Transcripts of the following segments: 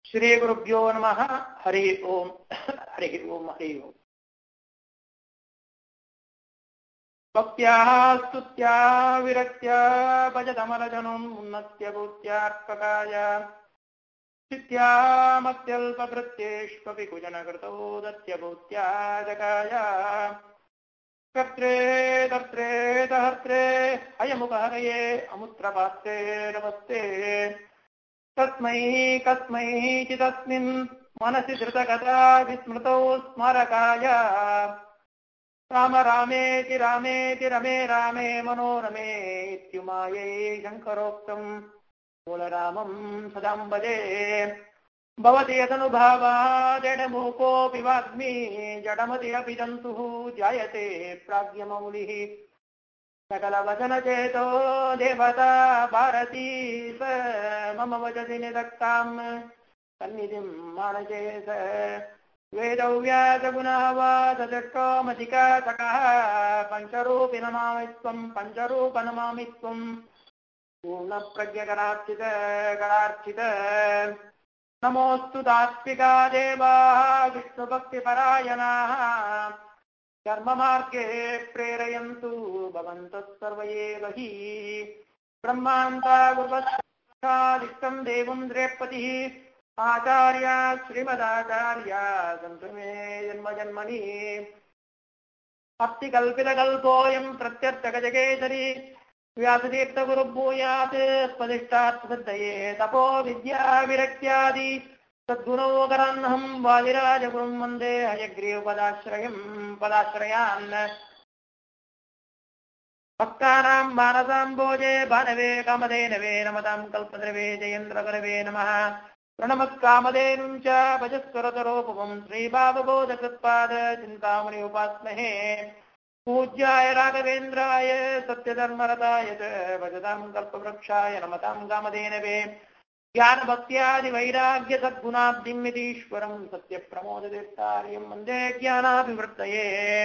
ಶ್ರೀಗುರುಭ್ಯೋ ನಮಃ ಹರಿ ಓಂ ಹರಿ ಓಂ ಹರಿ ಓಂ ಭಕ್ತ್ಯಾ ಸ್ತುತ್ಯಾ ವಿರಕ್ತ್ಯ ಭಜತಮರಜನುಂ ಉನ್ನತ್ಯ ಭೂತ್ಯಾರ್ಪಕಾಯ ಚಿತ್ಯಾ ಮತ್ಯಲ್ಪಭೃತ್ಯೇಷ್ವಪಿ ಕುಜನಕೃತೋ ದತ್ಯಭೂತ್ಯಾ ಜಗಾಯ ಕರ್ತ್ರೇ ದರ್ತ್ರೇ ದಹರ್ತ್ರೇ ಅಯಮುಪಹರಯೇ ಅಮುತ್ರಪಾತ್ರೇ ನಮಸ್ತೆ ತಸ್ಮೈ ಕಸ್ಮೈ ಚಿದಸ್ಮಿನ್ ಮನಸಿ ಧೃತಗತಾ ವಿಸ್ಮೃತೌ ಸ್ಮಾರಕಾಯ ರಾಮ ರಾಮೇತಿ ರಾಮೇತಿ ರಮೇ ರಾಮೇ ಮನೋರಮೇ ಇತ್ಯುಮಾಯೈ ಶಂಕರೋಕ್ತಂ ಮೂಲರಾಮಂ ಸದಾಂಬದೆ ಭವತಿ ಯದನುಭಾವಾದೆಡಮೂಕೋऽಪि वाग्मी जडमति अपि जन्तुः जायते प्राज्ञमौलिः सकलवचनचेतो देवता भारती स मम वचसि निदत्ताम् सन्निधिं मानसे स वेदव्यासगुणावादृष्टोमधिकासकः पञ्चरूपि नमामि त्वम् पञ्चरूप नमामि त्वम् पूर्णप्रज्ञकरार्चित करार्चित नमोऽस्तु तात्विका देवाः विष्णुभक्तिपरायणाः कर्ममार्गे प्रेरयन्तु भवन्तः सर्व एव हि ब्रह्मान्ता गुरुवत्सादिष्टम् देवम् द्रेपतिः आचार्या श्रीमदाचार्या सन्तु मे जन्मजन्मनि अप्तिकल्पितकल्पोऽयम् प्रत्यर्थगजकेसरी व्यासतीर्थगुरुभूयात् स्वदिष्टार्थसिद्धये तपो विद्या विरक्त्यादि सद्गुणोकरन्नहं वादिराजगुरुं वन्दे हयग्रीवपदाश्रयम् पदाश्रयान् भक्तानां मानसाम्बोजे भानवे कामधेनवे नमतां कल्पद्रवे जयेन्द्रगुरवे नमः प्रणमत्कामधेनुं च भजस्वरतरोपमं श्रीबाबबोधकृत्पाद चिन्तामणि उपास्महे पूज्याय राघवेन्द्राय सत्यधर्मरताय च भजतां कल्पवृक्षाय नमतां कामधेनवे ज्ञानभक्त्यादिवैराग्यसद्गुणाब्धिमितीश्वरं सत्यप्रमोदतीर्थार्यं वन्दे ज्ञानाभिवೃತ್ತಯೇ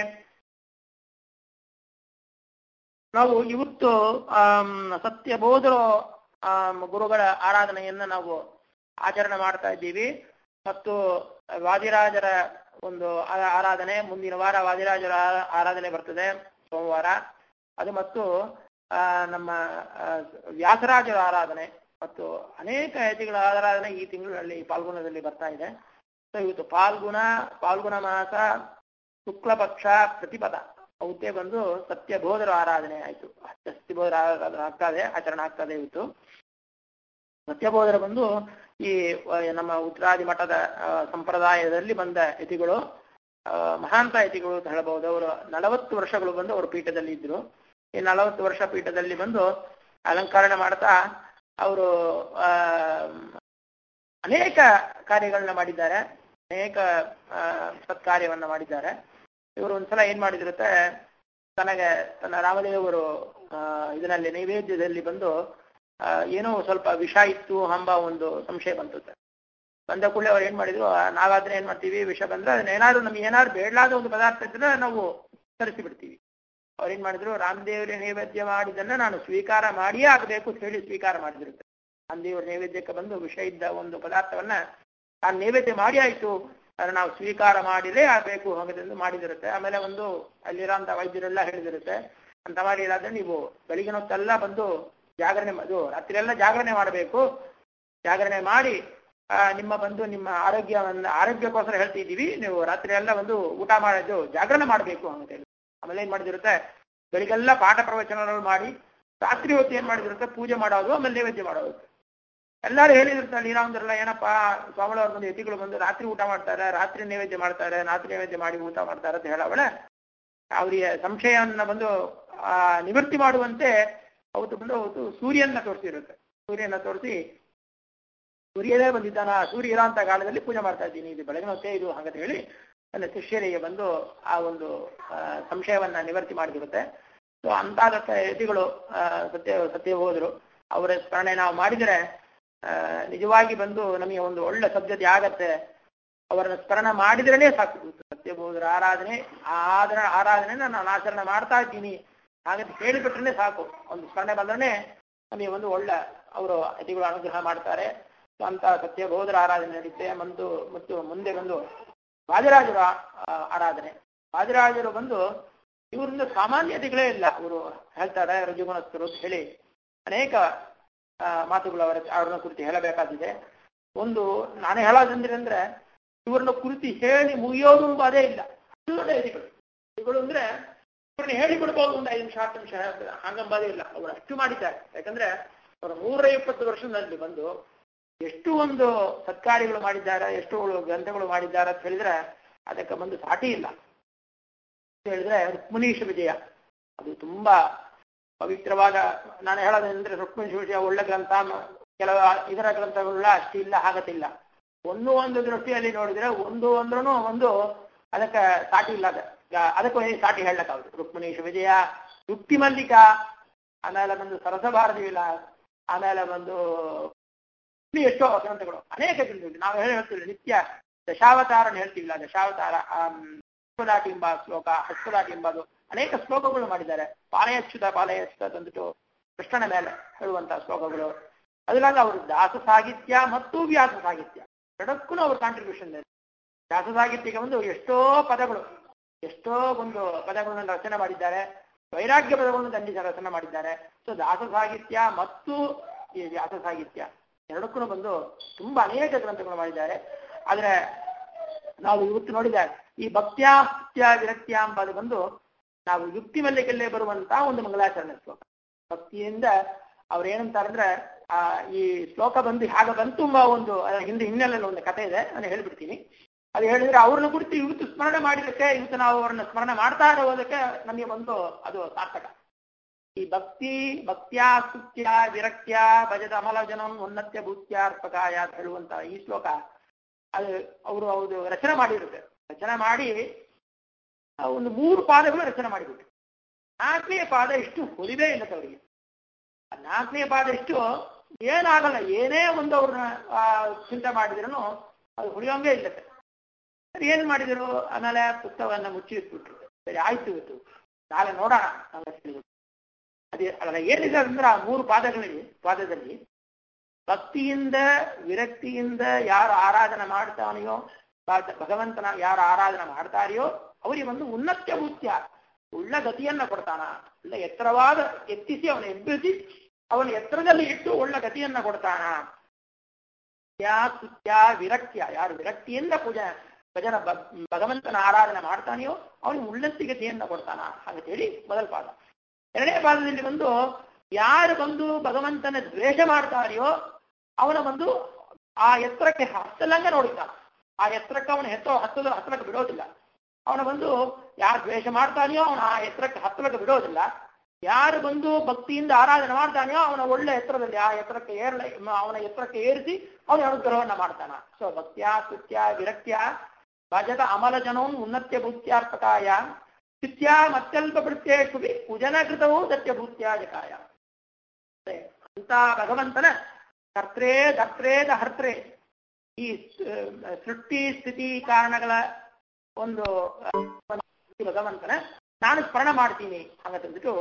ನಾವು ಇವತ್ತು ಸತ್ಯಬೋಧರು ಗುರುಗಳ ಆರಾಧನೆಯನ್ನ ನಾವು ಆಚರಣೆ ಮಾಡ್ತಾ ಇದ್ದೀವಿ ಮತ್ತು ವಾದಿರಾಜರ ಒಂದು ಆರಾಧನೆ ಮುಂದಿನ ವಾರ ವಾದಿರಾಜರ ಆರಾಧನೆ ಬರ್ತದೆ ಸೋಮವಾರ ಅದು ಮತ್ತು ನಮ್ಮ ವ್ಯಾಸರಾಜರ ಆರಾಧನೆ ಮತ್ತು ಅನೇಕ ಯತಿಗಳ ಆರಾಧನೆ ಈ ತಿಂಗಳಲ್ಲಿ ಪಾಲ್ಗುಣದಲ್ಲಿ ಬರ್ತಾ ಇದೆ ಸೊ ಇವತ್ತು ಪಾಲ್ಗುಣ ಪಾಲ್ಗುಣ ಮಾಸ ಶುಕ್ಲ ಪಕ್ಷ ಪ್ರತಿಪದ ಅವತ್ತೇ ಬಂದು ಸತ್ಯಬೋಧರ ಆರಾಧನೆ ಆಯ್ತು ಸತ್ಯಬೋಧರ ಆರಾಧನೆ ಆಗ್ತಾ ಇದೆ ಆಚರಣೆ ಆಗ್ತಾ ಇದೆ ಇವತ್ತು ಸತ್ಯಬೋಧರ ಬಂದು ಈ ನಮ್ಮ ಉತ್ತರಾದಿ ಮಠದ ಸಂಪ್ರದಾಯದಲ್ಲಿ ಬಂದ ಯತಿಗಳು ಮಹಾಂತ ಯತಿಗಳು ಅಂತ ಹೇಳಬಹುದು ಅವರು ನಲವತ್ತು ವರ್ಷಗಳು ಬಂದು ಅವರು ಪೀಠದಲ್ಲಿ ಇದ್ರು ಈ ನಲವತ್ತು ವರ್ಷ ಪೀಠದಲ್ಲಿ ಬಂದು ಅಲಂಕರಣ ಮಾಡ್ತಾ ಅವರು ಅನೇಕ ಕಾರ್ಯಗಳನ್ನ ಮಾಡಿದ್ದಾರೆ ಅನೇಕ ಸತ್ಕಾರ್ಯವನ್ನ ಮಾಡಿದ್ದಾರೆ ಇವರು ಒಂದ್ಸಲ ಏನ್ ಮಾಡಿದಿರುತ್ತೆ ತನಗೆ ತನ್ನ ರಾಮದೇವರು ಇದರಲ್ಲಿ ನೈವೇದ್ಯದಲ್ಲಿ ಬಂದು ಏನೋ ಸ್ವಲ್ಪ ವಿಷ ಇತ್ತು ಎಂಬ ಒಂದು ಸಂಶಯ ಬಂತುತ್ತೆ ಬಂದ ಕೂಡಲೇ ಅವ್ರು ಏನ್ ಮಾಡಿದ್ರು ನಾವಾದ್ರೆ ಏನ್ ಮಾಡ್ತೀವಿ ವಿಷ ಬಂದ್ರೆ ಅದನ್ನ ಏನಾದ್ರು ನಮ್ಗೆ ಏನಾದ್ರು ಬೇಡಲಾದ ಒಂದು ಪದಾರ್ಥ ಇದ್ರೆ ನಾವು ತರಿಸಿ ಬಿಡ್ತೀವಿ ಅವ್ರು ಏನ್ ಮಾಡಿದ್ರು ರಾಮದೇವರ ನೈವೇದ್ಯ ಮಾಡಿದ್ದನ್ನ ನಾನು ಸ್ವೀಕಾರ ಮಾಡಿಯೇ ಆಗಬೇಕು ಅಂತ ಹೇಳಿ ಸ್ವೀಕಾರ ಮಾಡಿದಿರುತ್ತೆ ರಾಮದೇವರ ನೈವೇದ್ಯಕ್ಕೆ ಬಂದು ವಿಷ ಇದ್ದ ಒಂದು ಪದಾರ್ಥವನ್ನ ನಾನು ನೈವೇದ್ಯ ಮಾಡಿ ಆಯ್ತು ಅದನ್ನ ನಾವು ಸ್ವೀಕಾರ ಮಾಡಿರೇ ಆಗಬೇಕು ಹಾಗದೆಂದು ಮಾಡಿದಿರುತ್ತೆ ಆಮೇಲೆ ಒಂದು ಅಲ್ಲಿರೋಂಥ ವೈದ್ಯರೆಲ್ಲ ಹೇಳಿದಿರುತ್ತೆ ಅಂತ ಮಾಡಿರಾದ್ರೆ ನೀವು ಬೆಳಿಗಿನ ಹೊತ್ತೆಲ್ಲ ಬಂದು ಜಾಗರಣೆ ಅದು ರಾತ್ರಿ ಎಲ್ಲ ಜಾಗರಣೆ ಮಾಡಬೇಕು ಜಾಗರಣೆ ಮಾಡಿ ನಿಮ್ಮ ಬಂದು ನಿಮ್ಮ ಆರೋಗ್ಯವನ್ನ ಆರೋಗ್ಯಕ್ಕೋಸ್ಕರ ಹೇಳ್ತಿದ್ದೀವಿ ನೀವು ರಾತ್ರಿ ಎಲ್ಲ ಒಂದು ಊಟ ಮಾಡೋದು ಜಾಗರಣೆ ಮಾಡಬೇಕು ಅಂತ ಹೇಳಿ ಆಮೇಲೆ ಏನ್ ಮಾಡಿದಿರುತ್ತೆ ಬೆಳಿಗ್ಗೆಲ್ಲ ಪಾಠ ಪ್ರವಚನಗಳು ಮಾಡಿ ರಾತ್ರಿ ಹೊತ್ತು ಏನ್ ಮಾಡಿದಿರುತ್ತೆ ಪೂಜೆ ಮಾಡೋದು ಆಮೇಲೆ ನೈವೇದ್ಯ ಮಾಡೋದು ಎಲ್ಲರೂ ಹೇಳಿದಿರ್ತಾರೆ ನೀರಾವಂದ್ರಲ್ಲ ಏನಪ್ಪಾ ಸ್ವಾಮಿಗಳವ್ರು ಬಂದು ಯತಿಗಳು ಬಂದು ರಾತ್ರಿ ಊಟ ಮಾಡ್ತಾರೆ ರಾತ್ರಿ ನೈವೇದ್ಯ ಮಾಡ್ತಾರೆ ರಾತ್ರಿ ನೈವೇದ್ಯ ಮಾಡಿ ಊಟ ಮಾಡ್ತಾರೆ ಅಂತ ಹೇಳವಳೆ ಅವರಿಗೆ ಸಂಶಯವನ್ನ ಬಂದು ಆ ನಿವೃತ್ತಿ ಮಾಡುವಂತೆ ಅವತ್ತು ಬಂದು ಅವತ್ತು ಸೂರ್ಯನ ತೋರಿಸಿರುತ್ತೆ ಸೂರ್ಯನ ತೋರಿಸಿ ಸೂರ್ಯನೇ ಬಂದಿದ್ದಾನ ಸೂರ್ಯ ಇರೋ ಅಂತ ಕಾಲದಲ್ಲಿ ಪೂಜೆ ಮಾಡ್ತಾ ಇದ್ದೀನಿ ಇದು ಬೆಳಗಿನ ಹೊತ್ತೇ ಇದು ಹಾಗಂತ ಹೇಳಿ ನನ್ನ ಶಿಷ್ಯರಿಗೆ ಬಂದು ಆ ಒಂದು ಸಂಶಯವನ್ನ ನಿವೃತ್ತಿ ಮಾಡಿದಿರುತ್ತೆ ಸೊ ಅಂತಾದ ಯತಿಗಳು ಸತ್ಯ ಸತ್ಯ ಹೋದ್ರು ಅವರ ಸ್ಮರಣೆ ನಾವು ಮಾಡಿದರೆ ನಿಜವಾಗಿ ಬಂದು ನಮಗೆ ಒಂದು ಒಳ್ಳೆ ಸದ್ಯತೆ ಆಗತ್ತೆ ಅವರನ್ನ ಸ್ಮರಣ ಮಾಡಿದ್ರೇ ಸಾಕು ಸತ್ಯಬೋಧರ ಆರಾಧನೆ ಆ ಆದರ ಆರಾಧನೆನ ನಾನು ಆಚರಣೆ ಮಾಡ್ತಾ ಇದ್ದೀನಿ ಹಾಗಂತ ಹೇಳಿಬಿಟ್ರೆ ಸಾಕು ಒಂದು ಸ್ಮರಣೆ ಬಂದ್ರೆ ನಮಗೆ ಒಂದು ಒಳ್ಳೆ ಅವರು ಅತಿಗಳು ಅನುಗ್ರಹ ಮಾಡ್ತಾರೆ ಅಂತ ಸತ್ಯಬೋಧರ ಆರಾಧನೆ ನಡೆಯುತ್ತೆ ಮತ್ತು ಮತ್ತು ಮುಂದೆ ಬಂದು ವಾದಿರಾಜರ ಆ- ಆರಾಧನೆ ವಾದಿರಾಜರು ಬಂದು ಇವರಿಂದ ಸಾಮಾನ್ಯತೆಗಳೇ ಇಲ್ಲ ಅವರು ಹೇಳ್ತಾರೆ ರುಜುಗುಣಸ್ಥರು ಅಂತ ಹೇಳಿ ಅನೇಕ ಆ, ಮಾತುಗಳು ಅವರ ಅವ್ರನ್ನ ಕುರಿತು ಹೇಳಬೇಕಾದಿದೆ ಒಂದು ನಾನು ಹೇಳೋದಂದ್ರೆ ಅಂದ್ರೆ ಇವ್ರನ್ನ ಕುರಿತು ಹೇಳಿ ಮುಗಿಯೋದು ಅದೇ ಇಲ್ಲ ಅಷ್ಟು ಡೈರಿಗಳು ಇವುಗಳು ಅಂದ್ರೆ ಇವ್ರನ್ನ ಹೇಳಿ ಬಿಡ್ಬೋದು ಒಂದು ಐದು ನಿಮಿಷ ಹತ್ತು ನಿಮಿಷ ಹಂಗಂಬದೇ ಇಲ್ಲ ಅವರು ಅಷ್ಟು ಮಾಡಿದ್ದಾರೆ ಯಾಕಂದ್ರೆ ಅವರು ನೂರ ಇಪ್ಪತ್ತು ವರ್ಷದಲ್ಲಿ ಬಂದು ಎಷ್ಟು ಒಂದು ಸತ್ಕಾರ್ಯಗಳು ಮಾಡಿದ್ದಾರೆ ಎಷ್ಟು ಗ್ರಂಥಗಳು ಮಾಡಿದ್ದಾರೆ ಅಂತ ಹೇಳಿದ್ರೆ ಅದಕ್ಕೆ ಒಂದು ಸಾಟಿ ಇಲ್ಲ ಅಂತ ಹೇಳಿದ್ರೆ ರುಕ್ಮಿಣೀಶ ವಿಜಯ ಅದು ತುಂಬಾ ಪವಿತ್ರವಾದ ನಾನು ಹೇಳೋದಂದ್ರೆ ರುಕ್ಮಿಣೀಶ ವಿಜಯ ಒಳ್ಳೆ ಗ್ರಂಥ ಮ- ಕೆಲವು ಇದರ ಗ್ರಂಥಗಳೆಲ್ಲ ಅಷ್ಟಿಲ್ಲ ಆಗತ್ತಿಲ್ಲ ಒಂದು ಒಂದು ದೃಷ್ಟಿಯಲ್ಲಿ ನೋಡಿದ್ರೆ ಒಂದು ಅಂದ್ರೂ ಒಂದು ಅದಕ್ಕೆ ಸಾಟಿ ಇಲ್ಲ ಅದ ಅದಕ್ಕೆ ಒಂದು ಸಾಟಿ ಹೇಳಕ್ಕಾಗುತ್ತೆ ರುಕ್ಮಿಣೀಶ ವಿಜಯ ಯುಕ್ತಿ ಮಲ್ಲಿಕ ಆಮೇಲೆ ಬಂದು ಸರಸ ಭಾರತಿ ವಿಲಾಸ್ ಆಮೇಲೆ ಬಂದು ಇನ್ನು ಎಷ್ಟೋ ಗ್ರಂಥಗಳು ಅನೇಕ ಗ್ರಂಥಗಳು ನಾವು ಹೇಳಿ ಹೇಳ್ತೀವಿ ನಿತ್ಯ ದಶಾವತಾರನ ಹೇಳ್ತೀವಿಲ್ಲ ದಶಾವತಾರ ಹಸ್ಪುಲಾಟಿ ಎಂಬ ಶ್ಲೋಕ ಹಸ್ಪುಲಾಟಿ ಎಂಬುದು ಅನೇಕ ಶ್ಲೋಕಗಳು ಮಾಡಿದ್ದಾರೆ ಪಾಲಯಚ್ಯುತ ಪಾಲಯಚ್ಯುತ ತಂದುಟ್ಟು ಕೃಷ್ಣನ ಮೇಲೆ ಹೇಳುವಂತಹ ಶ್ಲೋಕಗಳು ಅದರಲ್ಲಿ ಅವರು ದಾಸ ಸಾಹಿತ್ಯ ಮತ್ತು ವ್ಯಾಸ ಸಾಹಿತ್ಯ ಎರಡಕ್ಕೂ ಅವ್ರ ಕಾಂಟ್ರಿಬ್ಯೂಷನ್ ಇದೆ ದಾಸ ಸಾಹಿತ್ಯಕ್ಕೆ ಒಂದು ಎಷ್ಟೋ ಪದಗಳು ಎಷ್ಟೋ ಒಂದು ಪದಗಳನ್ನು ರಚನೆ ಮಾಡಿದ್ದಾರೆ ವೈರಾಗ್ಯ ಪದಗಳನ್ನು ದಂಡಿಸ ರಚನೆ ಮಾಡಿದ್ದಾರೆ ಸೊ ದಾಸ ಸಾಹಿತ್ಯ ಮತ್ತು ಈ ವ್ಯಾಸ ಸಾಹಿತ್ಯ ಎರಡಕ್ಕೂ ಬಂದು ತುಂಬಾ ಅನೇಕ ಗ್ರಂಥಗಳು ಮಾಡಿದ್ದಾರೆ ಆದ್ರೆ ನಾವು ಇವತ್ತು ನೋಡಿದಾಗ ಈ ಭಕ್ತ್ಯ ಸ್ತುತ್ಯ ವಿರಕ್ತ್ಯ ಎಂಬುದು ಬಂದು ನಾವು ಯುಕ್ತಿ ಮಲ್ಲಿಗೆಲ್ಲೇ ಬರುವಂತ ಒಂದು ಮಂಗಲಾಚರಣೆ ಶ್ಲೋಕ ಭಕ್ತಿಯಿಂದ ಅವ್ರು ಏನಂತಾರೆ ಅಂದ್ರೆ ಆ ಈ ಶ್ಲೋಕ ಬಂದು ಹಾಗೆ ಬಂತು ಎಂಬ ಒಂದು ಅದರ ಹಿಂದೆ ಹಿನ್ನೆಲೆಯಲ್ಲಿ ಒಂದು ಕಥೆ ಇದೆ ನಾನು ಹೇಳ್ಬಿಡ್ತೀನಿ ಅದು ಹೇಳಿದ್ರೆ ಅವ್ರನ್ನ ಕುರಿತು ಇವತ್ತು ಸ್ಮರಣೆ ಮಾಡಿದಕ್ಕೆ ಇವತ್ತು ನಾವು ಅವ್ರನ್ನ ಸ್ಮರಣೆ ಮಾಡ್ತಾ ಇರೋದಕ್ಕೆ ನಮಗೆ ಬಂದು ಅದು ಸಾರ್ಥಕ ಈ ಭಕ್ತಿ ಭಕ್ತ್ಯ ಸ್ತುತ್ಯ ವಿರಕ್ತ್ಯ ಭಜದ ಅಮಲ ಜನಂ ಉನ್ನತ್ಯ ಭೂತ್ಯಾರ್ಪಕಾಯ ಅಂತ ಹೇಳುವಂತ ಈ ಶ್ಲೋಕ ಅದು ಅವರು ಅವರು ರಚನೆ ಮಾಡಿರುತ್ತೆ ರಚನೆ ಮಾಡಿ ಆ ಒಂದು ಮೂರು ಪಾದಗಳು ರಚನೆ ಮಾಡಿಬಿಟ್ಟು ನಾಲ್ಕನೇ ಪಾದ ಇಷ್ಟು ಹೊಲಿದೇ ಇಲ್ಲ ಅವರಿಗೆ ಆ ನಾಲ್ಕನೇ ಪಾದ ಇಷ್ಟು ಏನಾಗಲ್ಲ ಏನೇ ಒಂದು ಅವ್ರನ್ನ ಆ, ಚಿಂತೆ ಮಾಡಿದ್ರು ಅದು ಹೊಲಿಯೋಂಗೇ ಇಲ್ಲತ್ತೆ ಸರಿ ಏನ್ ಮಾಡಿದ್ರು ಆಮೇಲೆ ಪುಸ್ತಕವನ್ನ ಮುಚ್ಚಿ ಇಟ್ಬಿಟ್ರು ಸರಿ ಆಯ್ತು ಇವತ್ತು ನಾಳೆ ನೋಡೋಣ ಅಂತ ಹೇಳಿದ್ರು. ಅದೇ ಅದರ ಏನಿದೆ ಅಂದ್ರೆ ಆ ಮೂರು ಪಾದಗಳಲ್ಲಿ ಪಾದದಲ್ಲಿ ಭಕ್ತಿಯಿಂದ ವಿರಕ್ತಿಯಿಂದ ಯಾರು ಆರಾಧನೆ ಮಾಡ್ತಾನೆಯೋ ಭಗ- ಭಗವಂತನ ಯಾರು ಆರಾಧನೆ ಮಾಡ್ತಾರೆಯೋ ಅವರಿಗೆ ಒಂದು ಉನ್ನತ್ಯ ಭೂತ್ಯ ಉಳ್ಳ ಗತಿಯನ್ನ ಕೊಡ್ತಾನ ಒಳ್ಳೆ ಎತ್ತರವಾದ ಎತ್ತಿಸಿ ಅವನ ಎಬ್ಬಿಸಿ ಅವನ ಎತ್ತರದಲ್ಲಿ ಇಟ್ಟು ಒಳ್ಳೆ ಗತಿಯನ್ನ ಕೊಡ್ತಾನ ಯಾ ಸ್ತುತ್ಯ ವಿರಕ್ತ್ಯ ಯಾರು ವಿರಕ್ತಿಯಿಂದ ಪೂಜೆ ಭಜನ ಭ- ಭಗವಂತನ ಆರಾಧನೆ ಮಾಡ್ತಾನೆಯೋ ಅವನಿಗೆ ಉನ್ನತಿ ಗತಿಯನ್ನ ಕೊಡ್ತಾನ ಹಾಗಂತ ಹೇಳಿ ಮೊದಲ ಪಾದ ಎರಡನೇ ಪಾದದಲ್ಲಿ ಬಂದು ಯಾರು ಬಂದು ಭಗವಂತನ ದ್ವೇಷ ಮಾಡ್ತಾರೆಯೋ ಅವನ ಬಂದು ಆ ಎತ್ತರಕ್ಕೆ ಹತ್ತಲಂಗ ನೋಡಿದ್ದಾನ ಆ ಎತ್ತರಕ್ಕೆ ಅವನ ಹೆತ್ತೋ ಹತ್ತದ ಹತ್ತಲಕ್ಕೆ ಬಿಡೋದಿಲ್ಲ ಅವನ ಬಂದು ಯಾರು ದ್ವೇಷ ಮಾಡ್ತಾನೆಯೋ ಅವನ ಆ ಎತ್ತರಕ್ಕೆ ಹತ್ತಲಕ್ಕೆ ಬಿಡೋದಿಲ್ಲ ಯಾರು ಬಂದು ಭಕ್ತಿಯಿಂದ ಆರಾಧನೆ ಮಾಡ್ತಾನೆಯೋ ಅವನ ಒಳ್ಳೆ ಎತ್ತರದಲ್ಲಿ ಆ ಎತ್ತರಕ್ಕೆ ಏರ್ಲ ಅವನ ಎತ್ತರಕ್ಕೆ ಏರಿಸಿ ಅವನ ಅನುಗ್ರಹವನ್ನ ಮಾಡ್ತಾನ ಸೊ ಭಕ್ತ್ಯ ಸ್ತುತ್ಯ ವಿರಕ್ತ್ಯ ಭಜದ ಅಮಲ ಜನೋನ್ ಉನ್ನತ್ಯ ಭೂತ್ಯಾರ್ಪಕಾಯ ಸ್ತುತ್ಯ ಮತ್ಯಲ್ಪ ಭೃತ್ಯೇಷು ಕುಜನಕೃತವೂ ಸತ್ಯಭೂತ್ಯಾಜಕಾಯ ಅಂತ ಭಗವಂತನ ಕರ್ತ್ರೇ ದರ್ತ್ರೇ ಹರ್ತ್ರೇ ಈ ಆ, ಸೃಷ್ಟಿ ಸ್ಥಿತಿ ಕಾರಣಗಳ ಒಂದು ಆ, ಒಂದು ಭಗವಂತನ ನಾನು ಸ್ಮರಣ ಮಾಡ್ತೀನಿ ಹಾಗಂತಂದ್ಬಿಟ್ಟು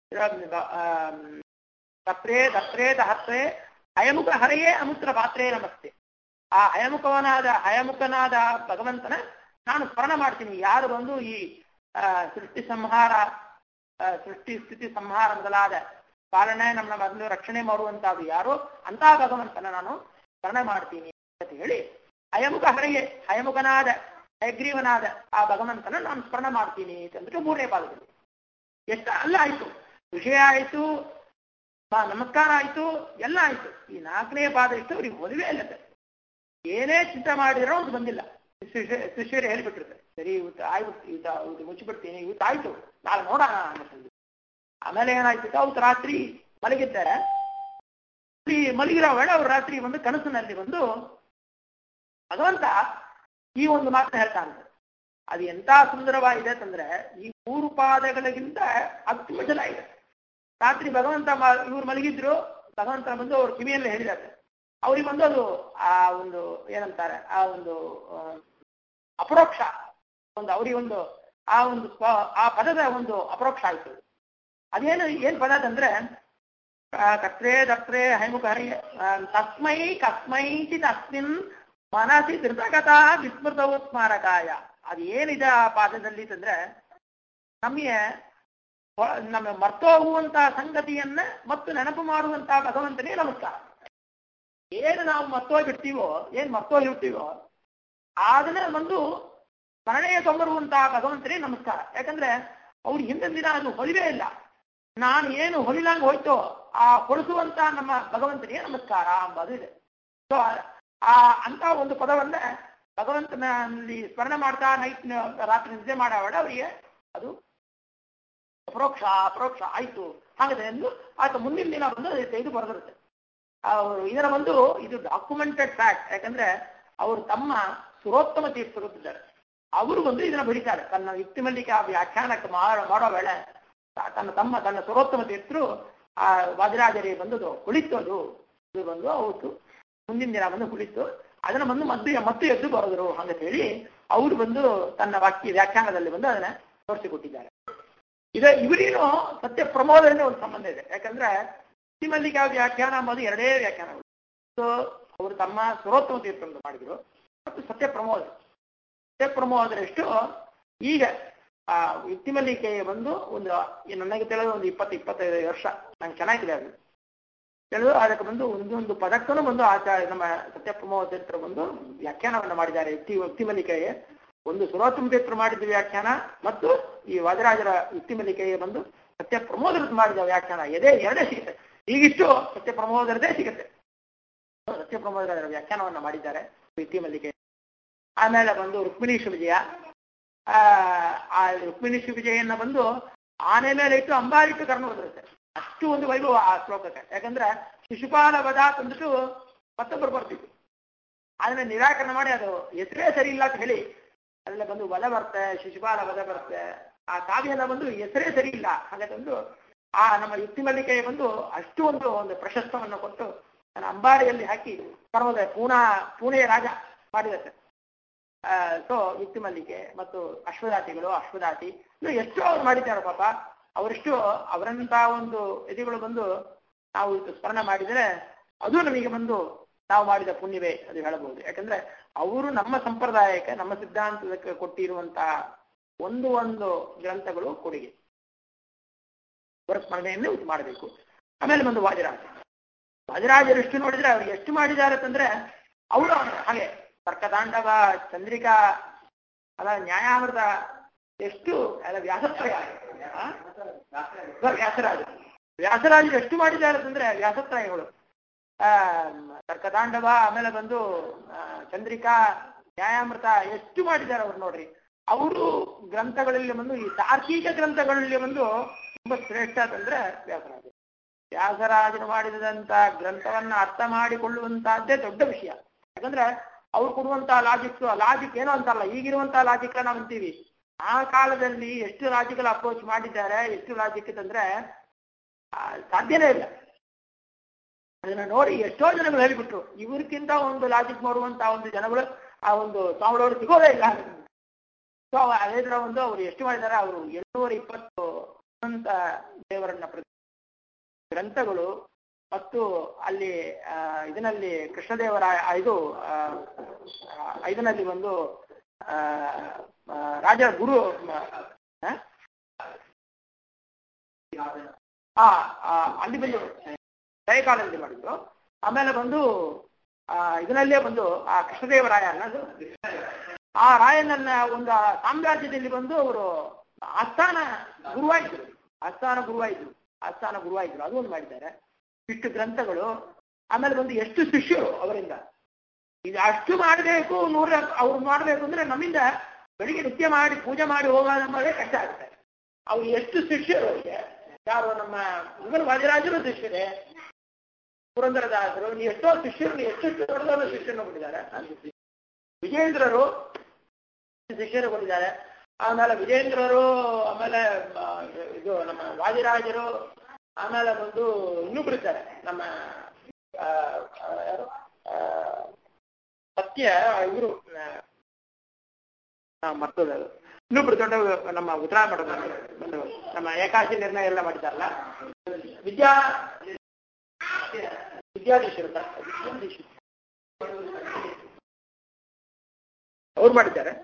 ತತ್ರೇ ದತ್ರೇ ದಹತ್ರೇ ಹಯಮುಖ ಹರೆಯೇ ಅಮುತ್ರ ಪಾತ್ರೇ ನಮಸ್ತೆ ಆ ಹಯಮುಖವನಾದ ಹಯಮುಖನಾದ ಭಗವಂತನ ನಾನು ಸ್ಮರಣ ಮಾಡ್ತೀನಿ ಯಾರು ಬಂದು ಈ ಆ, ಸೃಷ್ಟಿ ಸಂಹಾರ ಆ, ಸೃಷ್ಟಿ ಸ್ಥಿತಿ ಸಂಹಾರ ಮೊದಲಾದ ಪಾಲನೆ ನಮ್ಮ ಮೊದಲು ರಕ್ಷಣೆ ಮಾಡುವಂತಹದ್ದು ಯಾರು ಅಂತ ಭಗವಂತನ ನಾನು ಸ್ಮರಣೆ ಮಾಡ್ತೀನಿ ಅಂತ ಹೇಳಿ ಹಯಮುಖ ಹರೆಯೇ ಹಯಮುಖನಾದ ಹಯಗ್ರೀವನಾದ ಆ ಭಗವಂತನ ನಾನು ಸ್ಮರಣ ಮಾಡ್ತೀನಿ ಅಂತಂದ್ಬಿಟ್ಟು ಮೂರನೇ ಪಾದದಲ್ಲಿ ಎಷ್ಟು ಅಲ್ಲ ಆಯ್ತು ವಿಷಯ ಆಯ್ತು ಮ- ನಮಸ್ಕಾರ ಆಯ್ತು ಎಲ್ಲ ಆಯ್ತು ಈ ನಾಲ್ಕನೇ ಪಾದ ಇಟ್ಟು ಅವ್ರಿಗೆ ಮದುವೆ ಇಲ್ಲ ಸರ್ ಏನೇ ಚಿಂತೆ ಮಾಡಿದ್ರೂ ಅದು ಬಂದಿಲ್ಲ ಶಿಷ್ಯ ಶಿಷ್ಯರು ಹೇಳ್ಬಿಟ್ಟಿರ್ತಾರೆ ಸರಿ ಇವತ್ತು ಆಯ್ತು ಇವತ್ತು ಇವತ್ತು ಮುಚ್ಚಿಬಿಡ್ತೀನಿ ಇವತ್ತು ಆಯ್ತು ನಾಳೆ ನೋಡೋಣ ಅನ್ನೋದು ಆಮೇಲೆ ಏನಾಯ್ತು ಅವತ್ತು ರಾತ್ರಿ ಮಲಗಿದ್ದಾರೆ ಈ ಮಲಗಿರೋ ವೇಳೆ ಅವ್ರು ರಾತ್ರಿ ಒಂದು ಕನಸಿನಲ್ಲಿ ಬಂದು ಭಗವಂತ ಈ ಒಂದು ಮಾತನ್ನ ಹೇಳ್ತಾನೆ ಅದು ಎಂತ ಸುಂದರವಾಗಿದೆ ಅಂತಂದ್ರೆ ಈ ಮೂರು ಪಾದಗಳಿಗಿಂತ ಹತ್ತು ಇದೆ ರಾತ್ರಿ ಭಗವಂತ ಮ- ಇವ್ರು ಮಲಗಿದ್ರು ಭಗವಂತ ಬಂದು ಅವ್ರ ಕಿವಿಯಲ್ಲಿ ಹೇಳಿದ್ದಾರೆ ಅವ್ರಿಗೆ ಬಂದು ಅದು ಆ ಒಂದು ಏನಂತಾರೆ ಆ ಒಂದು ಆ, ಅಪರೋಕ್ಷ ಒಂದು ಅವ್ರಿಗೆ ಒಂದು ಆ ಒಂದು ಸ್ವ- ಆ ಪದದ ಒಂದು ಅಪರೋಕ್ಷ ಆಯ್ತು ಅದೇನು ಏನ್ ಪದ ಅಂದ್ರೆ ಆ, ಕರ್ತ್ರೇ ದರ್ತ್ರೇ ಹೈಮುಖ ಹರಿ ಆ, ತಸ್ಮೈ ಕಸ್ಮೈಚಿತ್ ಅಸ್ಮಿನ್ ಮನಸ್ಸಿ ಧೃತಗತಾ ವಿಸ್ಮೃತವು ಸ್ಮಾರಕಾಯ ಅದು ಏನಿದೆ ಆ ಪಾದದಲ್ಲಿ ಅಂತಂದ್ರೆ ನಮಗೆ ಹೊ- ನಮ್ಮ ಮರ್ತೋಗುವಂತಹ ಸಂಗತಿಯನ್ನ ಮತ್ತು ನೆನಪು ಮಾಡುವಂತಹ ಭಗವಂತನೇ ನಮಸ್ಕಾರ ಏನು ನಾವು ಮರ್ತೋಗಿರ್ತೀವೋ ಏನ್ ಮರ್ತೋಗಿರ್ತೀವೋ ಅದನ್ನ ಒಂದು ಸ್ಮರಣೆಯ ತೊಂಬರುವಂತಹ ಭಗವಂತನೇ ನಮಸ್ಕಾರ ಯಾಕಂದ್ರೆ ಅವ್ರು ಹಿಂದಿನ ದಿನ ಅದು ಹೊಲಿವೇ ಇಲ್ಲ ನಾನು ಏನು ಹೊಲಿಲಂಗ್ ಹೋಯ್ತೋ ಆ ಹೊಲಿಸುವಂತ ನಮ್ಮ ಭಗವಂತನಿಗೆ ನಮಸ್ಕಾರ ಅಂಬದು ಇದೆ ಸೊ ಆ ಅಂತ ಒಂದು ಪದವನ್ನ ಭಗವಂತನಲ್ಲಿ ಸ್ಮರಣೆ ಮಾಡ್ತಾ ನೈಟ್ ರಾತ್ರಿ ನಿದ್ದೆ ಮಾಡಾವಡ ಅವರಿಗೆ ಅದು ಅಪರೋಕ್ಷ ಅಪರೋಕ್ಷ ಆಯ್ತು ಹಾಗಾದ್ರೆ ಎಂದು ಆತ ಮುಂದಿನ ದಿನ ಬಂದು ಅದು ತೆಗೆದು ಬರೆದಿರುತ್ತೆ ಅವರು ಇದರ ಒಂದು ಇದು ಡಾಕ್ಯುಮೆಂಟೆಡ್ ಫ್ಯಾಕ್ಟ್ ಯಾಕಂದ್ರೆ ಅವರು ತಮ್ಮ ಸುರೋತ್ತಮ ತೀರ್ಥರುತ್ತಿದ್ದಾರೆ ಅವರು ಬಂದು ಇದನ್ನ ಬರೀತಾರೆ ತನ್ನ ಯುಕ್ತಿ ಮಲ್ಲಿಕೆ ಆ ವ್ಯಾಖ್ಯಾನಕ್ಕೆ ಮಾಡೋ ಮಾಡೋ ವೇಳೆ ತ- ತನ್ನ ತಮ್ಮ ತನ್ನ ಸುರೋತ್ತಮ ತೀರ್ಥರು ಆ ವಾದಿರಾಜರಿಗೆ ಬಂದದು ಕುಳಿತೋದು ಇದು ಬಂದು ಅವತ್ತು ಮುಂದಿನ ದಿನ ಬಂದು ಕುಳಿತು ಅದನ್ನ ಬಂದು ಮದ್ದು ಮತ್ತು ಎದ್ದು ಬರೋದ್ರು ಹಂಗ ಹೇಳಿ ಅವರು ಬಂದು ತನ್ನ ವಾಕ್ಯ ವ್ಯಾಖ್ಯಾನದಲ್ಲಿ ಬಂದು ಅದನ್ನ ತೋರಿಸಿಕೊಟ್ಟಿದ್ದಾರೆ ಇದೆ ಇವರೇನು ಸತ್ಯ ಪ್ರಮೋದದಿಂದ ಒಂದು ಸಂಬಂಧ ಇದೆ ಯಾಕಂದ್ರೆ ಯುಕ್ತಿ ಮಲ್ಲಿಕಾ ವ್ಯಾಖ್ಯಾನ ಅಂಬೋದು ಎರಡೇ ವ್ಯಾಖ್ಯಾನಗಳು ಸೊ ಅವರು ತಮ್ಮ ಸುರೋತ್ತಮ ತೀರ್ಥವನ್ನು ಮಾಡಿದ್ರು ಮತ್ತು ಸತ್ಯ ಪ್ರಮೋದ ಸತ್ಯ ಪ್ರಮೋದರಷ್ಟು ಈಗ ಆ ಯುಕ್ತಿ ಮಲ್ಲಿಕೆಯ ಬಂದು ಒಂದು ಈ ನನಗೆ ತಿಳಿದ ಒಂದು ಇಪ್ಪತ್ತು ಇಪ್ಪತ್ತೈದು ವರ್ಷ ನಂಗೆ ಚೆನ್ನಾಗಿದೆ ಅದು ತಿಳಿದು ಅದಕ್ಕೆ ಬಂದು ಒಂದೊಂದು ಪದಕ್ಕೂ ಬಂದು ಆಚಾರ್ಯ ನಮ್ಮ ಸತ್ಯ ಪ್ರಮೋದ ತೀರ್ಥರು ಬಂದು ವ್ಯಾಖ್ಯಾನವನ್ನು ಮಾಡಿದ್ದಾರೆ ಯುಕ್ತಿ ಯುಕ್ತಿ ಮಲ್ಲಿಕೆಯ ಒಂದು ಸುರೋತ್ತಮ ತೀರ್ಥರು ಮಾಡಿದ ವ್ಯಾಖ್ಯಾನ ಮತ್ತು ಈ ವಾದರಾಜರ ಯುಕ್ತಿ ಮಲ್ಲಿಕೆಯ ಬಂದು ಸತ್ಯ ಪ್ರಮೋದರದ್ದು ಮಾಡಿದ ವ್ಯಾಖ್ಯಾನ ಎದೇ ಎರಡೇ ಸಿಗುತ್ತೆ ಈಗಿಷ್ಟು ಸತ್ಯ ಪ್ರಮೋದರದೇ ಸಿಗುತ್ತೆ ಸತ್ಯ ಪ್ರಮೋದರ ವ್ಯಾಖ್ಯಾನವನ್ನ ಮಾಡಿದ್ದಾರೆ ಯುಕ್ತಿ ಮಲ್ಲಿಕೆ ಆಮೇಲೆ ಬಂದು ರುಕ್ಮಿಣೀಶ ವಿಜಯ ಆ ಆ ರುಕ್ಮಿಣೀಶ ವಿಜಯನ್ನ ಬಂದು ಆನೆ ಮೇಲೆ ಇಟ್ಟು ಅಂಬಾರಿಟ್ಟು ಕರ್ಣ ಬರುತ್ತೆ ಅಷ್ಟು ಒಂದು ವೈಭವ ಆ ಶ್ಲೋಕಕ್ಕೆ ಯಾಕಂದ್ರೆ ಶಿಶುಪಾಲ ವಧ ತಂದ್ಬಿಟ್ಟು ಮತ್ತೊಬ್ಬರು ಬರ್ತಿತ್ತು ಅದನ್ನ ನಿರಾಕರಣೆ ಮಾಡಿ ಅದು ಹೆಸರೇ ಸರಿ ಇಲ್ಲ ಅಂತ ಹೇಳಿ ಅದ್ರಲ್ಲಿ ಬಂದು ವಧ ಬರುತ್ತೆ ಶಿಶುಪಾಲ ವಧ ಬರುತ್ತೆ ಆ ಕಾವ್ಯನ ಬಂದು ಹೆಸರೇ ಸರಿ ಇಲ್ಲ ಹಾಗಾದ್ರೆ ಆ ನಮ್ಮ ಯುಕ್ತಿ ಮಲ್ಲಿಕೆಯ ಬಂದು ಅಷ್ಟು ಒಂದು ಒಂದು ಪ್ರಶಸ್ತವನ್ನು ಕೊಟ್ಟು ನನ್ನ ಅಂಬಾರಿಯಲ್ಲಿ ಹಾಕಿ ಕರ್ಮದ ಪೂನಾ ಪುಣೆಯ ರಾಜ ಮಾಡಿದತ್ತೆ ಸೊ ಯುಕ್ತಿ ಮಲ್ಲಿಕೆ ಮತ್ತು ಅಶ್ವದಾತಿಗಳು ಅಶ್ವದಾತಿ ಇನ್ನು ಎಷ್ಟೋ ಅವ್ರು ಮಾಡಿದ್ದಾರೆ ಪಾಪ ಅವರೆಷ್ಟು ಅವರಂತ ಒಂದು ಯತಿಗಳು ಬಂದು ನಾವು ಇದು ಸ್ಮರಣೆ ಮಾಡಿದರೆ ಅದು ನಮಗೆ ಬಂದು ನಾವು ಮಾಡಿದ ಪುಣ್ಯವೇ ಅದು ಹೇಳಬಹುದು ಯಾಕಂದ್ರೆ ಅವರು ನಮ್ಮ ಸಂಪ್ರದಾಯಕ್ಕೆ ನಮ್ಮ ಸಿದ್ಧಾಂತಕ್ಕೆ ಕೊಟ್ಟಿರುವಂತಹ ಒಂದು ಒಂದು ಗ್ರಂಥಗಳು ಕೊಡುಗೆ ಅವರ ಸ್ಮರಣೆಯನ್ನೇ ಇದು ಮಾಡಬೇಕು ಆಮೇಲೆ ಬಂದು ವಾದಿರಾಜ ವಾದಿರಾಜರು ಎಷ್ಟು ನೋಡಿದ್ರೆ ಅವ್ರು ಎಷ್ಟು ಮಾಡಿದ್ದಾರೆ ಅಂತಂದ್ರೆ ಅವರು ಹಾಗೆ ತರ್ಕತಾಂಡವ ಚಂದ್ರಿಕಾ ಅಲ್ಲ ನ್ಯಾಯಾಮೃತ ಎಷ್ಟು ಅಲ್ಲ ವ್ಯಾಸತ್ರಯ ಆ? ವ್ಯಾಸರಾಜ ವ್ಯಾಸರಾಜರು ಎಷ್ಟು ಮಾಡಿದ್ದಾರೆ ಅಂತಂದ್ರೆ ವ್ಯಾಸತ್ರಯಗಳು ಆ ತರ್ಕತಾಂಡವ ಆಮೇಲೆ ಬಂದು ಆ, ಚಂದ್ರಿಕಾ ನ್ಯಾಯಾಮೃತ ಎಷ್ಟು ಮಾಡಿದ್ದಾರೆ ಅವ್ರು ನೋಡ್ರಿ ಅವರು ಗ್ರಂಥಗಳಲ್ಲಿ ಬಂದು ಈ ತಾರ್ಕಿಕ ಗ್ರಂಥಗಳಲ್ಲಿ ಬಂದು ತುಂಬಾ ಶ್ರೇಷ್ಠ ಅಂತಂದ್ರೆ ವ್ಯಾಸರಾಜ ವ್ಯಾಸರಾಜರು ಮಾಡಿದಂತ ಗ್ರಂಥವನ್ನ ಅರ್ಥ ಮಾಡಿಕೊಳ್ಳುವಂತಹದ್ದೇ ದೊಡ್ಡ ವಿಷಯ ಯಾಕಂದ್ರೆ ಅವ್ರು ಕೊಡುವಂತಹ ಲಾಜಿಕ್ ಲಾಜಿಕ್ ಏನೋ ಅಂತಲ್ಲ ಈಗಿರುವಂತಹ ಲಾಜಿಕ್ ನಾವು ಅಂತೀವಿ ಆ ಕಾಲದಲ್ಲಿ ಎಷ್ಟು ಲಾಜಿಕಲ್ ಅಪ್ರೋಚ್ ಮಾಡಿದ್ದಾರೆ ಎಷ್ಟು ಲಾಜಿಕ್ ಅಂತಂದ್ರೆ ಆ, ಸಾಧ್ಯನೇ ಇಲ್ಲ ಅದನ್ನ ನೋಡಿ ಎಷ್ಟೋ ಜನಗಳು ಹೇಳಿಬಿಟ್ರು ಇವ್ರಿಗಿಂತ ಒಂದು ಲಾಜಿಕ್ ಮಾಡುವಂತ ಒಂದು ಜನಗಳು ಆ ಒಂದು ಸ್ವಾಮಿಗಳವರು ಸಿಗೋದೇ ಇಲ್ಲ ಸೊ ಅದೇ ತರ ಒಂದು ಅವರು ಎಷ್ಟು ಮಾಡಿದ್ದಾರೆ ಅವರು ಏಳ್ನೂರ ಇಪ್ಪತ್ತು ಅಂತ ದೇವರನ್ನ ಪ್ರತಿ ಗ್ರಂಥಗಳು ಮತ್ತು ಅಲ್ಲಿ ಆ, ಇದರಲ್ಲಿ ಕೃಷ್ಣದೇವರ ಆ, ಇದು ಆ, ಆ, ಇದರಲ್ಲಿ ಒಂದು ಆ, ಆ, ರಾಜ ಗುರು ಆ? ಆ, ಆ, ಅಲ್ಲಿ ಬಂದು ದಯಕಾಲದಲ್ಲಿ ಮಾಡಿದ್ರು ಆಮೇಲೆ ಬಂದು ಆ ಇದರಲ್ಲೇ ಬಂದು ಆ ಕೃಷ್ಣದೇವರಾಯ ಅನ್ನೋದು ಆ ರಾಯನನ್ನ ಒಂದು ಸಾಮ್ರಾಜ್ಯದಲ್ಲಿ ಬಂದು ಅವರು ಆಸ್ಥಾನ ಗುರುವಾಯಿದ್ರು ಆಸ್ಥಾನ ಗುರುವಾಯಿದ್ರು ಆಸ್ಥಾನ ಗುರುವಾಯಿದ್ರು ಅದು ಒಂದು ಮಾಡಿದ್ದಾರೆ ಇಷ್ಟು ಗ್ರಂಥಗಳು ಆಮೇಲೆ ಬಂದು ಎಷ್ಟು ಶಿಷ್ಯರು ಅವರಿಂದ ಇದು ಅಷ್ಟು ಮಾಡಬೇಕು ನೂರ ಅವ್ರು ಮಾಡಬೇಕು ಅಂದ್ರೆ ನಮ್ಮಿಂದ ಬೆಳಿಗ್ಗೆ ನಿತ್ಯ ಮಾಡಿ ಪೂಜೆ ಮಾಡಿ ಹೋಗೋದಂಬುದೇ ಕಷ್ಟ ಆಗುತ್ತೆ ಅವ್ರು ಎಷ್ಟು ಶಿಷ್ಯರು ಅವ್ರಿಗೆ ಯಾರು ನಮ್ಮ ಇವರು ವಾದಿರಾಜರು ಶಿಷ್ಯರೇ ಪುರಂದರದಾಸರು ನೀವು ಎಷ್ಟೋ ಶಿಷ್ಯರು ಎಷ್ಟೆಷ್ಟು ದೊಡ್ಡ ದೊಡ್ಡ ಶಿಷ್ಯರನ್ನು ಕೊಟ್ಟಿದ್ದಾರೆ ವಿಜೇಂದ್ರರು ಶಿಷ್ಯರು ಕೊಟ್ಟಿದ್ದಾರೆ ಆಮೇಲೆ ವಿಜೇಂದ್ರರು ಆಮೇಲೆ ಆ, ಇದು ನಮ್ಮ ವಾದಿರಾಜರು ಆಮೇಲೆ ಬಂದು ಇನ್ನೊಬ್ರು ಇದ್ದಾರೆ ನಮ್ಮ ಆ, ಆ, ಯಾರು ಆ, ಸತ್ಯ ಇವರು ಮರ್ತದ ಇನ್ನೊಬ್ರು ದೊಡ್ಡ ನಮ್ಮ ಉತ್ತರ ಮಠದ ಬಂದು ನಮ್ಮ ಏಕಾಶಿ ನಿರ್ಣಯ ಎಲ್ಲ ಮಾಡಿದಾರಲ್ಲ ವಿದ್ಯಾ ವಿದ್ಯಾಧೀಶರು ವಿದ್ಯಾಧೀಶರು ಅವ್ರು ಮಾಡಿದ್ದಾರೆ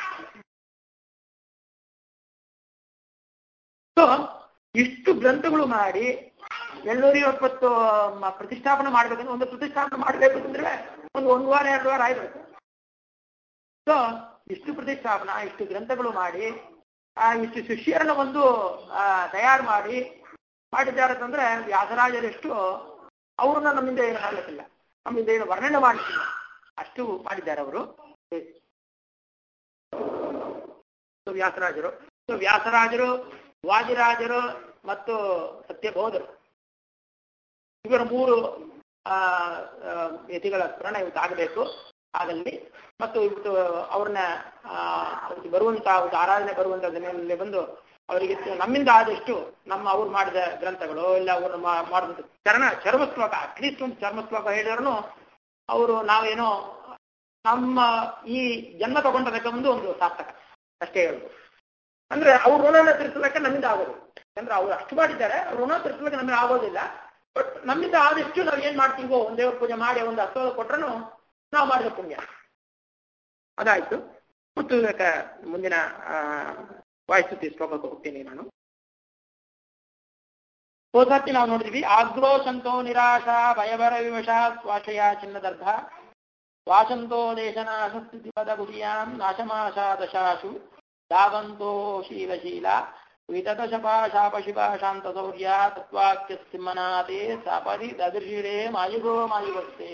ಸೊ ಇಷ್ಟು ಗ್ರಂಥಗಳು ಮಾಡಿ ಎಳ್ನೂರ ಎಪ್ಪತ್ತು ಮ- ಪ್ರತಿಷ್ಠಾಪನೆ ಮಾಡ್ಬೇಕಂದ್ರೆ ಒಂದು ಪ್ರತಿಷ್ಠಾಪನೆ ಮಾಡಬೇಕು ಅಂದ್ರೆ ಒಂದು ಒಂದು ವಾರ ಎರಡು ವಾರ ಆಯ್ತು ಸೊ ಇಷ್ಟು ಪ್ರತಿಷ್ಠಾಪನ ಇಷ್ಟು ಗ್ರಂಥಗಳು ಮಾಡಿ ಆ ಇಷ್ಟು ಶಿಷ್ಯರನ್ನ ಒಂದು ಆ, ತಯಾರು ಮಾಡಿ ಮಾಡಿದ್ದಾರೆ ಅಂತಂದ್ರೆ ವ್ಯಾಸರಾಜರೆಷ್ಟು ಅವ್ರನ್ನ ನಮ್ಮಿಂದ ಏನು ಹೇಳಕ್ಕಿಲ್ಲ ನಮ್ಮಿಂದ ಏನು ವರ್ಣನೆ ಮಾಡಲಿಲ್ಲ ಅಷ್ಟು ಮಾಡಿದ್ದಾರೆ ಅವರು ಸೊ ವ್ಯಾಸರಾಜರು ಸೊ ವ್ಯಾಸರಾಜರು ವಾದಿರಾಜರು ಮತ್ತು ಸತ್ಯಬೋಧರು ಇವರ ಮೂರು ಆ, ಆ, ಯತಿಗಳ ಸ್ಮರಣ ಇವತ್ತು ಆಗಬೇಕು ಆಗಲ್ಲಿ ಮತ್ತು ಇವತ್ತು ಅವ್ರನ್ನ ಆ, ಅವತ್ತು ಬರುವಂತ ಅವತ್ತು ಆರಾಧನೆ ಬರುವಂತ ದಿನದಲ್ಲಿ ಬಂದು ಅವರಿಗೆ ನಮ್ಮಿಂದ ಆದಷ್ಟು ನಮ್ಮ ಅವ್ರು ಮಾಡಿದ ಗ್ರಂಥಗಳು ಇಲ್ಲ ಅವರು ಮಾಡಿದಂಥ ಚರಣ ಚರ್ಮ ಶ್ಲೋಕ ಅಟ್ಲೀಸ್ಟ್ ಒಂದು ಚರ್ಮ ಶ್ಲೋಕ ಹೇಳಿದ್ರು ಅವರು ನಾವೇನೋ ನಮ್ಮ ಈ ಜನ್ಮ ತಗೊಂಡದಕ್ಕೆ ಒಂದು ಒಂದು ಸಾರ್ಥಕ ಅಷ್ಟೇ ಹೇಳ್ಬೋದು ಅಂದ್ರೆ ಅವ್ರ ಋಣನ ತೀರಿಸಲಿಕ್ಕೆ ನಮ್ಮಿಂದ ಆಗೋದು ಅಂದ್ರೆ ಅವ್ರು ಅಷ್ಟು ಮಾಡಿದ್ದಾರೆ ಅವ್ರ ಋಣ ತೀರಿಸಲಿಕ್ಕೆ ನಮಗೆ ಆಗೋದಿಲ್ಲ ಬಟ್ ನಮ್ಮಿಂದ ಆದಷ್ಟು ನಾವು ಏನ್ ಮಾಡ್ತೀವೋ ಒಂದ್ ದೇವ್ರ ಪೂಜೆ ಮಾಡಿ ಒಂದು ಹಸ್ತೋದ ಕೊಟ್ರೂ ನಾವು ಮಾಡಿದ ಪುಣ್ಯ ಅದಾಯ್ತು ಮತ್ತು ಇದಕ್ಕೆ ಮುಂದಿನ ಆ, ವಾಯುಸ್ತುತಿ ಶ್ಲೋಕಕ್ಕೆ ಹೋಗ್ತೀನಿ ನಾನು ಹೋಸರ್ತಿ ನಾವು ನೋಡಿದ್ವಿ ಆಗ್ರೋ ಸಂತೋ ನಿರಾಶ ಭಯಭರ ವಿವಶ ಸ್ವಾಶಯ ಚಿನ್ನದರ್ಭ ವಾಸಂತೋ ದೇಶನಾಶಸ್ಥಿತಿ ಪದ ಗುರಿಯಾಂ ನಾಶಮಾಶಾ ದಶಾಶು ಧಾವಂತೋ ಶೀಲಶೀಲ ವಿತತ ಶಪಾ ಶಾಪ ಶಿವ ಶಾಂತ ಶೌರ್ಯ ತತ್ವಾಕ್ಯ ಸಿಂಹನಾಥೆ ಸಪರಿ ದದೃಶಿರೇ ಮಾಯುಗೋ ಮಾಯುವಸ್ತೆ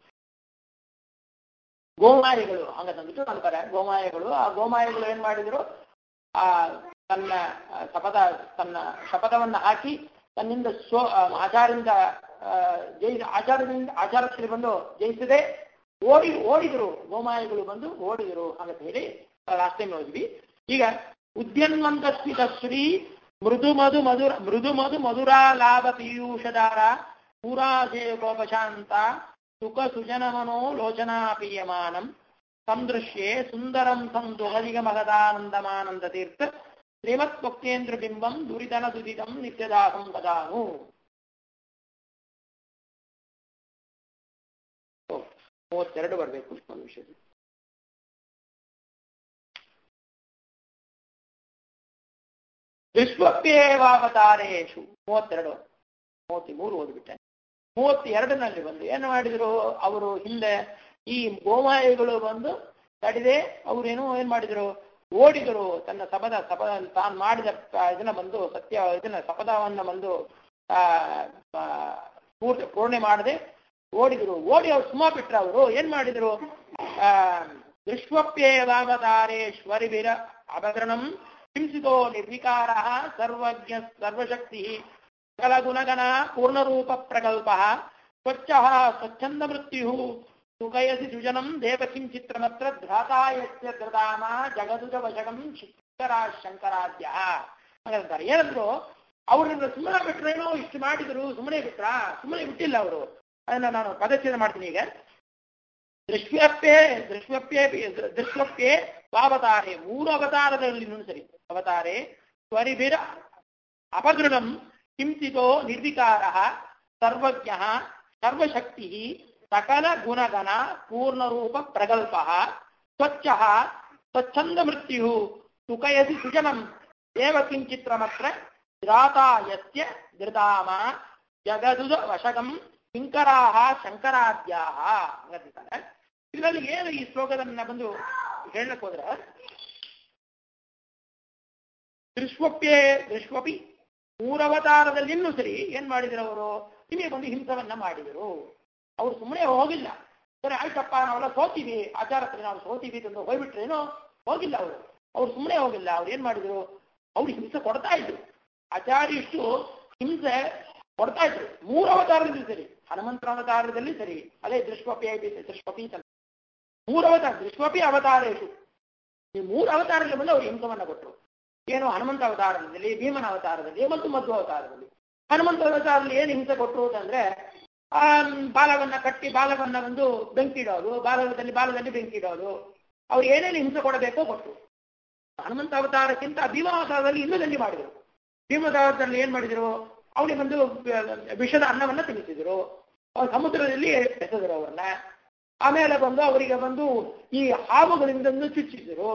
ಗೋಮಾಯಗಳು ಹಂಗ ತಂದ್ಬಿಟ್ಟು ಅಂತಾರೆ ಗೋಮಾಯಗಳು ಆ ಗೋಮಾಯಗಳು ಏನ್ ಮಾಡಿದ್ರು ಆ ತನ್ನ ಆ, ಶಪಥ ತನ್ನ ಶಪಥವನ್ನ ಹಾಕಿ ತನ್ನಿಂದ ಸ್ವ ಆ, ಆಚಾರದಿಂದ ಆ, ಜೈ ಆಚಾರದಿಂದ ಆಚಾರದಲ್ಲಿ ಬಂದು ಜಯಿಸದೆ ಓಡಿ ಓಡಿದ್ರು ಗೋಮಾಯಗಳು ಬಂದು ಓಡಿದ್ರು ಅಂತ ಹೇಳಿ ಲಾಸ್ಟ್ ಟೈಮ್ ನೋಡಿದ್ವಿ ಈಗ ಉದ್ಯನ್ವಂತ ಸ್ಮಿತ ಶ್ರೀ ಮೃದು ಮಧು ಮಧುರ ಮೃದು ಮಧು ಮಧುರಾ ಲಾಭ ಪೀಯೂಷಧಾರ ಪೂರಾಜಯ ಗೋಪಶಾಂತ ಸುಖ ಸುಜನ ಮನೋ ಲೋಚನಾ ಪೀಯಮಾನಂ ಸಂದೃಶ್ಯೆ ಸುಂದರಂ ಸಂದುಹರಿಗ ಮಗದಾನಂದಮಾನಂದ ತೀರ್ಥ ಶ್ರೀಮತ್ ಭಕ್ತೇಂದ್ರ ಬಿಂಬಂ ದುರಿತನ ದುರಿತಂ ನಿತ್ಯದಾಸಂ ವದಾನು ಓ, ಮೂವತ್ತೆರಡು ಬರಬೇಕು ಒಂದು ವಿಷಯ ವಿಶ್ವಪ್ಯೇವಾವತಾರೇಶು ಮೂವತ್ತೆರಡು ಮೂವತ್ಮೂರು ಓದ್ಬಿಟ್ಟೆ ಮೂವತ್ತೆರಡನಲ್ಲಿ ಬಂದು ಏನು ಮಾಡಿದ್ರು ಅವರು ಹಿಂದೆ ಈ ಗೋಮಾಯಗಳು ಬಂದು ತಡೆದೆ ಅವ್ರೇನು ಏನ್ ಮಾಡಿದ್ರು ಓಡಿದರು ತನ್ನ ಸಪದ ಸಪದ ತಾನು ಮಾಡಿದ ಪ- ಇದನ್ನ ಬಂದು ಸತ್ಯ ಇದನ್ನ ಸಪದವನ್ನ ಬಂದು ಆ, ಆ, ಪೂರ್ತಿ ಪೂರ್ಣೆ ಮಾಡದೆ ಓಡಿದ್ರು ಓಡಿ ಅವ್ರು ಸುಮ್ಮ ಬಿಟ್ರ ಅವರು ಏನ್ ಮಾಡಿದ್ರು ಆ ದೃಶ್ವಪ್ಯೇವಾವತಾರೇಶ್ವರಿಭಿರ ಅಭಗ್ರಣಂ ಹಿಂಸಿತೋ ನಿರ್ವಿಕಾರ ಸರ್ವಜ್ಞ ಸರ್ವಶಕ್ತಿ ಸಕಲಗುಣಗಣ ಪೂರ್ಣರೂಪ ಪ್ರಕಲ್ಪ ಸ್ವಚ್ಛ ಸ್ವಚ್ಛಂದ ಮೃತ್ಯು ಸುಖಯಸಿ ಸುಜನಂ ದೇವಕಿಂ ಚಿತ್ರಮತ್ರ ಧ್ರಾತಾಯಸ್ಯ ಧೃತಾಮ ಜಗದುಜ ವಶಗಂ ಶಿಖರ ಶಂಕರಾದ್ಯ ಅಂತಾರೆ ಏನಂದ್ರು ಅವ್ರನ್ನ ಸುಮ್ಮನೆ ಬಿಟ್ರೇನೋ ಇಷ್ಟು ಮಾಡಿದ್ರು ಸುಮ್ಮನೆ ಬಿಟ್ರಾ ಸುಮ್ಮನೆ ಬಿಟ್ಟಿಲ್ಲ ಅವರು ಅದನ್ನ ನಾನು ಪದಚ್ಛೇದ ಮಾಡ್ತೀನಿ ಈಗ ದೃಶ್ಯಪ್ಪೆ ದೃಶ್ಯಪ್ಪೆ ದೃಶ್ಯಪ್ಪೆ ಸ್ವಾವತಾರೆ ಮೂರು ಅವತಾರದಲ್ಲಿ ಸರಿ ಅವತಾರೆ ಸ್ವರಿಭಿರ ಅಪಗೃಣಂ ಕಿಂಚಿತೋ ನಿರ್ವಿಕಾರ ಸರ್ವಜ್ಞ ಸರ್ವಶಕ್ತಿ ಸಕಲ ಗುಣಗಣ ಪೂರ್ಣರೂಪ ಪ್ರಗಲ್ಪ ಸ್ವಚ್ಛ ಸ್ವಚ್ಛಂದ ಮೃತ್ಯು ಸುಖಯಸಿ ಸುಜನಂ ದೇವ ಕಿಂಚಿತ್ರಮತ್ರ ಧ್ರಾತಾಯಸ್ಯ ಧೃತಾಮ ಜಗದುದ ವಶಗಂ ಕಿಂಕರಾಹ ಶಂಕರಾದ್ಯಾಹ ಅಂತಾರೆ ಇದರಲ್ಲಿ ಏನು ಈ ಶ್ಲೋಕದನ್ನ ಬಂದು ಹೇಳಕ್ ಹೋದ್ರೆ ದೃಶ್ವಪ್ಯೇ ದೃಶ್ವಪಿ ಮೂರವತಾರದಲ್ಲಿನ್ನೂ ಸರಿ ಏನ್ ಮಾಡಿದ್ರು ಅವರು ನಿಮಗೆ ಒಂದು ಹಿಂಸವನ್ನ ಮಾಡಿದರು ಅವ್ರು ಸುಮ್ಮನೆ ಹೋಗಿಲ್ಲ ಸರಿ ಆಯ್ತಪ್ಪ ನಾವೆಲ್ಲ ಸೋತೀವಿ ಆಚಾರದಲ್ಲಿ ನಾವು ಸೋತೀವಿ ಅಂತ ಹೋಗ್ಬಿಟ್ರೇನೋ ಹೋಗಿಲ್ಲ ಅವರು ಅವ್ರು ಸುಮ್ಮನೆ ಹೋಗಿಲ್ಲ ಅವ್ರು ಏನ್ ಮಾಡಿದ್ರು ಅವ್ರು ಹಿಂಸೆ ಕೊಡ್ತಾ ಇದ್ರು ಆಚಾರ್ಯಷ್ಟು ಹಿಂಸೆ ಕೊಡ್ತಾ ಇದ್ರು ಮೂರು ಅವತಾರದಲ್ಲಿ ಸರಿ ಹನುಮಂತರ ಅವತಾರದಲ್ಲಿ ಸರಿ ಅದೇ ದೃಶ್ವಪಿ ದೃಶ್ವಪಿ ಅಂತ ಮೂರು ಅವತಾರ ದೃಶ್ವಪಿ ಅವತಾರೇಶು ಈ ಮೂರು ಅವತಾರದಲ್ಲಿ ಬಂದು ಅವ್ರು ಹಿಂಸವನ್ನ ಕೊಟ್ಟರು ಏನು ಹನುಮಂತ ಅವತಾರದಲ್ಲಿ ಭೀಮನ ಅವತಾರದಲ್ಲಿ ಮತ್ತು ಮಧ್ವ ಅವತಾರದಲ್ಲಿ ಹನುಮಂತ ಅವತಾರದಲ್ಲಿ ಏನು ಹಿಂಸೆ ಕೊಟ್ಟರು ಅಂತಂದ್ರೆ ಆ ಬಾಲವನ್ನ ಕಟ್ಟಿ ಬಾಲವನ್ನ ಒಂದು ಬೆಂಕಿಡೋದು ಬಾಲದಲ್ಲಿ ಬಾಲದಲ್ಲಿ ಬೆಂಕಿಡೋದು ಅವ್ರು ಏನೇನು ಹಿಂಸೆ ಕೊಡಬೇಕೋ ಕೊಟ್ಟರು ಹನುಮಂತ ಅವತಾರಕ್ಕಿಂತ ಭೀಮ ಅವತಾರದಲ್ಲಿ ಇನ್ನೂ ದಂಡಿ ಮಾಡಿದರು ಭೀಮ ಅವತಾರದಲ್ಲಿ ಏನ್ ಮಾಡಿದ್ರು ಅವನಿಗೆ ಒಂದು ವಿಷದ ಅನ್ನವನ್ನ ತಿನ್ನಿಸಿದ್ರು ಅವ್ರು ಸಮುದ್ರದಲ್ಲಿ ಎಸೆದರು ಅವ್ರನ್ನ ಆಮೇಲೆ ಬಂದು ಅವರಿಗೆ ಬಂದು ಈ ಹಾವುಗಳಿಂದ ಚುಚ್ಚಿದ್ರು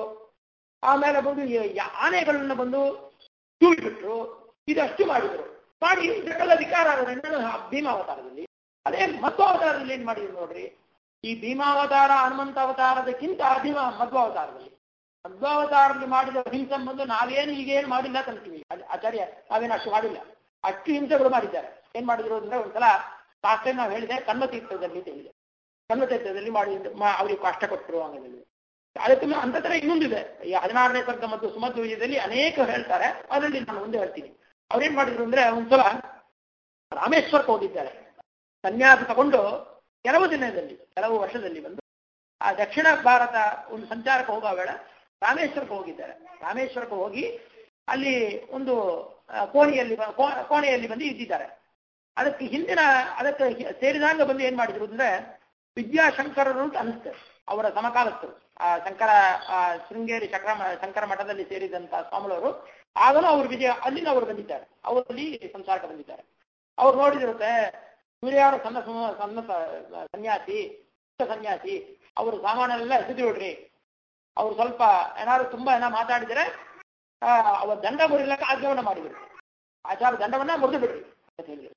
ಆಮೇಲೆ ಬಂದು ಈ ಯ- ಆನೆಗಳನ್ನ ಬಂದು ತೂಗಿಬಿಟ್ರು ಇದಷ್ಟು ಮಾಡಿದ್ರು ಮಾಡಿ ಇದಕ್ಕೆಲ್ಲ ವಿಕಾರ ಆಗೋದ್ರಿಂದ ಭೀಮಾವತಾರದಲ್ಲಿ ಅದೇ ಮಧ್ವಾವತಾರದಲ್ಲಿ ಏನ್ ಮಾಡಿದ್ರು ನೋಡ್ರಿ ಈ ಭೀಮಾವತಾರ ಹನುಮಂತ ಅವತಾರದಕ್ಕಿಂತ ಭೀಮ ಮಧ್ವಾವತಾರದಲ್ಲಿ ಮಧ್ವಾವತಾರದಲ್ಲಿ ಮಾಡಿದ ಹಿಂಸೆ ಬಂದು ನಾವೇನು ಈಗೇನು ಮಾಡಿಲ್ಲ ಕಂತೀವಿ ಅಲ್ಲಿ ಆಚಾರ್ಯ ನಾವೇನು ಅಷ್ಟು ಮಾಡಿಲ್ಲ ಅಷ್ಟು ಹಿಂಸೆಗಳು ಮಾಡಿದ್ದಾರೆ ಏನ್ ಮಾಡಿದ್ರು ಅಂದ್ರೆ ಒಂದ್ಸಲ ಲಾಸ್ಟ್ ಟೈಮ್ ನಾವು ಹೇಳಿದೆ ಕನ್ಮತೀರ್ಥದಲ್ಲಿ ಅಂತ ಹೇಳಿದೆ ಕನ್ಮತೀರ್ಥದಲ್ಲಿ ಮಾಡಿ ಮಾ- ಅವ್ರಿಗೆ ಕಷ್ಟ ಕೊಟ್ಟರು ಹಂಗದಲ್ಲಿ ಅದಕ್ಕೆ ಅಂತ ತರ ಇನ್ನೊಂದಿದೆ ಈ ಹದಿನಾರನೇ ಸರ್ಗ ಮತ್ತು ಸುಮಧ್ವ ವಿಜಯದಲ್ಲಿ ಅನೇಕ ಹೇಳ್ತಾರೆ ಅದರಲ್ಲಿ ನಾನು ಒಂದೇ ಹೇಳ್ತೀನಿ ಅವ್ರೇನ್ ಮಾಡಿದ್ರು ಅಂದ್ರೆ ಒಂದ್ಸಲ ರಾಮೇಶ್ವರಕ್ಕೆ ಹೋಗಿದ್ದಾರೆ ಸನ್ಯಾಸ ತಗೊಂಡು ಕೆಲವು ದಿನದಲ್ಲಿ ಕೆಲವು ವರ್ಷದಲ್ಲಿ ಬಂದು ಆ ದಕ್ಷಿಣ ಭಾರತ ಒಂದು ಸಂಚಾರಕ್ಕೆ ಹೋಗೋ ವೇಳೆ ರಾಮೇಶ್ವರಕ್ಕೆ ಹೋಗಿದ್ದಾರೆ ರಾಮೇಶ್ವರಕ್ಕೆ ಹೋಗಿ ಅಲ್ಲಿ ಒಂದು ಆ, ಕೋಣೆಯಲ್ಲಿ ಬ- ಕೋ- ಕೋಣೆಯಲ್ಲಿ ಬಂದು ಇದ್ದಿದ್ದಾರೆ ಅದಕ್ಕೆ ಹಿಂದಿನ ಅದಕ್ಕೆ ಹಿ- ಸೇರಿದಾಗ ಬಂದು ಏನ್ ಮಾಡಿದ್ರು ಅಂದ್ರೆ ವಿದ್ಯಾಶಂಕರರು ಅಂತ ಅನಿಸ್ತದೆ ಅವರ ಸಮಕಾಲಸ್ಥರು ಆ ಶಂಕರ ಆ, ಶೃಂಗೇರಿ ಚಕ್ರ ಶಂಕರ ಮಠದಲ್ಲಿ ಸೇರಿದಂತ ಸ್ವಾಮಿಗಳವರು ಆಗಲೂ ಅವರು ವಿಜಯ ಅಲ್ಲಿಂದ ಅವರು ಬಂದಿದ್ದಾರೆ ಅವರಲ್ಲಿ ಸಂಸಾರಕ್ಕೆ ಬಂದಿದ್ದಾರೆ ಅವ್ರು ನೋಡಿದಿರುತ್ತೆ ಸೂರ್ಯಾರು ಸಣ್ಣ ಸಮ- ಸಣ್ಣ ಸ- ಸನ್ಯಾಸಿ ಚಿಕ್ಕ ಸನ್ಯಾಸಿ ಅವರು ಸಾಮಾನೆಲ್ಲ ಎಸೆದು ಬಿಡ್ರಿ ಅವ್ರು ಸ್ವಲ್ಪ ಏನಾದ್ರು ತುಂಬಾ ಏನೋ ಮಾತಾಡಿದರೆ ಆ, ಅವರ ದಂಡ ಮುರಿಲಕ್ಕೆ ಆಜ್ಞಾವನ್ನ ಮಾಡಿದ್ರು ಆಚಾರ ದಂಡವನ್ನ ಮುರಿದು ಬಿಡ್ರಿ ಅಂತ ಹೇಳಿದ್ರು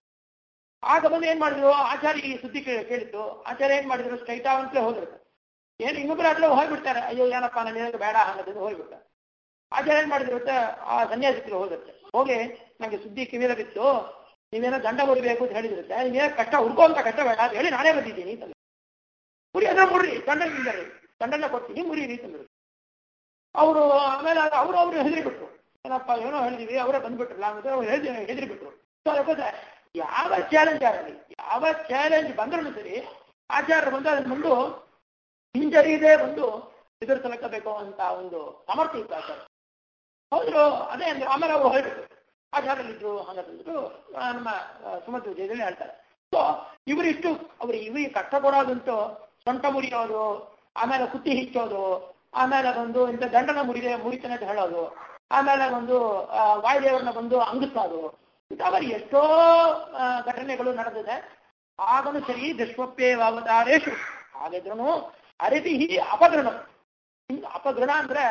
ಆಗ ಬಂದು ಏನ್ ಮಾಡಿದ್ರು ಆಚಾರ್ಯ ಈ ಸುದ್ದಿ ಕೇ- ಕೇಳಿತ್ತು ಆಚಾರ್ಯ ಏನ್ ಮಾಡಿದ್ರು ಸ್ಟ್ರೈಟ್ ಅಂತಲೇ ಹೋದ್ರು ಏನು ಇನ್ನೊಬ್ಬರು ಆದ್ರೂ ಹೋಗ್ಬಿಡ್ತಾರೆ ಅಯ್ಯೋ ಏನಪ್ಪ ನನಗೆ ಬೇಡ ಹಂಗದಿಂದ ಹೋಗ್ಬಿಡ್ತಾರೆ ಆಚಾರ್ಯ ಏನ್ ಮಾಡಿದ್ರು ಗೊತ್ತಾ? ಆ ಸನ್ಯಾಸಿಕರು ಹೋಗುತ್ತೆ ಹೋಗಿ ನಂಗೆ ಸುದ್ದಿ ಕಿವಿಯಲ್ಲಿ ಬಿತ್ತು ನೀವೇನೋ ದಂಡ ಮುರಿಬೇಕು ಅಂತ ಹೇಳಿದಿರುತ್ತೆ ನೀವೇ ಕಷ್ಟ ಹುಡ್ಕೋಂತ ಕಷ್ಟ ಬೇಡ ಅಂತ ಹೇಳಿ ನಾನೇ ಬಂದಿದ್ದೀನಿ ಅಂತ ಮುರಿ ಅಂದ್ರೆ ಮುರ್ರಿ ದಂಡ ಇದ್ದಾರೆ ದಂಡನ ಕೊಡ್ತೀನಿ ಮುರಿರಿ ತಂದ್ರು ಅವರು ಆಮೇಲೆ ಅವರು ಅವರು ಹೆದರಿಬಿಟ್ರು ಏನಪ್ಪ ಏನೋ ಹೇಳಿದೀವಿ ಅವರೇ ಬಂದ್ಬಿಟ್ರಲ್ಲ ಅಂದ್ರೆ ಅವ್ರು ಹೆದರಿ ಹೆದರಿಬಿಟ್ರು ಸೊ ಅದಕ್ಕೆ ಯಾವ ಚಾಲೆಂಜ್ ಆಗಲಿ ಯಾವ ಚಾಲೆಂಜ್ ಬಂದ್ರೂ ಸರಿ ಆಚಾರ್ಯರು ಬಂದು ಅದನ್ನ ಮುಂದು ಹಿಂಜರಿಯದೆ ಬಂದು ಎದುರಿಸಲಕ್ಕಬೇಕು ಅಂತ ಒಂದು ಸಾಮರ್ಥ್ಯ ಇತ್ತು ಆಚಾರ್ಯ ಹೌದ್ರು ಅದೇ ಅಂದ್ರೆ ಆಮೇಲೆ ಅವರು ಹೊರಬಿಟ್ರು ಆಚಾರ್ಯಲ್ಲಿದ್ರು ಹಂಗಂದ್ರು ನಮ್ಮ ಸುಮತ್ ವಿಜಯದಲ್ಲಿ ಹೇಳ್ತಾರೆ ಸೊ ಇವರಿಷ್ಟು ಅವ್ರು ಇವರಿಗೆ ಕಷ್ಟ ಕೊಡೋದಂತೂ ಸೊಂಟ ಮುರಿಯೋದು ಆಮೇಲೆ ಕುತ್ತಿ ಹಿಚ್ಚೋದು ಆಮೇಲೆ ಬಂದು ಇಂಥ ದಂಡನ ಮುರಿದೆ ಮುರಿತಾನೆ ಅಂತ ಹೇಳೋದು ಆಮೇಲೆ ಒಂದು ಆ, ವಾಯುದೇವರನ್ನ ಬಂದು ಅಂಗಿಸೋದು ಇಂಥವರು ಎಷ್ಟೋ ಆ, ಘಟನೆಗಳು ನಡೆದಿದೆ ಆಗನು ಸರಿ ದುಷ್ಪಪ್ಯೇವಾವತಾರೇಶು ಹಾಗಿದ್ರು ಅರಿತಿ ಅಪಗೃಣ ಅಪಗೃಣ ಅಂದ್ರೆ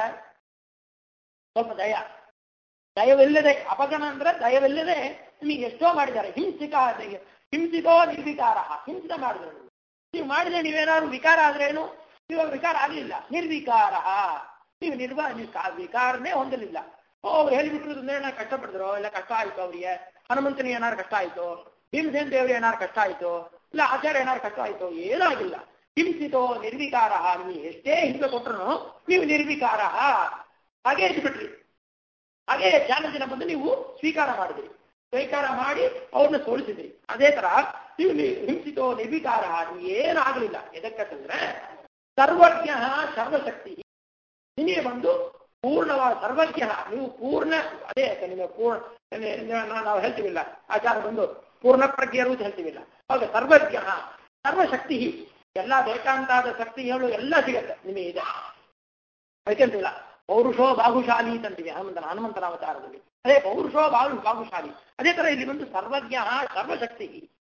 ಸ್ವಲ್ಪ ದಯ ದಯವಿಲ್ಲದೆ ಅಪಗಣ ಅಂದ್ರೆ ದಯವಿಲ್ಲದೆ ನಿಮಗೆ ಎಷ್ಟೋ ಮಾಡಿದ್ದಾರೆ ಹಿಂಸಿಕ ಹಿಂಸಿಕೋ ನಿರ್ವಿಕಾರ ಹಿಂಸೆ ಮಾಡಿದ್ರು ನೀವು. ನೀವು ಮಾಡಿದ್ರೆ ನೀವೇನಾದ್ರು ವಿಕಾರ ಆದ್ರೇನು ಇವಾಗ ವಿಕಾರ ಆಗಲಿಲ್ಲ ನಿರ್ವಿಕಾರ ನೀವು ನಿರ್ವ ನೀವು ಕಾ- ವಿಕಾರನೇ ಹೊಂದಲಿಲ್ಲ ಓ ಅವ್ರು ಹೇಳಿಬಿಟ್ರು ಅಂದ್ರೆ ಏನಾರು ಕಷ್ಟಪಡಿದ್ರು ಇಲ್ಲ ಕಷ್ಟ ಆಯ್ತು ಅವ್ರಿಗೆ ಹನುಮಂತನಿಗೆ ಏನಾರು ಕಷ್ಟ ಆಯ್ತು ಭೀಮಸೇನ್ ದೇವ್ರಿಗೆ ಏನಾರು ಕಷ್ಟ ಆಯ್ತು ಇಲ್ಲ ಆಚಾರ್ಯ ಏನಾರು ಕಷ್ಟ ಆಯ್ತು ಏನಾಗಿಲ್ಲ ಹಿಂಸಿತೋ ನಿರ್ವಿಕಾರ ನೀವು ಎಷ್ಟೇ ಹಿಂಸೆ ಕೊಟ್ಟರು ನೀವು ನಿರ್ವಿಕಾರ ಹಾಗೆ ಇದ್ಬಿಟ್ರಿ ಹಾಗೆ ಚಾಲೆಂಜಿನ ಬಂದು ನೀವು ಸ್ವೀಕಾರ ಮಾಡಿದ್ರಿ ಸ್ವೀಕಾರ ಮಾಡಿ ಅವ್ರನ್ನ ಸೋಲಿಸಿದ್ರಿ ಅದೇ ತರ ನೀವು ನಿ- ಹಿಂಸಿತೋ ನಿರ್ವಿಕಾರ ನೀವು ಏನಾಗಲಿಲ್ಲ ಎದಕ್ಕಂತಂದ್ರೆ ಸರ್ವಜ್ಞ ಸರ್ವಶಕ್ತಿ ನಿಮಗೆ ಬಂದು ಪೂರ್ಣವಾದ ಸರ್ವಜ್ಞ ನೀವು ಪೂರ್ಣ ಅದೇ ನಿಮಗೆ ಪೂರ್ಣ ನಾ- ನಾವು ಹೇಳ್ತೀವಿಲ್ಲ ಆಚಾರ ಬಂದು ಪೂರ್ಣ ಪ್ರಜ್ಞರು ಅಂತ ಹೇಳ್ತೀವಿಲ್ಲ ಹೌದು ಸರ್ವಜ್ಞ ಸರ್ವಶಕ್ತಿ ಎಲ್ಲ ಬೇಕಾಂತಾದ ಶಕ್ತಿಗಳು ಎಲ್ಲ ಸಿಗತ್ತೆ ನಿಮಗೆ ಇದೆ ಯಾಕೆಂತಿಲ್ಲ ಪೌರುಷೋ ಬಾಹುಶಾಲಿ ಅಂತೀವಿ ಹನುಮಂತನ ಹನುಮಂತನ ಅವತಾರದಲ್ಲಿ ಅದೇ ಪೌರುಷೋ ಬಾಹು ಬಾಹುಶಾಲಿ ಅದೇ ತರ ಇಲ್ಲಿ ಬಂದು ಸರ್ವಜ್ಞ ಸರ್ವಶಕ್ತಿ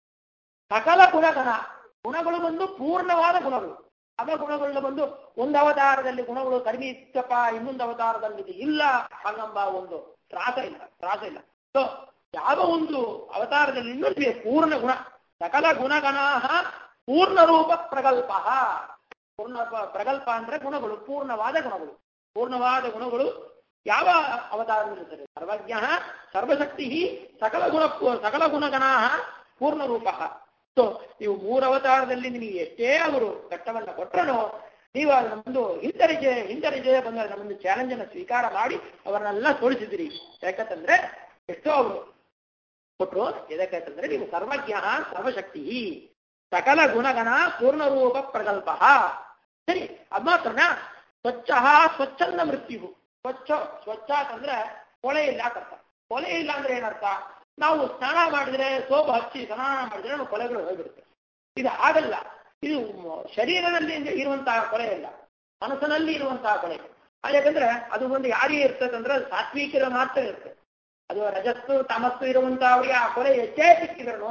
ಸಕಲ ಗುಣಗಣ ಗುಣಗಳು ಬಂದು ಪೂರ್ಣವಾದ ಗುಣಗಳು ಅದ ಗುಣಗಳನ್ನ ಬಂದು ಒಂದು ಅವತಾರದಲ್ಲಿ ಗುಣಗಳು ಕಡಿಮೆ ಇತ್ತಪ್ಪ ಇನ್ನೊಂದು ಅವತಾರದಲ್ಲಿ ಇದು ಇಲ್ಲ ಹಂಗಂಬ ಒಂದು ತ್ರಾಸ ಇಲ್ಲ ತ್ರಾಸ ಇಲ್ಲ ಸೊ ಯಾವ ಒಂದು ಅವತಾರದಲ್ಲಿ ಇನ್ನೊಂದು ಪೂರ್ಣ ಗುಣ ಸಕಲ ಗುಣಗಣ ಪೂರ್ಣ ರೂಪ ಪ್ರಗಲ್ಪ ಪೂರ್ಣ ಪ- ಪ್ರಗಲ್ಪ ಅಂದ್ರೆ ಗುಣಗಳು ಪೂರ್ಣವಾದ ಗುಣಗಳು ಪೂರ್ಣವಾದ ಗುಣಗಳು ಯಾವ ಅವತಾರದಲ್ಲಿರುತ್ತದೆ ಸರ್ವಜ್ಞ ಸರ್ವಶಕ್ತಿ ಸಕಲ ಗುಣ ಸಕಲ ಗುಣಗಣ ಪೂರ್ಣ ರೂಪ ಸೊ ನೀವು ಮೂರು ಅವತಾರದಲ್ಲಿ ನಿಮಗೆ ಎಷ್ಟೇ ಅವರು ಕಷ್ಟವನ್ನ ಕೊಟ್ಟರು ನೀವು ಅದನ್ನ ಒಂದು ಹಿಂದರಿಜೆ ಹಿಂದರಿಜೆ ಬಂದ ಅದನ್ನ ಒಂದು ಚಾಲೆಂಜ್ ಅನ್ನು ಸ್ವೀಕಾರ ಮಾಡಿ ಅವರನ್ನೆಲ್ಲ ಸೋಲಿಸಿದಿರಿ ಯಾಕಂತಂದ್ರೆ ಎಷ್ಟೋ ಅವರು ಕೊಟ್ಟರು ಎದಕ್ಕಂತಂದ್ರೆ ನೀವು ಸರ್ವಜ್ಞ ಸರ್ವಶಕ್ತಿ ಸಕಲ ಗುಣಗಣ ಪೂರ್ಣ ರೂಪ ಪ್ರಗಲ್ಪ ಸರಿ ಅದ್ ಮಾತ್ರನ ಸ್ವಚ್ಛ ಸ್ವಚ್ಛಂದ ಮೃತ್ಯು ಸ್ವಚ್ಛ ಸ್ವಚ್ಛ ಅಂತಂದ್ರೆ ಕೊಳೆ ಇಲ್ಲ ಅಂತ ಕೊಳೆ ಇಲ್ಲ ಅಂದ್ರೆ ಏನರ್ಥ ನಾವು ಸ್ನಾನ ಮಾಡಿದ್ರೆ ಸೋಪ್ ಹಚ್ಚಿ ಸ್ನಾನ ಮಾಡಿದ್ರೆ ನಮ್ಮ ಕೊಲೆಗಳು ಹೋಗ್ಬಿಡುತ್ತೆ ಇದು ಆಗಲ್ಲ ಇದು ಮ- ಶರೀರದಲ್ಲಿ ಇರುವಂತಹ ಕೊಲೆ ಇಲ್ಲ ಮನಸ್ಸಿನಲ್ಲಿ ಇರುವಂತಹ ಕೊಲೆ ಅದು ಯಾಕಂದ್ರೆ ಅದು ಒಂದು ಯಾರಿಗೆ ಇರ್ತದೆ ಅಂದ್ರೆ ಅದು ಸಾತ್ವಿಕರ ಮಾತ್ರ ಇರ್ತದೆ ಅದು ರಜಸ್ಸು ತಮಸ್ಸು ಇರುವಂತಹ ಅವರಿಗೆ ಆ ಕೊಲೆ ಎಷ್ಟೇ ಸಿಕ್ಕಿದ್ರು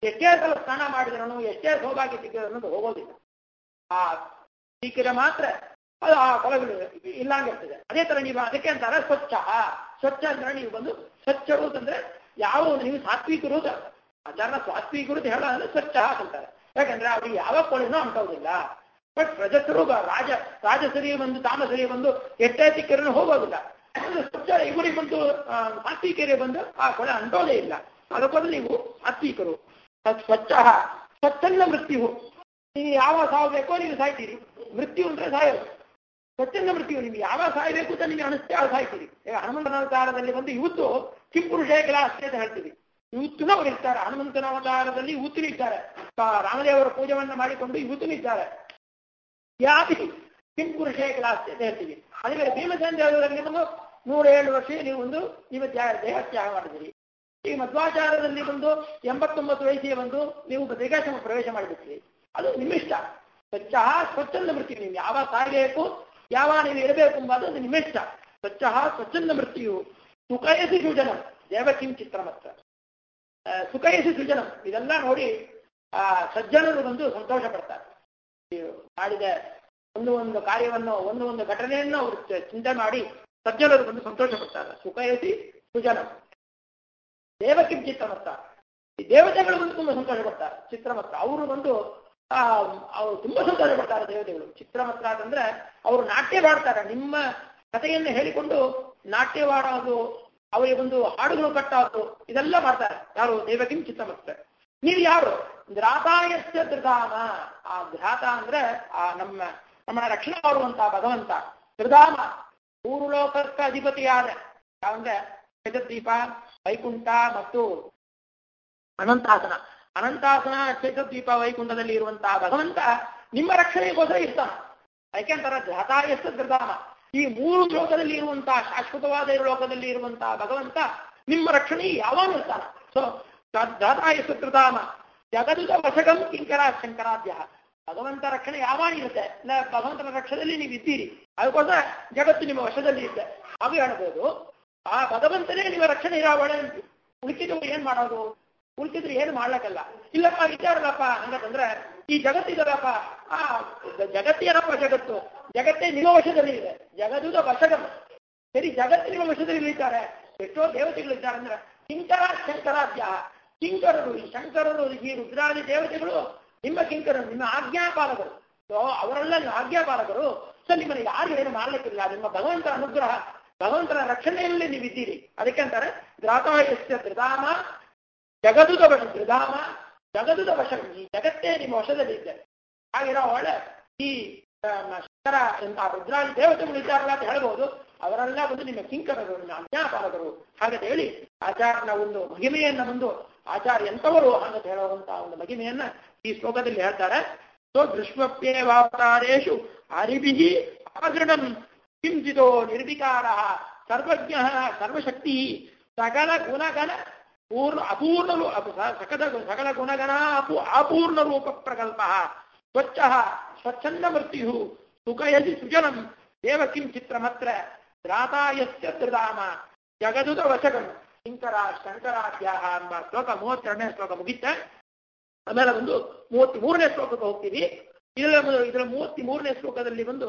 ಎಷ್ಟೇ ಸಲ ಸ್ನಾನ ಮಾಡಿದ್ರೂ ಎಷ್ಟೇ ಸೌಭಾಗ್ಯ ಸಿಕ್ಕಿದ್ರು ಅನ್ನೋದು ಹೋಗೋದಿಲ್ಲ ಆ ಸಿಕ್ಕಿದ್ರೆ ಮಾತ್ರ ಅದು ಆ ಕೊಳಗಳು ಇಲ್ಲಾಂಗಿರ್ತದೆ ಅದೇ ತರ ನೀವು ಅದಕ್ಕೆ ಅಂತಾರೆ ಸ್ವಚ್ಛ ಸ್ವಚ್ಛ ಅಂದ್ರೆ ನೀವು ಬಂದು ಸ್ವಚ್ಛರು ಅಂತಂದ್ರೆ ಯಾವ ಒಂದು ನೀವು ಸಾತ್ವಿಕರು ಅಂತ ಆಚಾರ ಸಾತ್ವಿಕರು ಅಂತ ಹೇಳೋದ್ರೆ ಸ್ವಚ್ಛ ಅಂತಾರೆ ಯಾಕಂದ್ರೆ ಅವ್ರಿಗೆ ಯಾವ ಕೊಳೆನೂ ಅಂಟೋದಿಲ್ಲ ಬಟ್ ಪ್ರಜಸರು ಬ- ರಾಜ ರಾಜಸರಿ ಬಂದು ತಾಮಸರಿ ಬಂದು ಎಷ್ಟೇ ಸಿಕ್ಕರೂ ಹೋಗೋದಿಲ್ಲ ಅಂದ್ರೆ ಸ್ವಚ್ಛ ಇವರಿಗೆ ಬಂದು ಆ, ಸಾತ್ವಿಕರಿಗೆ ಬಂದು ಆ ಕೊಳೆ ಅಂಟೋದೇ ಇಲ್ಲ ಅದಕ್ಕೋದ್ರೆ ನೀವು ಸಾತ್ವಿಕರು ತತ್ ಸ್ವಚ್ಛ ಸ್ವಚ್ಛಂದ ಮೃತ್ಯು ನೀವು ಯಾವಾಗ ಸಾವಬೇಕೋ ನೀವು ಸಾಯ್ತೀರಿ ಮೃತ್ಯು ಅಂದ್ರೆ ಸಾಯೋದು ಸ್ವಚ್ಛಂದ ಮೃತ್ಯು ನಿಮ್ಗೆ ಯಾವಾಗ ಸಾಯಬೇಕು ಅಂತ ನಿಮಗೆ ಅನಿಸ್ತೇ ಆಗ ಸಾಯ್ತೀರಿ ಈಗ ಹನುಮಂತನ ಅವತಾರದಲ್ಲಿ ಬಂದು ಇವತ್ತು ಕಿಂಪುರುಷ ಕೆಲ ಅಷ್ಟೇ ಅಂತ ಹೇಳ್ತೀವಿ ಇವತ್ತು ಅವ್ರು ಇರ್ತಾರೆ ಹನುಮಂತನ ಅವತಾರದಲ್ಲಿ ಇವತ್ತು ಇರ್ತಾರೆ ಆ ರಾಮದೇವರ ಪೂಜೆವನ್ನ ಮಾಡಿಕೊಂಡು ಇವತ್ತು ಇದ್ದಾರೆ ಯಾಕೆ ಕಿಂಪುರುಷ ಕೆಲ ಅಷ್ಟೇ ಅಂತ ಹೇಳ್ತೀವಿ ಅದೇ ಭೀಮಸೇನ ದೇವರಲ್ಲಿ ಬಂದು ನೂರೇಳು ವರ್ಷ ನೀವು ಒಂದು ನಿಮ್ಮ ತ್ಯಾ- ದೇಹ ತ್ಯಾಗ ಮಾಡಿದಿರಿ ಈ ಮಧ್ವಾಚಾರದಲ್ಲಿ ಬಂದು ಎಂಬತ್ತೊಂಬತ್ತು ವಯಸ್ಸಿಗೆ ಬಂದು ನೀವು ದೇಗಾಶ್ರಮ ಪ್ರವೇಶ ಮಾಡಿಬಿಟ್ರಿ ಅದು ನಿಮ್ಮಿಷ್ಟ ಸ್ವಚ್ಛ ಸ್ವಚ್ಛಂದ ಮೃತ್ಯು ನೀವು ಯಾವಾಗ ಸಾಯಬೇಕು ಯಾವಾಗ ನೀವು ಇರಬೇಕು ಎಂಬುದು ಅದು ನಿಮ್ಮಿಷ್ಟ ಸ್ವಚ್ಛ ಸ್ವಚ್ಛಂದ ಮೃತ್ಯು ಸುಖಯಸಿ ಸೃಜನಂ ದೇವಕಿಂ ಚಿತ್ರಮತ್ರ ಆ, ಸುಖಯಸಿ ಸೃಜನಂ ಇದೆಲ್ಲ ನೋಡಿ ಆ ಸಜ್ಜನರು ಬಂದು ಸಂತೋಷ ಪಡ್ತಾರೆ ನೀವು ಮಾಡಿದ ಒಂದು ಒಂದು ಕಾರ್ಯವನ್ನು ಒಂದು ಒಂದು ಘಟನೆಯನ್ನು ಅವರು ಚ- ಚಿಂತೆ ಮಾಡಿ ಸಜ್ಜನರು ಬಂದು ಸಂತೋಷ ಪಡ್ತಾರೆ ಸುಖಯಸಿ ಸೃಜನಂ ದೇವಕಿಂ ಚಿತ್ರಮತ್ತ ಈ ದೇವತೆಗಳು ಬಂದು ತುಂಬಾ ಸಂತೋಷ ಪಡ್ತಾರೆ ಚಿತ್ರಮತ್ರ ಅವರು ಬಂದು ಆ ಅವರು ತುಂಬಾ ಸಂತೋಷ ಪಡ್ತಾರೆ ದೇವತೆಗಳು ಚಿತ್ರಮತ್ರ ಅಂತಂದ್ರೆ ಅವರು ನಾಟ್ಯ ಮಾಡ್ತಾರೆ ನಿಮ್ಮ ಕಥೆಯನ್ನು ಹೇಳಿಕೊಂಡು ನಾಟ್ಯವಾಡೋದು ಅವರಿಗೆ ಒಂದು ಹಾಡುಗಳು ಕಟ್ಟೋದು ಇದೆಲ್ಲ ಮಾಡ್ತಾರೆ ಯಾರು ದೇವಕಿಂ ಚಿತ್ರಮತ್ರ ನೀವು ಯಾರು ಧ್ರಾತಾಯಸ್ಯ ಧೃಧಾಮ ಆ ಧ್ರಾತ ಅಂದ್ರೆ ಆ ನಮ್ಮ ನಮ್ಮ ರಕ್ಷಣೆ ಮಾಡುವಂತ ಭಗವಂತ ಧೃಧಾಮ ಮೂರು ಲೋಕಕ್ಕೆ ಅಧಿಪತಿಯಾದ ಯಾವಂದ್ರೆ ಜಗದ್ದೀಪ ವೈಕುಂಠ ಮತ್ತು ಅನಂತಾಸನ ಅನಂತಾಸನ ಚೈತದ್ವೀಪ ವೈಕುಂಠದಲ್ಲಿ ಇರುವಂತಹ ಭಗವಂತ ನಿಮ್ಮ ರಕ್ಷಣೆಗೋಸ್ಕರ ಇರ್ತಾನೆ ಯಾಕೆಂತಾರ ಧಾತಾಯಸ್ತ ಧೃಧಾಮ ಈ ಮೂರು ಲೋಕದಲ್ಲಿ ಇರುವಂತಹ ಶಾಶ್ವತವಾದ ಈ ಲೋಕದಲ್ಲಿ ಇರುವಂತಹ ಭಗವಂತ ನಿಮ್ಮ ರಕ್ಷಣೆ ಯಾವಾಗ ಇರ್ತಾನೆ ಸೊ ಧಾತಾಯಸ್ತ ಧೃಧಾಮ ಜಗದುದ ವಸಗಂ ಕಿಂಕರ ಶಂಕರಾಧ್ಯ ಭಗವಂತ ರಕ್ಷಣೆ ಯಾವಾಗ ಇರುತ್ತೆ ಇಲ್ಲ ಭಗವಂತನ ರಕ್ಷಣೆಯಲ್ಲಿ ನೀವು ಇದ್ದೀರಿ ಅದಕ್ಕೋಸ್ಕರ ಜಗತ್ತು ನಿಮ್ಮ ವಶದಲ್ಲಿ ಇದೆ ಹಾಗೆ ಹೇಳ್ಬೋದು ಆ ಭಗವಂತನೇ ನಿಮ್ಮ ರಕ್ಷಣೆ ಇರಾವಳೆ ಉಳಿಕಿದ್ರು ಏನ್ ಮಾಡೋದು ಉಳಿತಿದ್ರೆ ಏನು ಮಾಡ್ಲಕ್ಕಲ್ಲ ಇಲ್ಲಪ್ಪ ವಿಚಾರಲ್ಲಪ್ಪ ಹಂಗಂದ್ರೆ ಈ ಜಗತ್ತಿದಲ್ಲಪ್ಪ ಆ ಜಗತ್ತೇನಪ್ಪ ಜಗತ್ತು ಜಗತ್ತೇ ನಿಮ್ಮ ವಶದಲ್ಲಿ ಇದೆ ಜಗದುದ ವಶಗಂ ಸರಿ ಜಗತ್ತು ನಿಮ್ಮ ವಶದಲ್ಲಿ ಇಳಿತಾರೆ ಎಷ್ಟೋ ದೇವತೆಗಳಿದ್ದಾರೆ ಅಂದ್ರೆ ಕಿಂಕರ ಶಂಕರಾಧ್ಯ ಕಿಂಕರರು ಈ ಶಂಕರರು ಈ ರುದ್ರಾದಿ ದೇವತೆಗಳು ನಿಮ್ಮ ಕಿಂಕರರು ನಿಮ್ಮ ಆಜ್ಞಾಪಾಲಕರು ಸೊ ಅವರೆಲ್ಲ ನಿಮ್ಮ ಆಜ್ಞಾಪಾಲಕರು ಸೊ ನಿಮ್ಮನ್ನು ಯಾರು ಏನು ಮಾಡ್ಲಿಕ್ಕಿಲ್ಲ ನಿಮ್ಮ ಭಗವಂತ ಅನುಗ್ರಹ ಭಗವಂತನ ರಕ್ಷಣೆಯಲ್ಲಿ ನೀವಿದ್ದೀರಿ ಅದಕ್ಕೆ ಅಂತಾರೆ ದ್ರಾತಾಯಸ್ಯ ಧೃಧಾಮ ಜಗದುದ ವಶ ಧೃಧಾಮ ಜಗದುದ ವಶ ಈ ಜಗತ್ತೇ ನಿಮ್ಮ ವಶದಲ್ಲಿ ಇದೆ ಹಾಗಿರೋ ಒಳ್ಳೆ ಈ ಆ, ಶಂಕರ ಎಂತ ರುದ್ರಾದಿ ದೇವತೆಗಳು ಇದ್ದಾರಲ್ಲ ಅಂತ ಹೇಳ್ಬೋದು ಅವರೆಲ್ಲ ಬಂದು ನಿಮ್ಮ ಕಿಂಕರರು ನಿಮ್ಮ ಅಜ್ಞಾಪಾಲಕರು ಹಾಗಂತ ಹೇಳಿ ಆಚಾರ್ಯನ ಒಂದು ಮಹಿಮೆಯನ್ನ ಬಂದು ಆಚಾರ್ಯ ಎಂತವರು ಹಾಗಂತ ಹೇಳುವಂತಹ ಒಂದು ಮಹಿಮೆಯನ್ನ ಈ ಶ್ಲೋಕದಲ್ಲಿ ಹೇಳ್ತಾರೆ ಸೊ ದೃಶ್ವಪ್ಯೇವಾವತಾರೇಶು ಹರಿಭಿ ಆದೃಢಂ ಕಿಂಚಿತೋ ನಿರ್ವಿಕಾರ ಸರ್ವಜ್ಞ ಸರ್ವಶಕ್ತಿ ಸಕಲ ಗುಣಗಣ ಪೂರ್ಣ ಅಪೂರ್ಣ ರೂ- ಅಪ- ಸ- ಸಕಲ ಸಕಲ ಗುಣಗಣ ಅಪು ಅಪೂರ್ಣ ರೂಪ ಪ್ರಕಲ್ಪ ಸ್ವಚ್ಛ ಸ್ವಚ್ಛಂದ ಮೃತ್ಯು ಸುಖಯಸಿ ಸುಜನಂ ದೇವಕಿಂ ಚಿತ್ರಮತ್ರ ದ್ರಾತಾಯಸ್ಯ ತ್ರಿಧಾಮ ಜಗದುದ ವಚಗಂ ಶಂಕರ ಶಂಕರಾಧ್ಯಾಹ ಎಂಬ ಶ್ಲೋಕ ಮೂವತ್ತೆರಡನೇ ಶ್ಲೋಕ ಮುಗಿತೆ ಆಮೇಲೆ ಒಂದು ಮೂವತ್ತ್ ಮೂರನೇ ಶ್ಲೋಕಕ್ಕೆ ಹೋಗ್ತೀವಿ ಇದರ ಇದರ ಮೂವತ್ತ್ ಮೂರನೇ ಶ್ಲೋಕದಲ್ಲಿ ಬಂದು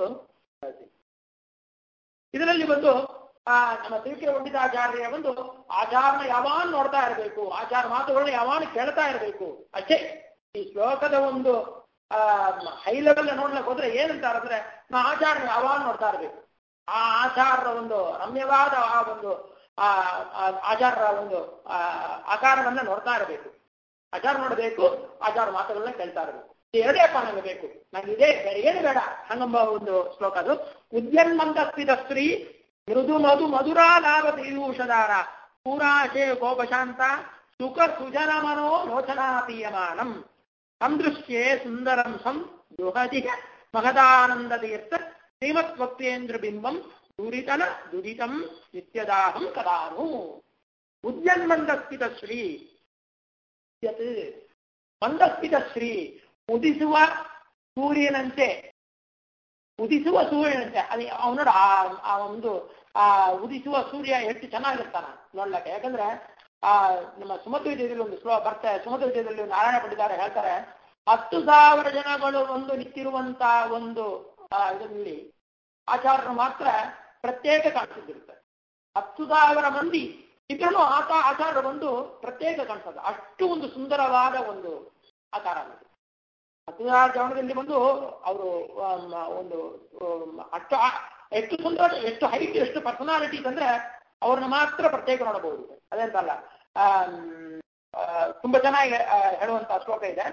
ಇದರಲ್ಲಿ ಬಂದು ಆ ನಮ್ಮ ತಿರುಕಿರ ಪಂಡಿತಾಚಾರ್ಯ ಬಂದು ಆಚಾರನ ಯಾವಾನ್ ನೋಡ್ತಾ ಇರಬೇಕು ಆಚಾರ ಮಾತುಗಳನ್ನ ಯಾವಾನ್ ಕೇಳ್ತಾ ಇರಬೇಕು ಅಷ್ಟೇ ಈ ಶ್ಲೋಕದ ಒಂದು ಆ ಹೈ ಲೆವೆಲ್ ನೋಡ್ಲಿಕ್ಕೆ ಹೋದ್ರೆ ಏನಂತಾರೆ ಅಂದ್ರೆ ನಾ ಆಚಾರನ ಯಾವಾನ್ ನೋಡ್ತಾ ಇರಬೇಕು ಆ ಆಚಾರದ ಒಂದು ರಮ್ಯವಾದ ಆ ಒಂದು ಆ ಆ ಆಚಾರರ ಒಂದು ಆ ಆಕಾರವನ್ನ ನೋಡ್ತಾ ಇರಬೇಕು ಆಚಾರ ನೋಡಬೇಕು ಆಚಾರ ಮಾತುಗಳನ್ನ ಕೇಳ್ತಾ ಇರಬೇಕು ಈ ಎರಡೇ ಅಪ್ಪ ನಂಗೆ ಬೇಕು ನಂಗೆ ಇದೇ ಬೇರೆ ಏನು ಬೇಡ ಹಂಗಂಬ ಒಂದು ಶ್ಲೋಕ ಅದು ಉದ್ಯನ್ಮಂದಸ್ಮಿತ ಸ್ತ್ರೀ ಮೃದು ಮಧು ಮಧುರಾ ಲಾಭ ಪೀಯೂಷಧಾರ ಪೂರಾಶೇ ಕೋಪಶಾಂತ ಸುಖ ಸುಜನ ಮನೋ ಲೋಚನಾತೀಯಮಾನಂ ಸಂದೃಶ್ಯೇ ಸುಂದರಂ ಸಂ ದುಹದಿ ಮಹದಾನಂದ ತೀರ್ಥ ಶ್ರೀಮತ್ ಭಕ್ತೇಂದ್ರ ಬಿಂಬಂ ದುರಿತನ ದುರಿತಂ ನಿತ್ಯದಾಹಂ ಕದಾನು ಉದ್ಯನ್ಮಂದಸ್ಮಿತ ಶ್ರೀ ಯತ್ ಮಂದಸ್ಮಿತ ಶ್ರೀ ಉದಿಸುವ ಸೂರ್ಯನಂತೆ ಉದಿಸುವ ಸೂರ್ಯನಂತೆ ಅದು ಅವನೋಡ ಆ ಆ ಒಂದು ಆ ಉದಿಸುವ ಸೂರ್ಯ ಎಷ್ಟು ಚೆನ್ನಾಗಿರ್ತಾನ ನೋಡ್ಲಕ್ಕೆ ಯಾಕಂದ್ರೆ ಆ ನಮ್ಮ ಸುಮಧ್ವ ವಿಜಯದಲ್ಲಿ ಒಂದು ಶ್ಲೋಕ ಬರ್ತಾರೆ ಸುಮಧ್ವ ವಿಜಯದಲ್ಲಿ ನಾರಾಯಣ ಪಂಡಿತಾರೆ ಹೇಳ್ತಾರೆ ಹತ್ತು ಸಾವಿರ ಜನಗಳು ಒಂದು ನಿಂತಿರುವಂತ ಒಂದು ಆ, ಇದರಲ್ಲಿ ಆಚಾರ್ಯರು ಮಾತ್ರ ಪ್ರತ್ಯೇಕ ಕಾಣಿಸಿದಿರುತ್ತೆ ಹತ್ತು ಸಾವಿರ ಮಂದಿ ಇದ್ರೂ ಆತ ಆಚಾರ್ಯರು ಒಂದು ಪ್ರತ್ಯೇಕ ಕಾಣಿಸೋದು ಅಷ್ಟು ಒಂದು ಸುಂದರವಾದ ಒಂದು ಆಕಾರ ಅದು ಹತ್ತು ಸಾವಿರ ಜವನದಲ್ಲಿ ಬಂದು ಅವರು ಒಂದು ಆಮ್, ಅಷ್ಟು ಆ- ಎಷ್ಟು ಸುಂದರ ಎಷ್ಟು ಹೈಟ್ ಎಷ್ಟು ಪರ್ಸನಾಲಿಟೀಸ್ ಅಂದ್ರೆ ಅವ್ರನ್ನ ಮಾತ್ರ ಪ್ರತ್ಯೇಕ ನೋಡಬಹುದು ಅದೇಂತಲ್ಲ ಆಮ್, ಆ, ತುಂಬಾ ಚೆನ್ನಾಗಿ ಆ, ಹೇಳುವಂತ ಶ್ಲೋಕ ಇದೆ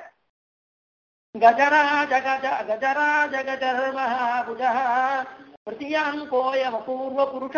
ಗಜರಾಜ ಗಜ ಗಜರಾಜ ಗಜರ್ಮ ಭುಜ ಪ್ರತಿಯಾಂಕೋಯಮ ಪೂರ್ವ ಪುರುಷ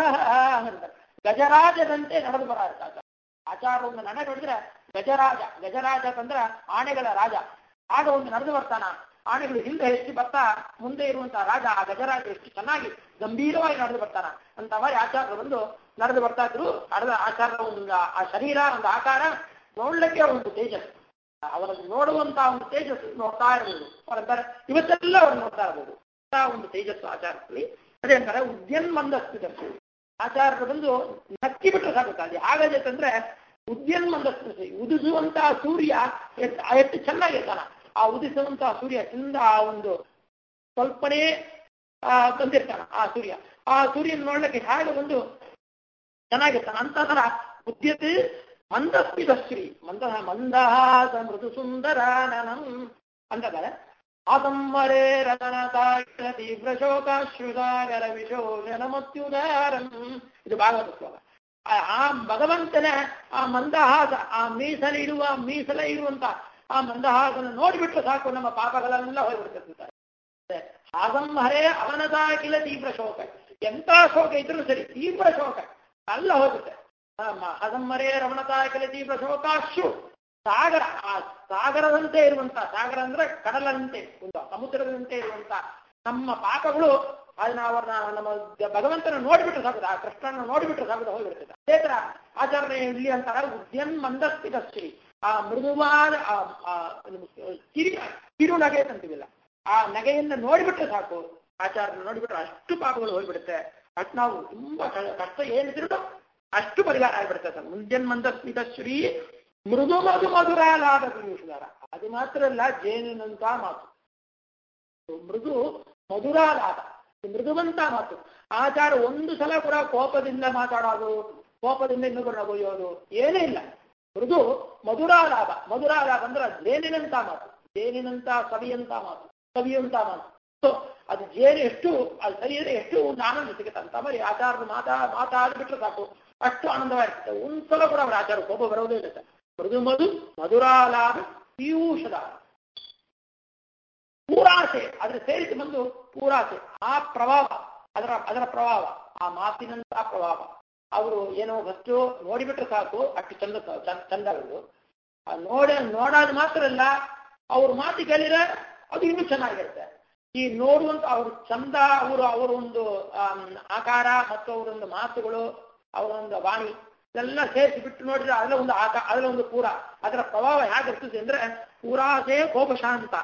ಗಜರಾಜದಂತೆ ನಡೆದು ಬರ ಆಚಾರ ಒಂದು ನಡೆ ನೋಡಿದ್ರೆ ಗಜರಾಜ ಗಜರಾಜ ಅಂತಂದ್ರೆ ಆನೆಗಳ ರಾಜ ಆಗ ಒಂದು ನಡೆದು ಬರ್ತಾನ ಆನೆಗಳು ಹಿಂದೆ ಹೆಚ್ಚು ಬರ್ತಾ ಮುಂದೆ ಇರುವಂತಹ ರಾಜ ಆ ಗಜರಾಜ ಎಷ್ಟು ಚೆನ್ನಾಗಿ ಗಂಭೀರವಾಗಿ ನಡೆದು ಬರ್ತಾನ ಅಂತ ಮಾಡಿ ಆಚಾರ್ಯರು ಬಂದು ನಡೆದು ಬರ್ತಾ ಇದ್ರು ನಡೆದ ಆಚಾರ್ಯ ಒಂದು ಆ ಶರೀರ ಒಂದು ಆಕಾರ ನೋಡ್ಲಿಕ್ಕೆ ಒಂದು ತೇಜಸ್ ಅವರನ್ನು ನೋಡುವಂತ ಒಂದು ತೇಜಸ್ಸು ನೋಡ್ತಾ ಇರಬಹುದು ಅವರಂತಾರೆ ಇವತ್ತೆಲ್ಲ ಅವರು ನೋಡ್ತಾ ಇರಬಹುದು ಅಂತ ಒಂದು ತೇಜಸ್ಸು ಆಚಾರದಲ್ಲಿ ಅದೇ ಅಂತಾರೆ ಉದ್ಯನ್ ಮಂದಸ್ಮಿತಸ್ಸು ಆಚಾರ್ಯರು ಬಂದು ನಕ್ಕಿ ಬಿಟ್ಟರೆ ಸಾಕಾಗಿ ಹಾಗಾಗೈತಂದ್ರೆ ಉದ್ಯನ್ ಮಂದಸ್ಮಿತ ಉದಿಸುವಂತಹ ಸೂರ್ಯ ಎಷ್ಟು ಎಷ್ಟು ಚೆನ್ನಾಗಿರ್ತಾನ ಆ ಉದಿಸುವಂತಹ ಸೂರ್ಯ ಚಂದ ಆ ಒಂದು ಸ್ವಲ್ಪನೇ ಆ ತಂದಿರ್ತಾನ ಆ ಸೂರ್ಯ ಆ ಸೂರ್ಯನ ನೋಡ್ಲಿಕ್ಕೆ ಹಾಗೆ ಒಂದು ಚೆನ್ನಾಗಿರ್ತಾನ ಅಂತ ತರ ಉದ್ಯತೆ ಮಂದಸ್ಮಿತಶ್ರೀ ಮಂದ ಮಂದಹಾಸ ಮೃದು ಸುಂದರಾನನಂ ಅಂತಾರೆ ಆದಂಬರೇ ರತನತಾಯ ತೀವ್ರ ಶೋಕಾಶ್ರುಸಾಗರ ವಿಶೋಷಣ ಮತ್ಯುದಾರಂ ಇದು ಭಾಗವತ ಶ್ಲೋಕ ಆ- ಆ ಭಗವಂತನ ಆ ಮಂದಹಾಸ ಆ ಮೀಸಲಿಡುವ ಮೀಸಲ ಇರುವಂತ ಆ ಮಂದಹಾಸನ ನೋಡಿಬಿಟ್ರೆ ಸಾಕು ನಮ್ಮ ಪಾಪಗಳೆಲ್ಲ ಹೋಗ್ಬಿಡ್ತಿರ್ತಾರೆ ಹಾಗಂಹರೇ ಅವನದಾಗಿಲ್ಲ ತೀವ್ರ ಶೋಕ ಎಂತ ಶೋಕ ಇದ್ರೂ ಸರಿ ತೀವ್ರ ಶೋಕ ಎಲ್ಲ ಹೋಗುತ್ತೆ ಹದಮ್ಮರೇ ರಮಣತಾಯಕಲೆ ತೀವ್ರ ಶೋಕಾಶು ಸಾಗರ ಆ ಸಾಗರದಂತೆ ಇರುವಂತ ಸಾಗರ ಅಂದ್ರೆ ಕಡಲಂತೆ ಒಂದು ಸಮುದ್ರದಂತೆ ಇರುವಂತ ನಮ್ಮ ಪಾಪಗಳು ಅದನ್ನ ಅವ್ರನ್ನ ನಮ್ಮ ಭಗವಂತನ ನೋಡಿಬಿಟ್ರೆ ಸಾಕು ಆ ಕೃಷ್ಣನ ನೋಡಿಬಿಟ್ರೆ ಸಾಕು ಹೋಗ್ಬಿಡ್ತದೆ ಅದೇ ತರ ಆಚಾರ್ಯ ಇಲ್ಲಿ ಅಂತಾರ ಉದ್ಯನ್ ಮಂದಸ್ತಿದಶ್ರೀ ಆ ಮೃದುವಾದ ಆ ಆ ಕಿರಿ ಕಿರು ನಗೆ ಅಂತೀವಿಲ್ಲ ಆ ನಗೆಯನ್ನು ನೋಡಿಬಿಟ್ರೆ ಸಾಕು ಆಚಾರ್ಯನ ನೋಡಿಬಿಟ್ರೆ ಅಷ್ಟು ಪಾಪಗಳು ಹೋಗ್ಬಿಡುತ್ತೆ ಅಷ್ಟು ನಾವು ತುಂಬಾ ಕ- ಕಷ್ಟ ಏನಿದ್ರು ಅಷ್ಟು ಪರಿಹಾರ ಆಗ್ಬಿಡುತ್ತೆ ಸರ್ ಮುಂಜನ್ ಸ್ಮಿತ ಶ್ರೀ ಮೃದು ಮಧು ಮಧುರಾಲಾದ ಪೀಯೂಷದಾರ ಅದು ಮಾತ್ರ ಅಲ್ಲ ಜೇನಿನಂತ ಮಾತು ಮೃದು ಮಧುರಾಲಾದ ಮೃದುವಂತ ಮಾತು ಆಚಾರ ಒಂದು ಸಲ ಕೂಡ ಕೋಪದಿಂದ ಮಾತಾಡೋದು ಕೋಪದಿಂದ ಇನ್ನೊಬ್ಬರನ್ನ ಬೈಯೋದು ಏನೇ ಇಲ್ಲ ಮೃದು ಮಧುರಾಲಾಭ ಮಧುರಾಲಾಭ ಅಂದ್ರೆ ಜೇನಿನಂತ ಮಾತು ಜೇನಿನಂತ ಸವಿಯಂತ ಮಾತು ಸವಿಯುವಂತ ಮಾತು ಸೊ ಅದು ಜೇನು ಎಷ್ಟು ಅದು ಸರಿಯದೆ ಎಷ್ಟು ಒಂದು ಆನಂದ ಸಿಗುತ್ತೆ ಅಂತ మరి ಆಚಾರ್ಯರು ಮಾತಾ ಮಾತಾಡ್ಬಿಟ್ರೆ ಸಾಕು ಅಷ್ಟು ಆನಂದವಾಗಿರುತ್ತೆ ಒಂದ್ಸಲ ಕೂಡ ಅವರ ಆಚಾರ ಕೋಪ ಬರೋದೇ ಇಲ್ಲ ಸರ್. ಮೃದು ಮಧು ಮಧುರಾಲಾಭ ಪೀಯೂಷದ ಪೂರಾಸೆ ಅದ್ರ ಸೇರಿಸಿ ಬಂದು ಪೂರಾಸೆ ಆ ಪ್ರಭಾವ ಅದರ ಅದರ ಪ್ರಭಾವ ಆ ಮಾತಿನಂತ ಪ್ರಭಾವ ಅವರು ಏನೋ ಫಸ್ಟು ನೋಡಿಬಿಟ್ರೆ ಸಾಕು ಅಷ್ಟು ಚಂದ ಚಂದ- ಚಂದ ಅವರು ಆ ನೋಡ ನೋಡೋದು ಮಾತ್ರ ಅಲ್ಲ ಅವ್ರ ಮಾತು ಕೇಳಿದ್ರೆ ಅದು ಇನ್ನೂ ಚೆನ್ನಾಗಿರುತ್ತೆ ಈ ನೋಡುವಂತ ಅವ್ರ ಚಂದ ಅವರು ಅವರ ಒಂದು ಆಮ್, ಆಕಾರ ಮತ್ತು ಅವರೊಂದು ಮಾತುಗಳು ಅವರೊಂದು ವಾಣಿ ಇದೆಲ್ಲ ಸೇರಿಸಿ ಬಿಟ್ಟು ನೋಡಿದ್ರೆ ಅದರ ಒಂದು ಆಕ ಅದರ ಒಂದು ಪೂರ ಅದರ ಪ್ರಭಾವ ಹೇಗಿರ್ತದೆ ಅಂದ್ರೆ ಪೂರಾಸೆ ಕೋಪಶಾಂತ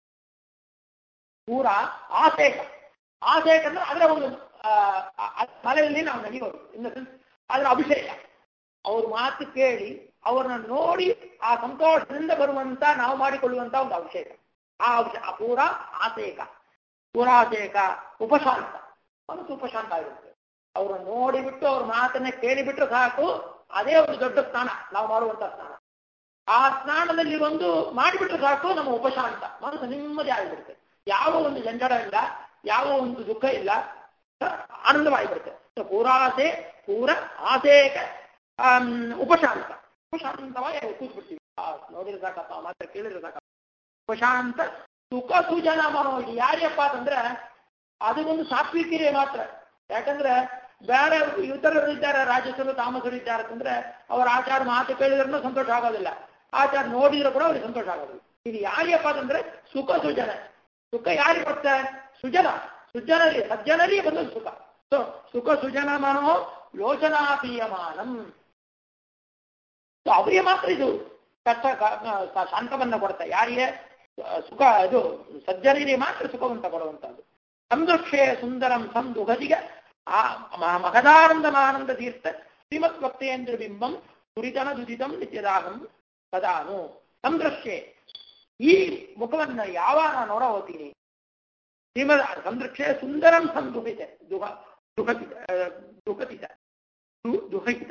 ಪೂರ ಆಸೇಕ ಆಸೇಕ ಅಂದ್ರೆ ಅದರ ಒಂದು ಆ, ಆ- ಆ ಮಲೆಯಲ್ಲಿ ನಾವು ನಡಿಯೋದು ಇನ್ನು ಅದರ ಅಭಿಷೇಕ ಅವ್ರ ಮಾತು ಕೇಳಿ ಅವ್ರನ್ನ ನೋಡಿ ಆ ಸಂತೋಷದಿಂದ ಬರುವಂತ ನಾವು ಮಾಡಿಕೊಳ್ಳುವಂತ ಒಂದು ಅಭಿಷೇಕ ಆ ಅಭಿಷೇಕ ಆ ಪೂರ ಆಸೇಕ ಪೂರಾಸೇಕ ಉಪಶಾಂತ ಮನಸ್ಸು ಉಪಶಾಂತ ಆಗಿರುತ್ತೆ ಅವ್ರನ್ನ ನೋಡಿಬಿಟ್ಟು ಅವ್ರ ಮಾತನ್ನ ಕೇಳಿಬಿಟ್ರೆ ಸಾಕು ಅದೇ ಒಂದು ದೊಡ್ಡ ಸ್ನಾನ ನಾವು ಮಾಡುವಂತ ಸ್ನಾನ ಆ ಸ್ನಾನದಲ್ಲಿ ಒಂದು ಮಾಡಿಬಿಟ್ರೆ ಸಾಕು ನಮ್ಮ ಉಪಶಾಂತ ಮನಸ್ಸು ನೆಮ್ಮದಿ ಆಗಿಬಿಡುತ್ತೆ ಯಾವ ಒಂದು ಜಂಜಡ ಇಲ್ಲ ಯಾವ ಒಂದು ದುಃಖ ಇಲ್ಲ ಆನಂದವಾಗಿಬಿಡುತ್ತೆ ಸೊ ಪೂರಾಸೆ ಪೂರ ಆಸೇಕ ಆಮ್, ಉಪಶಾಂತ ಉಪಶಾಂತವಾಗಿ ಕೂತ್ಬಿಡ್ತೀವಿ ಆ, ನೋಡಿದ್ರೆ ಸಾಕಪ್ಪ ಮಾತ್ರ ಕೇಳಿದ್ರೆ ಸಾಕಪ್ಪ ಉಪಶಾಂತ ಸುಖ ಸುಜನ ಮನೋಜಿ ಯಾರ್ಯಪ್ಪ ಅಂತಂದ್ರೆ ಅದು ಒಂದು ಸಾತ್ವಿಕಿರೇ ಮಾತ್ರ ಯಾಕಂದ್ರೆ ಬೇರೆ ಇತರರು ಇದ್ದಾರೆ ರಾಜಸರು ತಾಮಸರು ಇದ್ದಾರೆ ಅಂತಂದ್ರೆ ಅವರ ಆಚಾರ ಮಾತು ಕೇಳಿದ್ರೂ ಸಂತೋಷ ಆಗೋದಿಲ್ಲ ಆಚಾರ ನೋಡಿದ್ರೆ ಕೂಡ ಅವ್ರಿಗೆ ಸಂತೋಷ ಆಗೋದಿಲ್ಲ ಇದು ಯಾರ್ಯಪ್ಪ ಅಂತಂದ್ರೆ ಸುಖ ಸುಜನ ಸುಖ ಯಾರಿಗೆ ಬರುತ್ತೆ ಸುಜನ ಸುಜನರಿ ಸಜ್ಜನರಿಗೆ ಬಂದದ್ದು ಸುಖ ಸೊ ಸುಖ ಸುಜನ ಮನೋ ಯೋಚನಾಪೀಯಮಾನಂ ಸೊ ಅವರಿಗೆ ಮಾತ್ರ ಇದು ಕಷ್ಟ ಕ- ಕ- ಶಾಂತವನ್ನ ಕೊಡುತ್ತೆ ಯಾರಿಗೆ ಅಹ್, ಸುಖ ಇದು ಸಜ್ಜನರಿಗೆ ಮಾತ್ರ ಸುಖವಂತ ಕೊಡುವಂತದ್ದು ಸಂದಕ್ಷೇ ಸುಂದರಂ ಸಂದುಗದಿಗ ಆ ಮ- ಮಹದಾನಂದ ಆನಂದ ತೀರ್ಥ ಶ್ರೀಮತ್ ಭಕ್ತೇಂದ್ರ ಬಿಂಬಂ ದುರಿತನ ದುದಿತಂ ನಿತ್ಯದಾಹಂ ಕದಾನು ಸಂದೃಶ್ಯೆ ಈ ಮುಖವನ್ನ ಯಾವಾಗ ನೋಡ ಹೋಗ್ತೀನಿ ಶ್ರೀಮದ್ ಸಂದೃಶ್ಯ ಸುಂದರಂ ಸಂದುಹಿತ ದುಹ ದುಹತಿತ ದುಹತಿತ ದುಹಿತ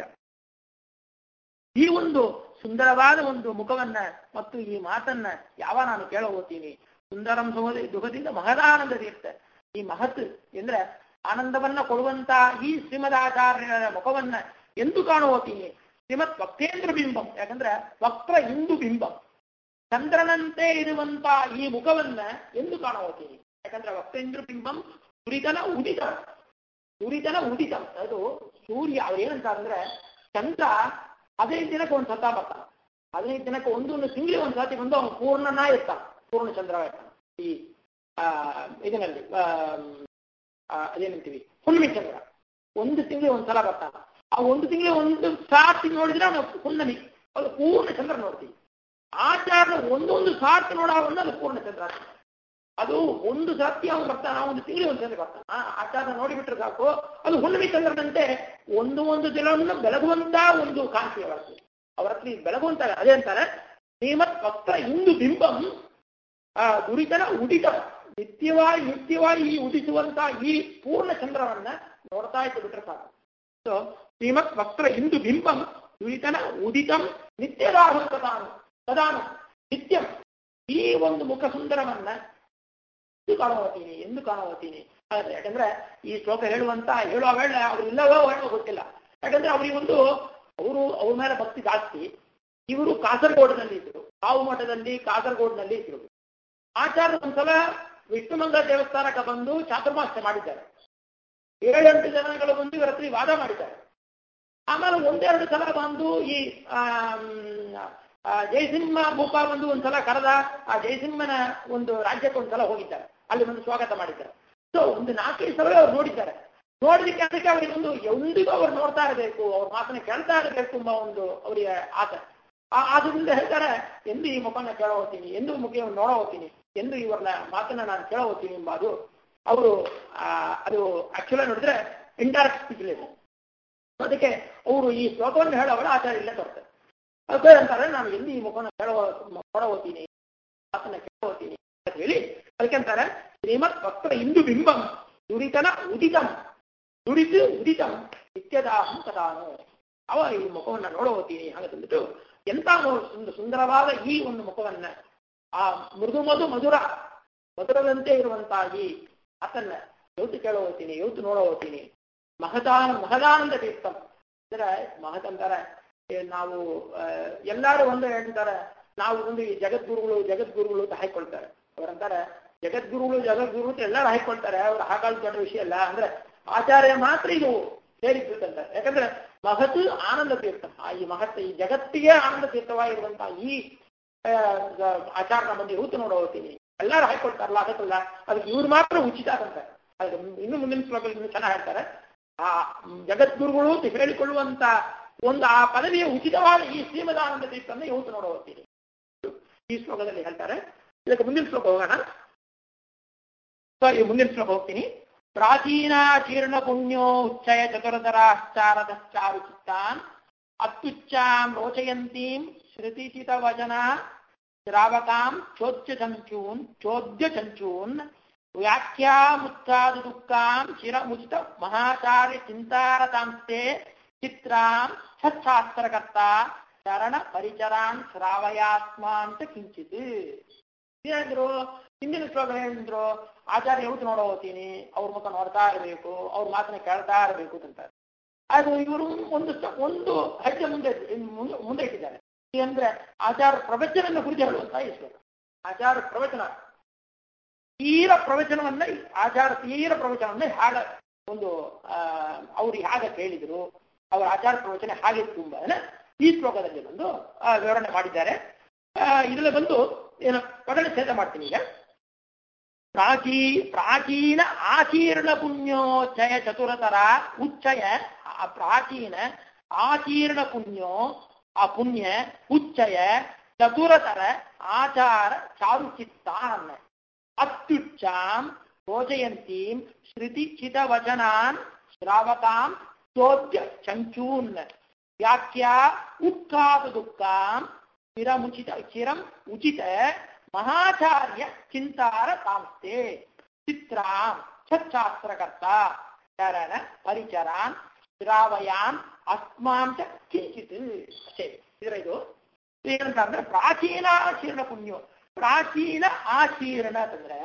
ಈ ಒಂದು ಸುಂದರವಾದ ಒಂದು ಮುಖವನ್ನ ಮತ್ತು ಈ ಮಾತನ್ನ ಯಾವ ನಾನು ಕೇಳ ಹೋಗ್ತೀನಿ ಸುಂದರಂ ಸುಹದಿ ದುಃಖದಿಂದ ಮಹದಾನಂದ ತೀರ್ಥ ಈ ಮಹತ್ ಎಂದ್ರೆ ಆನಂದವನ್ನ ಕೊಡುವಂತ ಈ ಶ್ರೀಮದಾಚಾರ್ಯರ ಮುಖವನ್ನ ಎಂದು ಕಾಣು ಹೋಗ್ತೀನಿ ಶ್ರೀಮತ್ ವಕ್ತೇಂದ್ರ ಬಿಂಬಂ ಯಾಕಂದ್ರೆ ವಕ್ರ ಇಂದು ಬಿಂಬಂ ಚಂದ್ರನಂತೆ ಇರುವಂತ ಈ ಮುಖವನ್ನ ಎಂದು ಕಾಣ ಹೋಗ್ತೀನಿ ಯಾಕಂದ್ರೆ ವಕ್ತೇಂದ್ರ ಬಿಂಬಂ ದುರಿತನ ಉದಿತ ದುರಿತನ ಉದಿತ ಅದು ಸೂರ್ಯ ಅವ್ರು ಏನಂತ ಅಂದ್ರೆ ಚಂದ್ರ ಹದಿನೈದು ದಿನಕ್ಕೆ ಒಂದು ಸತ ಬರ್ತಾನ ಹದಿನೈದು ದಿನಕ್ಕೆ ಒಂದೊಂದು ತಿಂಗಳಿಗೆ ಒಂದು ಸತಿ ಬಂದು ಅವನು ಪೂರ್ಣನ ಇರ್ತಾನ ಪೂರ್ಣ ಚಂದ್ರ ಇರ್ತಾನ ಈ ಆ ಇದರಲ್ಲಿ ಆ ಅದೇನಂತೀವಿ ಹುಣ್ಣಿಮೆ ಚಂದ್ರ ಒಂದು ತಿಂಗಳಿಗೆ ಒಂದು ಸಲ ಬರ್ತಾನ ಆ ಒಂದು ತಿಂಗಳಿಗೆ ಒಂದು ಸಾರ್ತಿ ನೋಡಿದ್ರೆ ಅವನು ಹುಣ್ಣಿಮೆ ಅದು ಪೂರ್ಣ ಚಂದ್ರ ನೋಡ್ತೀವಿ ಆಚಾರ್ಯ ಒಂದೊಂದು ಸಾರ್ತಿ ನೋಡೋವನ್ನ ಅದು ಪೂರ್ಣ ಚಂದ್ರ ಅದು ಒಂದು ಸರ್ತಿ ಅವನು ಬರ್ತಾನ ಒಂದು ತಿಂಗಳಿಗೆ ಒಂದು ಸಲ ಬರ್ತಾನ ಆಚಾರ್ಯ ನೋಡಿಬಿಟ್ರೆ ಸಾಕು ಅದು ಹುಣ್ಣಿಮೆ ಚಂದ್ರನಂತೆ ಒಂದು ಒಂದು ದಿನವನ್ನು ಬೆಳಗುವಂತ ಒಂದು ಕಾಂತಿ ಅವರಲ್ಲಿ ಅವರ ಹತ್ರ ಬೆಳಗುವಂತ ಅದೇ ಅಂತಾರೆ ಶ್ರೀಮತ್ ಭಕ್ತ ಇಂದು ಬಿಂಬಂ ಆ ದುರಿತನ ಉದಿತ ನಿತ್ಯವಾಗಿ ನಿತ್ಯವಾಗಿ ಈ ಉದಿಸುವಂತ ಈ ಪೂರ್ಣ ಚಂದ್ರವನ್ನ ನೋಡ್ತಾ ಇದ್ದು ಬಿಟ್ರೆ ಸಾಕು ಸೊ ಶ್ರೀಮತ್ ಭಕ್ತರ ಇಂದು ಬಿಂಬಂ ದುರಿತನ ಉದಿತಂ ನಿತ್ಯರಾಹುಲ್ ಕದಾನು ಕದಾನು ನಿತ್ಯಂ ಈ ಒಂದು ಮುಖ ಸುಂದರವನ್ನ ಎಂದು ಕಾಣುವತೀನಿ ಎಂದು ಕಾಣುವತೀನಿ ಯಾಕಂದ್ರೆ ಈ ಶ್ಲೋಕ ಹೇಳುವಂತ ಹೇಳುವ ವೇಳೆ ಅವ್ರು ಇಲ್ಲವೋ ಹೇಳೋ ಗೊತ್ತಿಲ್ಲ ಯಾಕಂದ್ರೆ ಅವರಿಗೆ ಒಂದು ಅವರು ಅವ್ರ ಮೇಲೆ ಭಕ್ತಿ ಜಾಸ್ತಿ ಇವರು ಕಾಸರಗೋಡಿನಲ್ಲಿ ಇದ್ರು ಕಾವು ಮಠದಲ್ಲಿ ಕಾಸರಗೋಡಿನಲ್ಲಿ ಇದ್ರು ಆಚಾರ್ಯ ಒಂದ್ಸಲ ವಿಷ್ಣುಮಂಗಲ ದೇವಸ್ಥಾನಕ್ಕೆ ಬಂದು ಚಾತುರ್ಮಾಸ್ಯ ಮಾಡಿದ್ದಾರೆ ಏಳೆಂಟು ಜನಗಳು ಬಂದು ಇವರ ಹತ್ರ ವಾದ ಮಾಡಿದ್ದಾರೆ ಆಮೇಲೆ ಒಂದೆರಡು ಸಲ ಬಂದು ಈ ಜಯಸಿಂಹ ಭೂಪ ಬಂದು ಒಂದ್ಸಲ ಕರೆದ ಆ ಜಯಸಿಂಹನ ಒಂದು ರಾಜ್ಯಕ್ಕೆ ಒಂದ್ಸಲ ಹೋಗಿದ್ದಾರೆ ಅಲ್ಲಿ ಬಂದು ಸ್ವಾಗತ ಮಾಡಿದ್ದಾರೆ ಸೊ ಒಂದು ನಾಲ್ಕೈದು ಸಲ ಅವ್ರು ನೋಡಿದ್ದಾರೆ ನೋಡಿದಕ್ಕೆ ಅದಕ್ಕೆ ಅವರಿಗೆ ಒಂದು ಎಂದಿಗೂ ಅವ್ರು ನೋಡ್ತಾ ಇರಬೇಕು ಅವ್ರ ಮಾತನ್ನ ಕೇಳ್ತಾ ಇರಬೇಕು ಎಂಬ ಒಂದು ಅವರಿಗೆ ಆಸೆ ಆದ್ರಿಂದ ಹೇಳ್ತಾರೆ ಎಂದು ಈ ಮುಖನ ಕೇಳ ಹೋಗ್ತೀನಿ ಎಂದು ಮುಖವನ್ನು ನೋಡ ಹೋಗ್ತೀನಿ ಎಂದು ಇವರನ್ನ ಮಾತನ್ನ ನಾನು ಕೇಳ ಹೋಗ್ತೀನಿ ಎಂಬ ಅದು ಅವರು ಅದು ಆಕ್ಚುಲಿ ನೋಡಿದ್ರೆ ಇಂಡೈರೆಕ್ಟ್ ಸ್ಪೀಚ್ ಅದಕ್ಕೆ ಅವರು ಈ ಶ್ಲೋಕವನ್ನು ಹೇಳೋವಳ ಆಚಾರ್ಯ ಇಲ್ಲೇ ಬರ್ತಾರೆ ಅದಕ್ಕೆ ಅಂತಾರೆ ನಾನು ಎಲ್ಲಿ ಈ ಮುಖನ ಕೇಳ ನೋಡ ಹೋಗ್ತೀನಿ ಮಾತನ್ನ ಕೇಳ ಹೋಗ್ತೀನಿ ಅಂತ ಹೇಳಿ ಅದಕ್ಕೆ ಅಂತಾರೆ ಶ್ರೀಮತ್ ಭಕ್ತರ ಇಂದು ಬಿಂಬಂ ದುರಿತನ ಉದಿತಂ ದುರಿತು ಉದಿತಂ ನಿತ್ಯದಾಹಂ ಕದಾನು ಅವ ಈ ಮುಖವನ್ನ ನೋಡ ಹೋಗ್ತೀನಿ ಹಾಗಂದ್ಬಿಟ್ಟು ಎಂತ ಒಂದು ಸುಂದರವಾದ ಈ ಒಂದು ಮುಖವನ್ನ ಆ ಮೃದು ಮಧು ಮಧುರ ಮಧುರದಂತೆ ಇರುವಂತಹ ಈ ಆತನ್ನ ಯೋತು ಕೇಳ ಹೋಗ್ತೀನಿ ಯೋತು ನೋಡ ಹೋಗ್ತೀನಿ ಮಹದಾನ ಮಹದಾನಂದ ತೀರ್ಥಂ ಅಂದ್ರೆ ಮಹತ್ ಅಂತಾರೆ ನಾವು ಎಲ್ಲರೂ ಒಂದು ಹೇಳ್ತಾರೆ ನಾವು ಒಂದು ಈ ಜಗದ್ಗುರುಗಳು ಜಗದ್ಗುರುಗಳು ಅಂತ ಹಾಕೊಳ್ತಾರೆ ಅವರಂತಾರೆ ಜಗದ್ಗುರುಗಳು ಜಗದ್ಗುರು ಅಂತ ಎಲ್ಲರೂ ಹಾಕೊಳ್ತಾರೆ ಅವ್ರು ಹಾಕಾಳ್ ದೊಡ್ಡ ವಿಷಯ ಅಲ್ಲ ಅಂದ್ರೆ ಆಚಾರ್ಯ ಮಾತ್ರ ಇದು ಸೇರಿದ್ದಂತಾರೆ ಯಾಕಂದ್ರೆ ಮಹತ್ ಆನಂದ ತೀರ್ಥ ಆ ಈ ಮಹತ್ ಈ ಜಗತ್ತಿಗೆ ಆನಂದ ತೀರ್ಥವಾಗಿರುವಂತಹ ಈ ಆಚಾರ್ಯ ಬಂದು ಇವತ್ತು ನೋಡ ಹೋಗ್ತೀನಿ ಎಲ್ಲರೂ ಹಾಕೊಳ್ತಾರಲ್ಲ ಅದಕ್ಕಲ್ಲ ಅದಕ್ಕೆ ಇವ್ರು ಮಾತ್ರ ಉಚಿತ ಅಂತಾರೆ ಅದಕ್ಕೆ ಇನ್ನು ಮುಂದಿನ ಶ್ಲೋಕದಲ್ಲಿ ಇನ್ನು ಚೆನ್ನಾಗಿ ಹೇಳ್ತಾರೆ ಆ ಜಗದ್ಗುರುಗಳು ಅಂತ ಹೇಳಿಕೊಳ್ಳುವಂತ ಒಂದು ಆ ಪದವಿಯ ಉಚಿತವಾದ ಈ ಶ್ರೀಮದಾನಂದ ತೀರ್ಥನ್ನು ಇವತ್ತು ನೋಡ ಹೋಗ್ತೀನಿ ಈ ಶ್ಲೋಕದಲ್ಲಿ ಹೇಳ್ತಾರೆ ಇದಕ್ಕೆ ಮುಂದಿನ ಶ್ಲೋಕ ಹೋಗೋಣ ಈ ಮುಂದಿನ ಶ್ಲೋಕ ಹೋಗ್ತೀನಿ ಪ್ರಾಚೀನ ಜೀರ್ಣ ಪುಣ್ಯೋ ಉಚ್ಚಯ ಚತುರಧರಾಶ್ಚಾರದಶ್ಚಾರು ಚಿತ್ತಾನ್ ಅತ್ಯುಚ್ಚಾಂ ರೋಚಯಂತೀಂ ಶ್ರುತಿಚಿತ ವಚನ ಶ್ರಾವಕಾಂ ಚೋದ್ಯ ಚಂಚೂನ್ ಚೋದ್ಯ ಚಂಚೂನ್ ವ್ಯಾಖ್ಯಾಮುಚ್ಚಾದು ದುಃಖಾಂ ಶಿರ ಮುಚಿತ ಮಹಾಚಾರ್ಯ ಚಿಂತಾರತಾಂಸ್ತೆ ಚಿತ್ರಾಂ ಸಚ್ಛಾಸ್ತ್ರಕರ್ತ ಚರಣ ಪರಿಚರಾನ್ ಶ್ರಾವಯಾತ್ಮ ಅಂತ ಕಿಂಚಿತ್ ಏನಿದ್ರು ಹಿಂದಿನ ಶ್ಲೋಕ ಹೇಳಿದ್ರು ಆಚಾರ್ಯ ಯಾವತ್ತು ನೋಡೋ ಹೋಗ್ತೀನಿ ಅವ್ರ ಮುಖ ನೋಡ್ತಾ ಇರಬೇಕು ಅವ್ರ ಮಾತನ್ನ ಕೇಳ್ತಾ ಇರಬೇಕು ಅಂತಾರೆ ಅದು ಇವರು ಒಂದು ಒಂದು ಹೆಜ್ಜೆ ಮುಂದೆ ಮುಂದೆ ಇಟ್ಟಿದ್ದಾರೆ ಅಂದ್ರೆ ಆಚಾರ ಪ್ರವಚನ ಕುರಿತು ಹೇಳುವಂತ ಈ ಶ್ಲೋಕ ಆಚಾರ ಪ್ರವಚನ ತೀರ ಪ್ರವಚನವನ್ನ ಆಚಾರ ತೀರ ಪ್ರವಚನವನ್ನ ಹಾಗ ಒಂದು ಅವ್ರು ಹೇಗೆ ಕೇಳಿದ್ರು ಅವರ ಆಚಾರ ಪ್ರವಚನ ಹಾಗೆ ತುಂಬ ಈ ಶ್ಲೋಕದಲ್ಲಿ ಬಂದು ವಿವರಣೆ ಮಾಡಿದ್ದಾರೆ ಇದರಲ್ಲಿ ಬಂದು ಏನು ಪದಗಳ ಛೇದ ಮಾಡ್ತೀನಿ ಈಗ ಪ್ರಾಚೀ ಪ್ರಾಚೀನ ಆಚೀರ್ಣ ಪುಣ್ಯೋಚ್ಚಯ ಚತುರತರ ಉಚ್ಚಯ ಪ್ರಾಚೀನ ಆಚೀರ್ಣ ಪುಣ್ಯೋ ಆ ಪುಣ್ಯ ಉಚ್ಚಯ ಚತುರತರ ಆಚಾರ ಚಾರುಚಿತ್ತಾನ್ ಅತ್ಯುಚ್ಚಾಂ ರೋಚಯಂತೀಂ ಶ್ರುತಿ ಚಿತ ವಚನಾನ್ ಶ್ರಾವಕಾಂ ಚೋದ್ಯ ಚಂಚೂನ್ ವ್ಯಾಖ್ಯಾ ಉತ್ಕಾದ ದುಃಖಾಂ ಚಿರಮುಚಿತ ಚಿರಂ ಉಚಿತ ಮಹಾಚಾರ್ಯ ಚಿಂತಾರ ತಾಂಸ್ತೆ ಚಿತ್ರಾಂ ಛತ್ಶಾಸ್ತ್ರಕರ್ತ ಚರಣ ಪರಿಚರಾನ್ ಶ್ರಾವಯಾನ್ ಅಸ್ಮಾಂಚ ಕಿಂಚಿತ್ ಅಷ್ಟೇ ಇದರ ಇದು ಏನಂತ ಅಂದ್ರೆ ಪ್ರಾಚೀನ ಆಚೀರ್ಣ ಪುಣ್ಯ ಪ್ರಾಚೀನ ಆಚೀರ್ಣ ಅಂತಂದ್ರೆ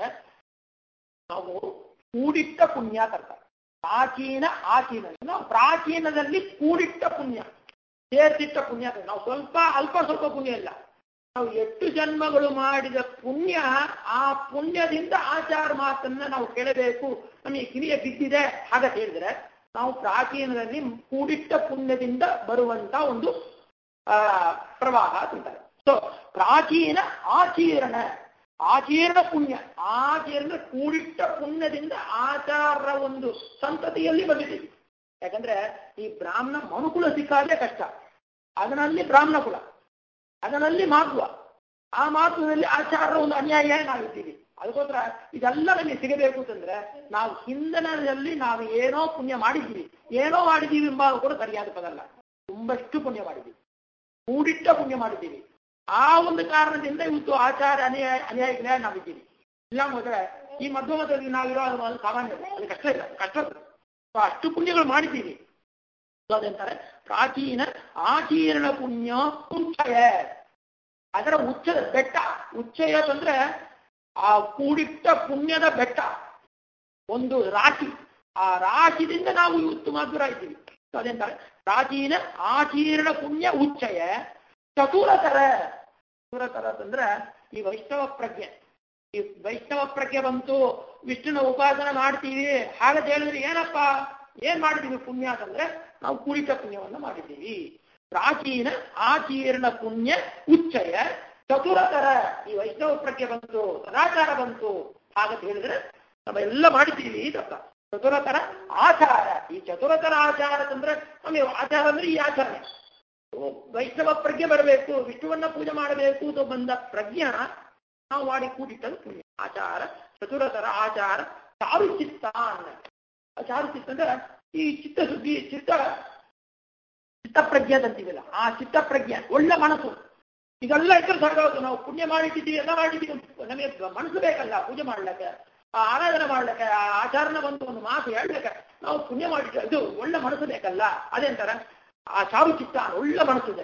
ನಾವು ಕೂಡಿಟ್ಟ ಪುಣ್ಯ ತರ್ತಾರೆ ಪ್ರಾಚೀನ ಆಚೀರ್ಣ ನಾವು ಪ್ರಾಚೀನದಲ್ಲಿ ಕೂಡಿಟ್ಟ ಪುಣ್ಯ ಸೇರ್ತಿಟ್ಟ ಪುಣ್ಯ ಅಂತ ನಾವು ಸ್ವಲ್ಪ ಅಲ್ಪ ಸ್ವಲ್ಪ ಪುಣ್ಯ ಇಲ್ಲ ನಾವು ಎಷ್ಟು ಜನ್ಮಗಳು ಮಾಡಿದ ಪುಣ್ಯ ಆ ಪುಣ್ಯದಿಂದ ಆಚಾರ ಮಾತನ್ನ ನಾವು ಕೇಳಬೇಕು ನಮಗೆ ಕಿವಿಯ ಬಿದ್ದಿದೆ ಹಾಗೆ ಹೇಳಿದ್ರೆ ನಾವು ಪ್ರಾಚೀನದಲ್ಲಿ ಕೂಡಿಟ್ಟ ಪುಣ್ಯದಿಂದ ಬರುವಂತ ಒಂದು ಆ ಪ್ರವಾಹ ಅಂತಾರೆ ಸೊ ಪ್ರಾಚೀನ ಆಚೀರ್ಣ ಆಚೀರ್ಣ ಪುಣ್ಯ ಆಚೀರ್ಣ ಕೂಡಿಟ್ಟ ಪುಣ್ಯದಿಂದ ಆಚಾರ ಒಂದು ಸಂತತಿಯಲ್ಲಿ ಬಂದಿದ್ದೀವಿ ಯಾಕಂದ್ರೆ ಈ ಬ್ರಾಹ್ಮಣ ಮನುಕುಲ ಸಿಕ್ಕಾದ್ರೆ ಕಷ್ಟ ಅದರಲ್ಲಿ ಬ್ರಾಹ್ಮಣ ಕುಲ ಅದರಲ್ಲಿ ಮಾಧ್ವ ಆ ಮಾಧ್ವದಲ್ಲಿ ಆಚಾರ ಒಂದು ಅನ್ಯಾಯ ನಾವಿದ್ದೀವಿ ಅದಕ್ಕೋಸ್ಕರ ಇದೆಲ್ಲ ನಮಗೆ ಸಿಗಬೇಕು ಅಂತಂದ್ರೆ ನಾವು ಹಿಂದನದಲ್ಲಿ ನಾವು ಏನೋ ಪುಣ್ಯ ಮಾಡಿದ್ದೀವಿ ಏನೋ ಮಾಡಿದ್ದೀವಿ ಎಂಬ ಕೂಡ ಸರಿಯಾದ ಪದಲ್ಲ ತುಂಬಷ್ಟು ಪುಣ್ಯ ಮಾಡಿದ್ದೀವಿ ಕೂಡಿಟ್ಟ ಪುಣ್ಯ ಮಾಡಿದ್ದೀವಿ ಆ ಒಂದು ಕಾರಣದಿಂದ ಇವತ್ತು ಆಚಾರ ಅನ್ಯಾಯ ಅನ್ಯಾಯಗಳೇ ನಾವಿದ್ದೀವಿ ಇಲ್ಲ ಹೋದ್ರೆ ಈ ಮಧ್ಯಮದಲ್ಲಿ ನಾವಿರೋ ಅದು ಅದು ಸಾಮಾನ್ಯ ಅದು ಕಷ್ಟ ಇಲ್ಲ ಕಷ್ಟ ಸೊ ಅಷ್ಟು ಪುಣ್ಯಗಳು ಮಾಡಿದ್ದೀವಿ ಸೊ ಅದಂತಾರೆ ಪ್ರಾಚೀನ ಆಚೀರ್ಣ ಪುಣ್ಯ ಉಚ್ಚಯ ಅದರ ಉಚ್ಚದ ಬೆಟ್ಟ ಉಚ್ಚಯ ಅಂದ್ರೆ ಆ ಕೂಡಿಟ್ಟ ಪುಣ್ಯದ ಬೆಟ್ಟ ಒಂದು ರಾಶಿ ಆ ರಾಶಿದಿಂದ ನಾವು ಇವತ್ತು ಮಾಧುರ ಇದ್ದೀವಿ ಸೊ ಅದೇಂತಾರೆ ಪ್ರಾಚೀನ ಆಚೀರ್ಣ ಪುಣ್ಯ ಉಚ್ಚಯ ಚತುರತರ ಚತುರತರ ಅಂತಂದ್ರೆ ಈ ವೈಷ್ಣವ ಪ್ರಜ್ಞೆ ಈ ವೈಷ್ಣವ ಪ್ರಜ್ಞೆ ಬಂತು ವಿಷ್ಣುನ ಉಪಾಸನೆ ಮಾಡ್ತೀವಿ ಹಾಗಂತ ಹೇಳಿದ್ರೆ ಏನಪ್ಪ ಏನ್ ಮಾಡಿದೀವಿ ಪುಣ್ಯ ಅಂತಂದ್ರೆ ನಾವು ಕೂಡಿಟ್ಟ ಪುಣ್ಯವನ್ನ ಮಾಡಿದ್ದೀವಿ ಪ್ರಾಚೀನ ಆಚೀರ್ಣ ಪುಣ್ಯ ಉಚ್ಚಯ ಚತುರತರ ಈ ವೈಷ್ಣವ ಪ್ರಜ್ಞೆ ಬಂತು ಸದಾಚಾರ ಬಂತು ಹಾಗಂತ ಹೇಳಿದ್ರೆ ನಾವೆಲ್ಲ ಮಾಡಿದ್ದೀವಿ ತಪ್ಪ ಚತುರತರ ಆಚಾರ ಈ ಚತುರತರ ಆಚಾರ ಅಂತಂದ್ರೆ ನಮಗೆ ಆಚಾರ ಅಂದ್ರೆ ಈ ಆಚರಣೆ ವೈಷ್ಣವ ಪ್ರಜ್ಞೆ ಬರಬೇಕು ವಿಷ್ಣುವನ್ನ ಪೂಜೆ ಮಾಡಬೇಕು ಅಂತ ಬಂದ ಪ್ರಜ್ಞೆ ನಾವು ಮಾಡಿ ಕೂಡಿಟ್ಟದು ಪುಣ್ಯ ಆಚಾರ ಚತುರತರ ಆಚಾರ ಚಾರು ಚಿತ್ತ ಅನ್ನ ಚಾರು ಚಿತ್ತ ಅಂದ್ರೆ ಈ ಚಿತ್ತ ಸುದ್ದಿ ಚಿತ್ತ ಚಿತ್ತಪ್ರಜ್ಞೆ ಅಂತೀವಲ್ಲ ಆ ಚಿತ್ತಪ್ರಜ್ಞೆ ಒಳ್ಳೆ ಮನಸ್ಸು ಇದೆಲ್ಲ ಇದ್ರೆ ಸಾಕಾಗುತ್ತೆ ನಾವು ಪುಣ್ಯ ಮಾಡಿಟ್ಟಿದ್ದೀವಿ ಎಲ್ಲ ಮಾಡಿದ್ದೀವಿ ನಮಗೆ ಮನಸ್ಸು ಬೇಕಲ್ಲ ಪೂಜೆ ಮಾಡ್ಲಿಕ್ಕೆ ಆ ಆರಾಧನೆ ಮಾಡ್ಲಿಕ್ಕೆ ಆ ಆಚರಣ ಬಂತು ಒಂದು ಮಾತು ಹೇಳ್ಲಿಕ್ಕೆ ನಾವು ಪುಣ್ಯ ಮಾಡಿಟ್ಟು ಇದು ಒಳ್ಳೆ ಮನಸ್ಸು ಬೇಕಲ್ಲ ಅದೇಂತಾರ ಆ ಚಾರು ಚಿತ್ತ ಒಳ್ಳೆ ಮನಸ್ಸಿದೆ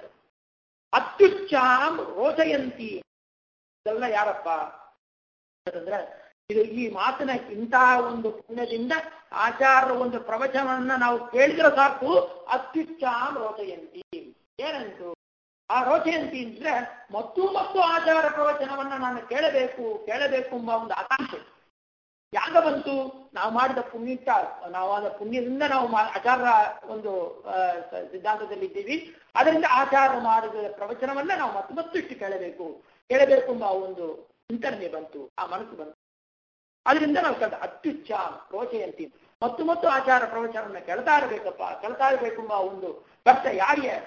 ಅತ್ಯುಚ್ಚಾಂ ರೋಚಯಂತಿ ಇದೆಲ್ಲ ಯಾರಪ್ಪ ಅಂತಂದ್ರೆ ಇದು ಈ ಮಾತಿನ ಇಂತಹ ಒಂದು ಪುಣ್ಯದಿಂದ ಆಚಾರ್ಯ ಒಂದು ಪ್ರವಚನವನ್ನ ನಾವು ಕೇಳಿದ್ರೆ ಸಾಕು ಅತ್ಯುಚ್ಚಾಂ ರೋಚಯಂತಿ ಏನಂತು ಆ ರೋಚಯಂತಿ ಅಂದ್ರೆ ಮತ್ತು ಮತ್ತು ಆಚಾರ ಪ್ರವಚನವನ್ನ ನಾನು ಕೇಳಬೇಕು ಕೇಳಬೇಕು ಎಂಬ ಒಂದು ಆಕಾಂಕ್ಷೆ ಯಾಗ ಬಂತು ನಾವು ಮಾಡಿದ ಪುಣ್ಯಕ್ಕ ನಾವು ಆದ ಪುಣ್ಯದಿಂದ ನಾವು ಮಾ- ಆಚಾರ ಒಂದು ಆ, ಸ- ಸಿದ್ಧಾಂತದಲ್ಲಿ ಇದ್ದೀವಿ ಅದರಿಂದ ಆಚಾರ ಮಾಡಿದ ಪ್ರವಚನವನ್ನ ನಾವು ಮತ್ತೆ ಮತ್ತಷ್ಟು ಕೇಳಬೇಕು ಕೇಳಬೇಕು ಎಂಬ ಒಂದು ಚಿಂತನೆ ಬಂತು ಆ ಮನಸ್ಸು ಬಂತು ಅದರಿಂದ ನಾವು ಕೇಳ್ತಾ ಅತ್ಯುಚ್ಚ ರೋಚೆಯಂತಿ ಮತ್ತು ಮತ್ತು ಆಚಾರ ಪ್ರವಚನವನ್ನ ಕೇಳ್ತಾ ಇರಬೇಕಪ್ಪ ಕೇಳ್ತಾ ಇರಬೇಕೆಂಬ ಒಂದು ಕಷ್ಟ ಯಾರಿಗೆ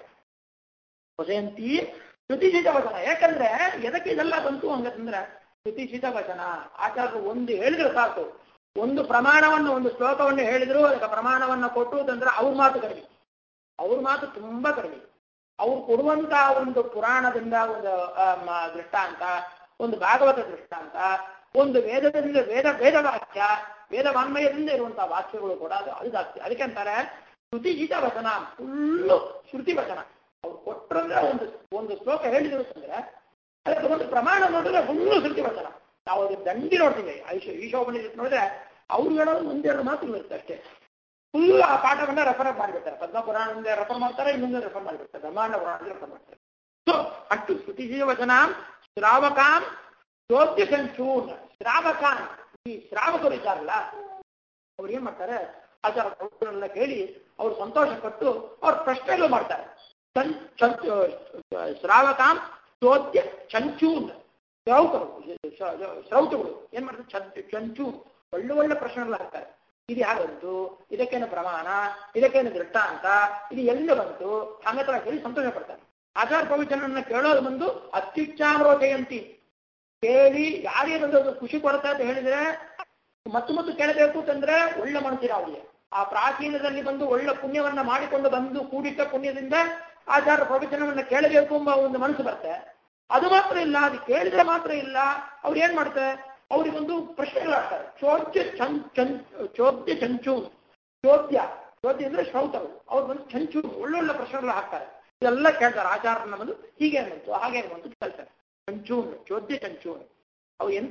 ಹೊಸೆಯಂತಿ ಶ್ರುತಿಸಿತ ವಚನ ಯಾಕಂದ್ರೆ ಎದಕ್ಕೆ ಇದೆಲ್ಲ ಬಂತು ಹಂಗಂದ್ರೆ ಶ್ರುತಿಸಿತ ವಚನ ಆಚಾರ್ಯರು ಒಂದು ಹೇಳಿದ್ರೆ ಸಾಕು ಒಂದು ಪ್ರಮಾಣವನ್ನು ಒಂದು ಶ್ಲೋಕವನ್ನು ಹೇಳಿದ್ರು ಅದಕ್ಕೆ ಪ್ರಮಾಣವನ್ನ ಕೊಟ್ಟು ಅಂತಂದ್ರೆ ಅವ್ರ ಮಾತು ಕಡಿಮೆ ಅವ್ರ ಮಾತು ತುಂಬಾ ಕಡಿಮೆ ಅವ್ರು ಕೊಡುವಂತ ಒಂದು ಪುರಾಣದಿಂದ ಒಂದು ಆ, ಮ- ದೃಷ್ಟಾಂತ ಒಂದು ಭಾಗವತ ದೃಷ್ಟಾಂತ ಒಂದು ವೇದದಿಂದ ವೇದ ವೇದ ವಾಕ್ಯ ವೇದ ವಾನ್ಮಯದಿಂದ ಇರುವಂತಹ ವಾಕ್ಯಗಳು ಕೂಡ ಅದು ಅದು ಜಾಸ್ತಿ ಅದಕ್ಕೆ ಅಂತಾರೆ ಶ್ರುತಿಹಿತ ವಚನ ಫುಲ್ಲು ಶ್ರುತಿ ವಚನ ಅವ್ರು ಕೊಟ್ಟರಂದ್ರೆ ಒಂದು ಒಂದು ಶ್ಲೋಕ ಹೇಳಿದ್ರು ಅಂತಂದ್ರೆ ಅದಕ್ಕೆ ಒಂದು ಪ್ರಮಾಣ ನೋಡಿದ್ರೆ ಫುಲ್ಲು ಶ್ರುತಿ ವಚನ ನಾವು ಅದು ದಂಡಿ ನೋಡ್ತೀವಿ ಐಶ ಈಶೋಪನಿಷತ್ ನೋಡಿದ್ರೆ ಅವ್ರು ಹೇಳೋದು ಒಂದೆರಡು ಮಾತುಗಳು ಇರುತ್ತೆ ಅಷ್ಟೇ ಫುಲ್ ಆ ಪಾಠವನ್ನ ರೆಫರ್ ಮಾಡಿಬಿಡ್ತಾರೆ ಪದ್ಮ ಪುರಾಣದಿಂದ ರೆಫರ್ ಮಾಡ್ತಾರೆ ಇನ್ನೊಂದು ರೆಫರ್ ಮಾಡಿಬಿಡ್ತಾರೆ ಬ್ರಹ್ಮಾಂಡ ಪುರಾಣ ರೆಫರ್ ಮಾಡ್ತಾರೆ ಸೊ ಅಷ್ಟು ಶ್ರುತಿ ವಚನ ಶ್ರಾವಕಾನ್ ಯೋಗ್ಯ ಸಂಚೂನ್ ಶ್ರಾವಕಾನ್ ಈ ಶ್ರಾವಕರು ಇದ್ದಾರಲ್ಲ ಅವ್ರು ಏನ್ ಮಾಡ್ತಾರೆ ಆಚಾರ ಪ್ರವಚನ ಕೇಳಿ ಅವ್ರು ಸಂತೋಷ ಪಟ್ಟು ಅವ್ರ ಪ್ರಶ್ನೆಗಳು ಮಾಡ್ತಾರೆ ಚಂ- ಚಂ- ಶ್ರಾವಕಾನ್ ಚೋದ್ಯ ಚಂಚೂನ್ ಶ್ರೌಕರು ಶ- ಶ್ರೌತಗಳು ಏನ್ ಮಾಡ್ತಾರೆ ಚಂಚು ಚಂಚು ಒಳ್ಳೆ ಒಳ್ಳೆ ಪ್ರಶ್ನೆಗಳು ಹಾಕ್ತಾರೆ ಇದು ಯಾರಂತು ಇದಕ್ಕೇನು ಪ್ರಮಾಣ ಇದಕ್ಕೇನು ದೃಷ್ಟಾಂತ ಇದು ಎಲ್ಲಿ ಬಂತು ಹಂಗತ್ರ ಹೇಳಿ ಸಂತೋಷ ಪಡ್ತಾರೆ ಆಚಾರ ಪ್ರವಚನನ್ನ ಕೇಳೋದು ಬಂದು ಅತ್ಯುಚ್ಚಾಮರೋಚಯಂತಿ ಕೇಳಿ ಯಾರೇ ಬಂದು ಖುಷಿ ಕೊಡುತ್ತೆ ಅಂತ ಹೇಳಿದ್ರೆ ಮತ್ತು ಮತ್ತು ಕೇಳಬೇಕು ಅಂತಂದ್ರೆ ಒಳ್ಳೆ ಮನಸ್ಸಿನ ಅವರಿಗೆ ಆ ಪ್ರಾಚೀನದಲ್ಲಿ ಬಂದು ಒಳ್ಳೆ ಪುಣ್ಯವನ್ನ ಮಾಡಿಕೊಂಡು ಬಂದು ಕೂಡಿಟ್ಟ ಪುಣ್ಯದಿಂದ ಆಚಾರ ಪ್ರವಚನವನ್ನ ಕೇಳಬೇಕು ಎಂಬ ಒಂದು ಮನಸ್ಸು ಬರುತ್ತೆ ಅದು ಮಾತ್ರ ಇಲ್ಲ ಅದು ಕೇಳಿದ್ರೆ ಮಾತ್ರ ಇಲ್ಲ ಅವ್ರು ಏನ್ ಮಾಡ್ತಾರೆ ಅವ್ರಿಗೊಂದು ಪ್ರಶ್ನೆಗಳಾಗ್ತಾರೆ ಚೋದ್ಯ ಚಂ ಚಂ ಚೋದ್ಯ ಚಂಚು ಚೋದ್ಯ ಚೋದ್ಯ ಅಂದ್ರೆ ಶ್ರೌತರು ಅವ್ರು ಬಂದು ಚಂಚು ಒಳ್ಳೊಳ್ಳೆ ಪ್ರಶ್ನೆಗಳು ಹಾಕ್ತಾರೆ ಇದೆಲ್ಲ ಕೇಳ್ತಾರೆ ಆಚಾರನ ಬಂದು ಹೀಗೆ ಬಂತು ಹಾಗೆ ಬಂತು ಕೇಳ್ತಾರೆ ಚಂಚೂನ್ ಚೋದ್ಯ ಚಂಚೂನ್ ಅವು ಎಂತ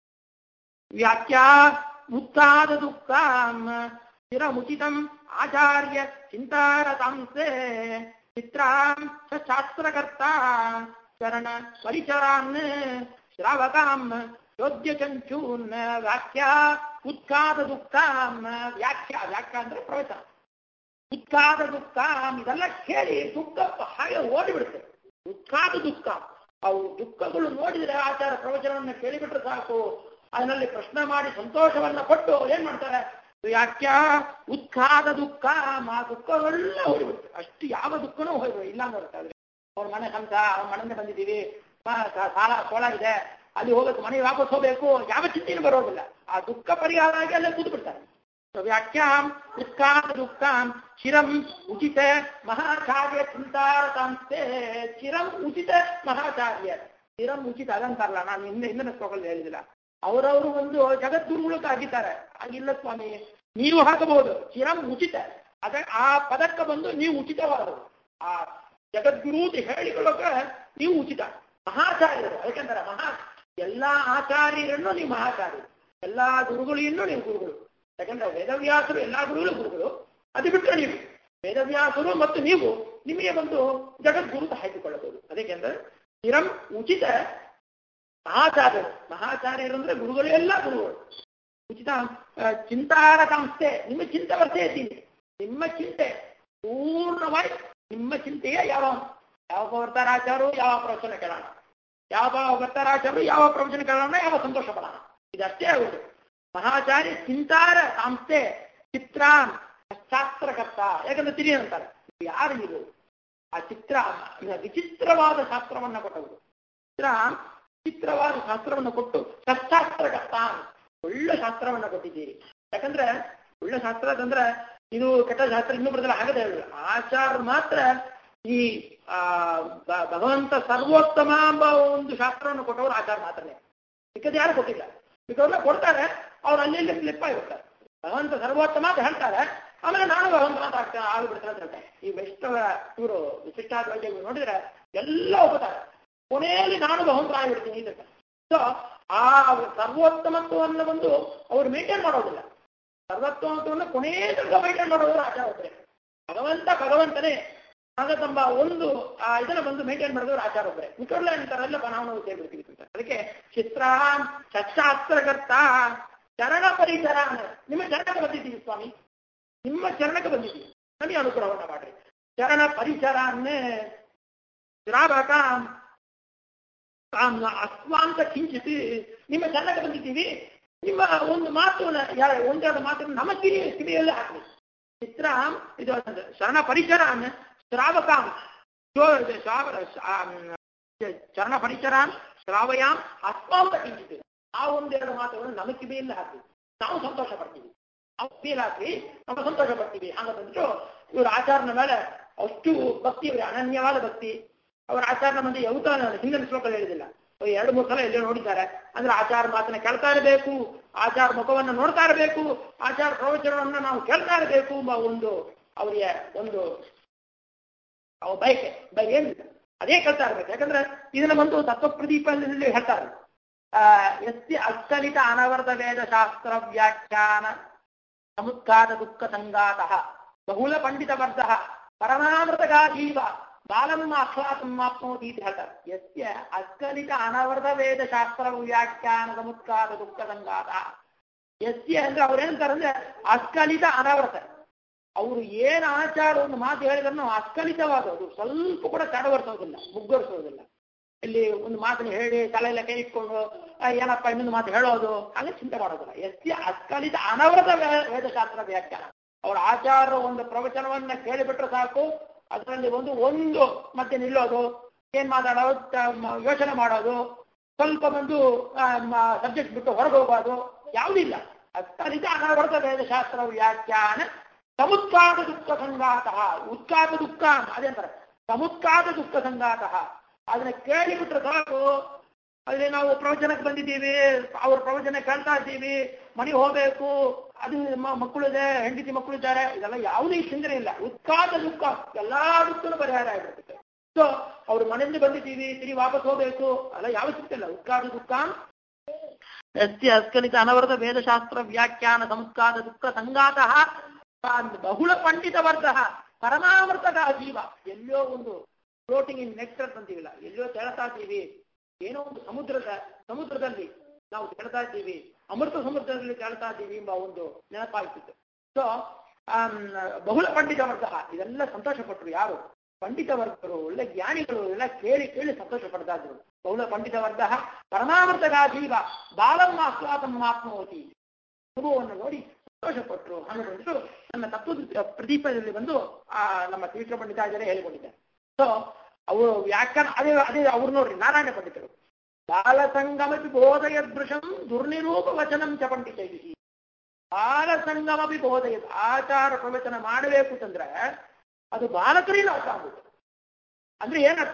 ವ್ಯಾಖ್ಯಾ ಮುಕ್ತಾದ ದುಃಖಾಂ ಸ್ಥಿರಮುಚಿತಂ ಆಚಾರ್ಯ ಚಿಂತಾರತಾಂಸೆ ಚಿತ್ರಾಂ ಸ ಶಾಸ್ತ್ರಕರ್ತ ಚರಣ ಪರಿಚರಾನ್ ಶ್ರಾವಕಾಂ ಚೋದ್ಯ ಚಂಚೂನ್ ವ್ಯಾಖ್ಯಾ ಉತ್ಕಾದ ದುಃಖಾಂ ವ್ಯಾಖ್ಯಾ ವ್ಯಾಖ್ಯಾ ಅಂದ್ರೆ ಪ್ರವಚನ ಉತ್ಕಾದ ದುಃಖ ಇದೆಲ್ಲ ಕೇಳಿ ದುಃಖ ಹಾಗೆ ಓಡಿಬಿಡುತ್ತೆ ಉತ್ಕಾದ ದುಃಖ ಅವು ದುಃಖಗಳು ನೋಡಿದ್ರೆ ಆಚಾರ ಪ್ರವಚನವನ್ನು ಕೇಳಿಬಿಟ್ರೆ ಸಾಕು ಅದರಲ್ಲಿ ಪ್ರಶ್ನೆ ಮಾಡಿ ಸಂತೋಷವನ್ನ ಪಟ್ಟು ಏನ್ ಮಾಡ್ತಾರೆ ವ್ಯಾಖ್ಯಾ ಉತ್ಕಾದ ದುಃಖ ಆ ದುಃಖಗಳೆಲ್ಲ ಹೋಗ್ಬಿಡುತ್ತೆ ಅಷ್ಟು ಯಾವ ದುಃಖನೂ ಹೋಗ್ಬಿಡು ಇಲ್ಲ ನೋಡ್ತಾರೆ ಅವ್ರ ಮನೆ ಸಂತ ಅವ್ರ ಮನೆಯಿಂದ ಬಂದಿದ್ದೀವಿ ಮ- ಸ- ಸಾಲ ಸೋಲ ಇದೆ ಅಲ್ಲಿ ಹೋಗ್ಬೇಕು ಮನೆಗೆ ವಾಪಸ್ ಹೋಗ್ಬೇಕು ಯಾವ ಚಿಂತೆನೂ ಬರೋದಿಲ್ಲ ಆ ದುಃಖ ಪರಿಹಾರ ಆಗಿ ಅಲ್ಲೇ ಕೂತು ಬಿಡ್ತಾರೆ ವ್ಯಾಖ್ಯಾಂ ಉತ್ಕಾದ ದುಃಖಾಂ ಚಿರಂ ಉಚಿತ ಮಹಾಚಾರ್ಯ ಚಿಂತಾರತಾಂತೆ ಚಿರಂ ಉಚಿತ ಮಹಾಚಾರ್ಯ ಚಿರಂ ಉಚಿತ ಅದಂತಾರಲ್ಲ ನಾನು ಹಿಂದೆ ಹಿಂದಿನ ಶ್ಲೋಕದಲ್ಲಿ ಹೇಳಿದಿಲ್ಲ ಅವರವರು ಒಂದು ಜಗದ್ಗುರುಗಳು ಆಗಿದ್ದಾರೆ ಆಗಿಲ್ಲ ಸ್ವಾಮಿ ನೀವು ಹಾಕಬಹುದು ಚಿರಂ ಉಚಿತ ಅದ ಆ ಪದಕ್ಕೆ ಬಂದು ನೀವು ಉಚಿತವಾದವರು ಆ ಜಗದ್ಗುರು ಅಂತ ಹೇಳಿಕೊಳ್ಳೋಕೆ ನೀವು ಉಚಿತ ಮಹಾಚಾರ್ಯರು ಯಾಕಂದ್ರೆ ಮಹಾ ಎಲ್ಲಾ ಆಚಾರ್ಯರನ್ನು ನೀವು ಮಹಾಚಾರ್ಯರು ಎಲ್ಲಾ ಗುರುಗಳಿಗೂ ನೀವು ಗುರುಗಳು ಯಾಕಂದ್ರೆ ವೇದವ್ಯಾಸರು ಎಲ್ಲಾ ಗುರುಗಳು ಗುರುಗಳು ಅದು ಬಿಟ್ಟರೆ ನೀವು ವೇದವ್ಯಾಸರು ಮತ್ತು ನೀವು ನಿಮಗೆ ಬಂದು ಜಗದ್ಗುರು ಅಂತ ಹಾಕಿಕೊಳ್ಳಬಹುದು ಅದಕ್ಕೆಂದ್ರೆ ಚಿರಂ ಉಚಿತ ಮಹಾಚಾರ್ಯರು ಮಹಾಚಾರ್ಯರು ಅಂದ್ರೆ ಗುರುಗಳು ಎಲ್ಲ ಗುರುಗಳು ಉಚಿತ ಆ, ಚಿಂತಾರಕಾಂಶೆ ನಿಮ್ಮ ಚಿಂತೆ ಬರ್ತೇ ಇದ್ದೀನಿ ನಿಮ್ಮ ಚಿಂತೆ ಪೂರ್ಣವಾಗಿ ನಿಮ್ಮ ಚಿಂತೆಯೇ ಯಾವ ಯಾವ ಪ್ರವರ್ತರಾಚಾರು ಯಾವ ಪ್ರವಚನ ಕೇಳೋಣ ಯಾವ ಭಕ್ತರಾಚಾರ್ಯರು ಯಾವ ಪ್ರವಚನ ಕೇಳೋಣ ಯಾವ ಸಂತೋಷ ಪಡೋಣ ಇದಷ್ಟೇ ಆಗುತ್ತೆ ಮಹಾಚಾರ್ಯ ಚಿಂತಾರ ಸಾಂಸ್ಥೆ ಚಿತ್ರಾನ್ ಶಾಸ್ತ್ರಕರ್ತ ಯಾಕಂದ್ರೆ ತಿರಿ ಅಂತಾರೆ ಯಾರು ಇದು ಆ ಚಿತ್ರ ವಿಚಿತ್ರವಾದ ಶಾಸ್ತ್ರವನ್ನ ಕೊಟ್ಟವರು ಚಿತ್ರ ವಿಚಿತ್ರವಾದ ಶಾಸ್ತ್ರವನ್ನು ಕೊಟ್ಟು ಸಶಾಸ್ತ್ರಕರ್ತ ಒಳ್ಳೆ ಶಾಸ್ತ್ರವನ್ನ ಕೊಟ್ಟಿದ್ದೀರಿ ಯಾಕಂದ್ರೆ ಒಳ್ಳೆ ಶಾಸ್ತ್ರ ಅಂತಂದ್ರೆ ಇದು ಕೆಟ್ಟ ಶಾಸ್ತ್ರ ಇನ್ನೂ ಬರದಲ್ಲ ಆಗದೆ ಹೇಳಿ ಆಚಾರ ಮಾತ್ರ ಈ ಆ ಭ- ಭಗವಂತ ಸರ್ವೋತ್ತಮ ಎಂಬ ಒಂದು ಶಾಸ್ತ್ರವನ್ನು ಕೊಟ್ಟವರು ಆಚಾರ ಮಾತ್ರನೇ ಮಿಕ್ಕದ್ದು ಯಾರು ಕೊಟ್ಟಿಲ್ಲ ಮಿಕ್ಕವ್ರೆಲ್ಲ ಕೊಡ್ತಾರೆ ಅವ್ರು ಅಲ್ಲಿ ಇಲ್ಲಿ ಫ್ಲಿಪ್ ಆಗಿಬಿಡ್ತಾರೆ ಭಗವಂತ ಸರ್ವೋತ್ತಮ ಅಂತ ಹೇಳ್ತಾರೆ ಆಮೇಲೆ ನಾನು ಭಗವಂತ ಅಂತ ಆಗ್ತೇನೆ ಆಗ್ಬಿಡ್ತೇನೆ ಅಂತ ಹೇಳ್ತಾರೆ ಈ ವೈಷ್ಣವ ಇವರು ವಿಶಿಷ್ಟಾದ್ವೈತ ನೋಡಿದ್ರೆ ಎಲ್ಲ ಒಪ್ಪುತ್ತಾರೆ ಕೊನೆಯಲ್ಲಿ ನಾನು ಭಗವಂತ ಆಗಿಬಿಡ್ತೀನಿ ಅಂತ ಸೊ ಆ ಸರ್ವೋತ್ತಮತ್ವವನ್ನು ಬಂದು ಅವರು ಮೇಂಟೈನ್ ಮಾಡೋದಿಲ್ಲ ಸರ್ವೋತ್ತಮತ್ವವನ್ನು ಕೊನೆಯ ತನಕ ಮೇಂಟೈನ್ ಮಾಡೋದು ಆಚಾರ ಒಬ್ಬರೇ ಭಗವಂತ ಭಗವಂತನೇ ತಮ್ಮ ಒಂದು ಆ ಇದನ್ನ ಬಂದು ಮೇಂಟೈನ್ ಮಾಡಿದವರು ಆಚಾರ ಒಬ್ಬರೇ ಮಿಕ್ಕರೆಲ್ಲ ಅಂತಾರಲ್ಲ ನಾವು ಸೇರ್ಬಿಡ್ತೀವಿ ಅಂತ ಅದಕ್ಕೆ ಚಿತ್ರಾನ್ ಶಸ್ತ್ರಾಸ್ತ್ರಕರ್ತ ಚರಣ ಪರಿಸರ ನಿಮ್ಮ ಚರಣಕ್ಕೆ ಬಂದಿದ್ದೀವಿ ಸ್ವಾಮಿ ನಿಮ್ಮ ಚರಣಕ್ಕೆ ಬಂದಿದ್ದೀವಿ ನಮಗೆ ಅನುಗ್ರಹವನ್ನ ಮಾಡ್ರಿ ಚರಣ ಪರಿಸರನ್ನೇ ಶ್ರಾವಕ ಅಸ್ವಾಂತ ಕಿಂಚಿತ್ ನಿಮ್ಮ ಚರಣಕ್ಕೆ ಬಂದಿದ್ದೀವಿ ನಿಮ್ಮ ಒಂದು ಮಾತು ಒಂದೆರಡು ಮಾತನ್ನು ನಮ್ಮ ಕಿವಿ ಕಿವಿಯಲ್ಲೇ ಹಾಕಲಿ ಚಿತ್ರ ಇದು ಶರಣ ಪರಿಸರಾನ್ ಶ್ರಾವಕಾಂ ಜೋ- ಇದು ಶ್ರಾವ- ಆಮ್, ಚರಣ ಪರಿಸರಾನ್ ಶ್ರಾವಯಾಂ ಅಸ್ವಾಂತ ಕಿಂಚಿತ್ ಆ ಒಂದೆರಡು ಮಾತುಗಳನ್ನು ನಮ್ಮ ಕಿವಿಯಲ್ಲಿ ಹಾಕಿ ನಾವು ಸಂತೋಷ ಪಡ್ತೀವಿ ನಾವು ಕಿವಿಯಲ್ಲಿ ಹಾಕಿ ನಾವು ಸಂತೋಷ ಪಡ್ತೀವಿ ಹಂಗಂದ್ಬಿಟ್ಟು ಇವರು ಆಚಾರನ ಮೇಲೆ ಅಷ್ಟು ಭಕ್ತಿ ಇವ್ರಿಗೆ ಅನನ್ಯವಾದ ಭಕ್ತಿ ಅವರ ಆಚಾರನ ಮಂದಿ ಯಾವತ್ತ ಹಿಂದಿನ ಶ್ಲೋಕದಲ್ಲಿ ಹೇಳಿದಿಲ್ಲ ಅವ್ರು ಎರಡು ಮೂರು ಸಲ ಎಲ್ಲೇ ನೋಡಿದ್ದಾರೆ ಅಂದ್ರೆ ಆಚಾರ ಮಾತನ್ನ ಕೇಳ್ತಾ ಇರಬೇಕು ಆಚಾರ ಮುಖವನ್ನು ನೋಡ್ತಾ ಇರಬೇಕು ಆಚಾರ ಪ್ರವಚನವನ್ನು ನಾವು ಕೇಳ್ತಾ ಇರಬೇಕು ಎಂಬ ಒಂದು ಅವರಿಗೆ ಒಂದು ಅವ ಬಯಕೆ ಬಯಕೆ ಏನಿಲ್ಲ ಅದೇ ಕೇಳ್ತಾ ಇರ್ಬೇಕು ಯಾಕಂದ್ರೆ ಇದನ್ನ ಬಂದು ತತ್ವಪ್ರದೀಪದಲ್ಲಿ ಹೇಳ್ತಾರೆ ಆ ಎಸ್ತಿ ಅಸ್ಕಲಿತ ಅನವರ್ತ ವೇದ ಶಾಸ್ತ್ರ ವ್ಯಾಖ್ಯಾನ ಸಮುತ್ಕಾದ ದುಃಖ ಸಂಗಾತಃ ಬಹುಲ ಪಂಡಿತ ವರ್ಧ ಪರಮಾಮೃತಗಾ ಜೀವ ಬಾಲಂ ಆಹ್ಲಾದಂ ಆಪ್ನೋತಿ ಅಂತ ಹೇಳ್ತಾರೆ ಯಸ್ಯ ಅಸ್ಕಲಿತ ಅನವರ್ತ ವೇದ ಶಾಸ್ತ್ರ ವ್ಯಾಖ್ಯಾನ ಸಮುತ್ಕಾದ ದುಃಖ ಸಂಗಾತ ಯಸ್ಯ ಅಂದ್ರೆ ಅವ್ರೇನಂತಾರೆ ಅಂದ್ರೆ ಅಸ್ಕಲಿತ ಅನವರ್ತ ಅವರು ಏನ್ ಆಚಾರ ಒಂದು ಮಾತು ಹೇಳಿದ್ರು ಅಸ್ಕಲಿತವಾದದ್ದು ಸ್ವಲ್ಪ ಕೂಡ ತಡವರ್ಸೋದಿಲ್ಲ ಮುಗ್ಗರಿಸೋದಿಲ್ಲ ಇಲ್ಲಿ ಒಂದು ಮಾತನ್ನು ಹೇಳಿ ತಲೆಯೆಲ್ಲ ಕೈ ಇಟ್ಕೊಂಡು ಆ, ಏನಪ್ಪ ಇನ್ನೊಂದು ಮಾತು ಹೇಳೋದು ಹಂಗೆ ಚಿಂತೆ ಮಾಡೋದಿಲ್ಲ ಎಸ್ತಿ ಅಸ್ಕಲಿತ ಅನವರತ ವೇ- ವೇದಶಾಸ್ತ್ರ ವ್ಯಾಖ್ಯಾನ ಅವರ ಆಚಾರ ಒಂದು ಪ್ರವಚನವನ್ನ ಕೇಳಿಬಿಟ್ರೆ ಸಾಕು ಅದರಲ್ಲಿ ಒಂದು ಒಂದು ಮತ್ತೆ ನಿಲ್ಲೋದು ಏನ್ ಮಾತಾಡೋದು ತ- ಮ- ಯೋಚನೆ ಮಾಡೋದು ಸ್ವಲ್ಪ ಬಂದು ಸಬ್ಜೆಕ್ಟ್ ಬಿಟ್ಟು ಹೊರಗೆ ಹೋಗೋದು ಯಾವುದಿಲ್ಲ ಅಸ್ಕಲಿತ ಅನವರತ ವೇದಶಾಸ್ತ್ರ ವ್ಯಾಖ್ಯಾನ ಸಮುತ್ಕಾದ ದುಃಖ ಸಂಗಾತ ಉತ್ಕಾದ ದುಃಖ ಅದೇ ಅಂತಾರೆ ಸಮುತ್ಕಾದ ದುಃಖ ಸಂಗಾತ ಅದನ್ನ ಕೇಳಿಬಿಟ್ರೆ ಸಾಕು ಅಲ್ಲಿ ನಾವು ಪ್ರವಚನಕ್ಕೆ ಬಂದಿದ್ದೀವಿ ಅವ್ರ ಪ್ರವಚನ ಕೇಳ್ತಾ ಇದ್ದೀವಿ ಮನೆಗೆ ಹೋಗ್ಬೇಕು ಅದು ಮ- ಮಕ್ಕಳಿದೆ ಹೆಂಡತಿ ಮಕ್ಕಳಿದ್ದಾರೆ ಇದೆಲ್ಲ ಯಾವುದೇ ಚಿಂತನೆ ಇಲ್ಲ ಉತ್ಕಾದ ದುಃಖ ಎಲ್ಲಾ ದುಃಖನೂ ಪರಿಹಾರ ಆಗಿರುತ್ತೆ ಸೊ ಅವ್ರ ಮನೆಯಿಂದ ಬಂದಿದ್ದೀವಿ ತಿರುಗಿ ವಾಪಸ್ ಹೋಗ್ಬೇಕು ಅಲ್ಲ ಯಾವ ಚಿಂತೆ ಇಲ್ಲ ಉತ್ಕಾದ ದುಃಖ ಯಸ್ಯ ಅಸ್ಕಲಿತ ಅನವರತ ವೇದಶಾಸ್ತ್ರ ವ್ಯಾಖ್ಯಾನ ಸಂಸ್ಕಾದ ದುಃಖ ಸಂಗಾತಃ ತಾನ್ ಬಹುಳ ಪಂಡಿತ ವರ್ಗ ಪರಮಾಮೃತದ ಜೀವ ಎಲ್ಲೋ ಒಂದು ಫ್ಲೋಟಿಂಗ್ ಇನ್ ನೆಕ್ಟರ್ ಅಂತೀವಿಲ್ಲ ಎಲ್ಲೋ ತೆಳತಾ ಇದ್ದೀವಿ ಏನೋ ಒಂದು ಸಮುದ್ರದ ಸಮುದ್ರದಲ್ಲಿ ನಾವು ತೆಳತಾ ಇದ್ದೀವಿ ಅಮೃತ ಸಮುದ್ರದಲ್ಲಿ ತೆಳತಾ ಇದ್ದೀವಿ ಎಂಬ ಒಂದು ನೆನಪಾಗ್ತಿತ್ತು ಸೊ ಬಹುಳ ಪಂಡಿತ ವರ್ಗ ಇದೆಲ್ಲ ಸಂತೋಷ ಪಟ್ಟರು ಯಾರು ಪಂಡಿತ ವರ್ಗರು ಒಳ್ಳೆ ಜ್ಞಾನಿಗಳು ಎಲ್ಲ ಕೇಳಿ ಕೇಳಿ ಸಂತೋಷ ಪಡ್ತಾ ಇದ್ರು ಬಹುಳ ಪಂಡಿತ ವರ್ಗ ಪರಮಾಮೃತಗ ಜೀವ ಬಾಲಮ್ಮ ಆಸ್ವಾದಂ ಆತ್ಮವತಿ ಗುರುವನ್ನು ನೋಡಿ ಸಂತೋಷಪಟ್ಟರು ಹಂಗೆ ಬಂದು ನನ್ನ ತತ್ವದ ಪ್ರದೀಪದಲ್ಲಿ ಬಂದು ಆ ನಮ್ಮ ತೀರ್ಥ ಪಂಡಿತಾಚಾರ್ಯ ಹೇಳಿಕೊಂಡಿದ್ದಾರೆ ಸೊ ಅವರು ವ್ಯಾಖ್ಯಾನ ಅದೇ ಅದೇ ಅವ್ರು ನೋಡ್ರಿ ನಾರಾಯಣ ಪಂಡಿತರು ಬಾಲಸಂಗಮಪಿ ಬೋಧಯದೃಶಂ ದುರ್ನಿರೂಪ ವಚನಂ ಚ ಪಂಡಿತೈ ಬಾಲಸಂಗಮಪಿ ಬೋಧಯದ್ ಆಚಾರ ಪ್ರವಚನ ಮಾಡಬೇಕು ಅಂತಂದ್ರೆ ಅದು ಬಾಲಕರಿಗೆ ಅರ್ಥ ಆಗುತ್ತೆ ಅಂದ್ರೆ ಏನರ್ಥ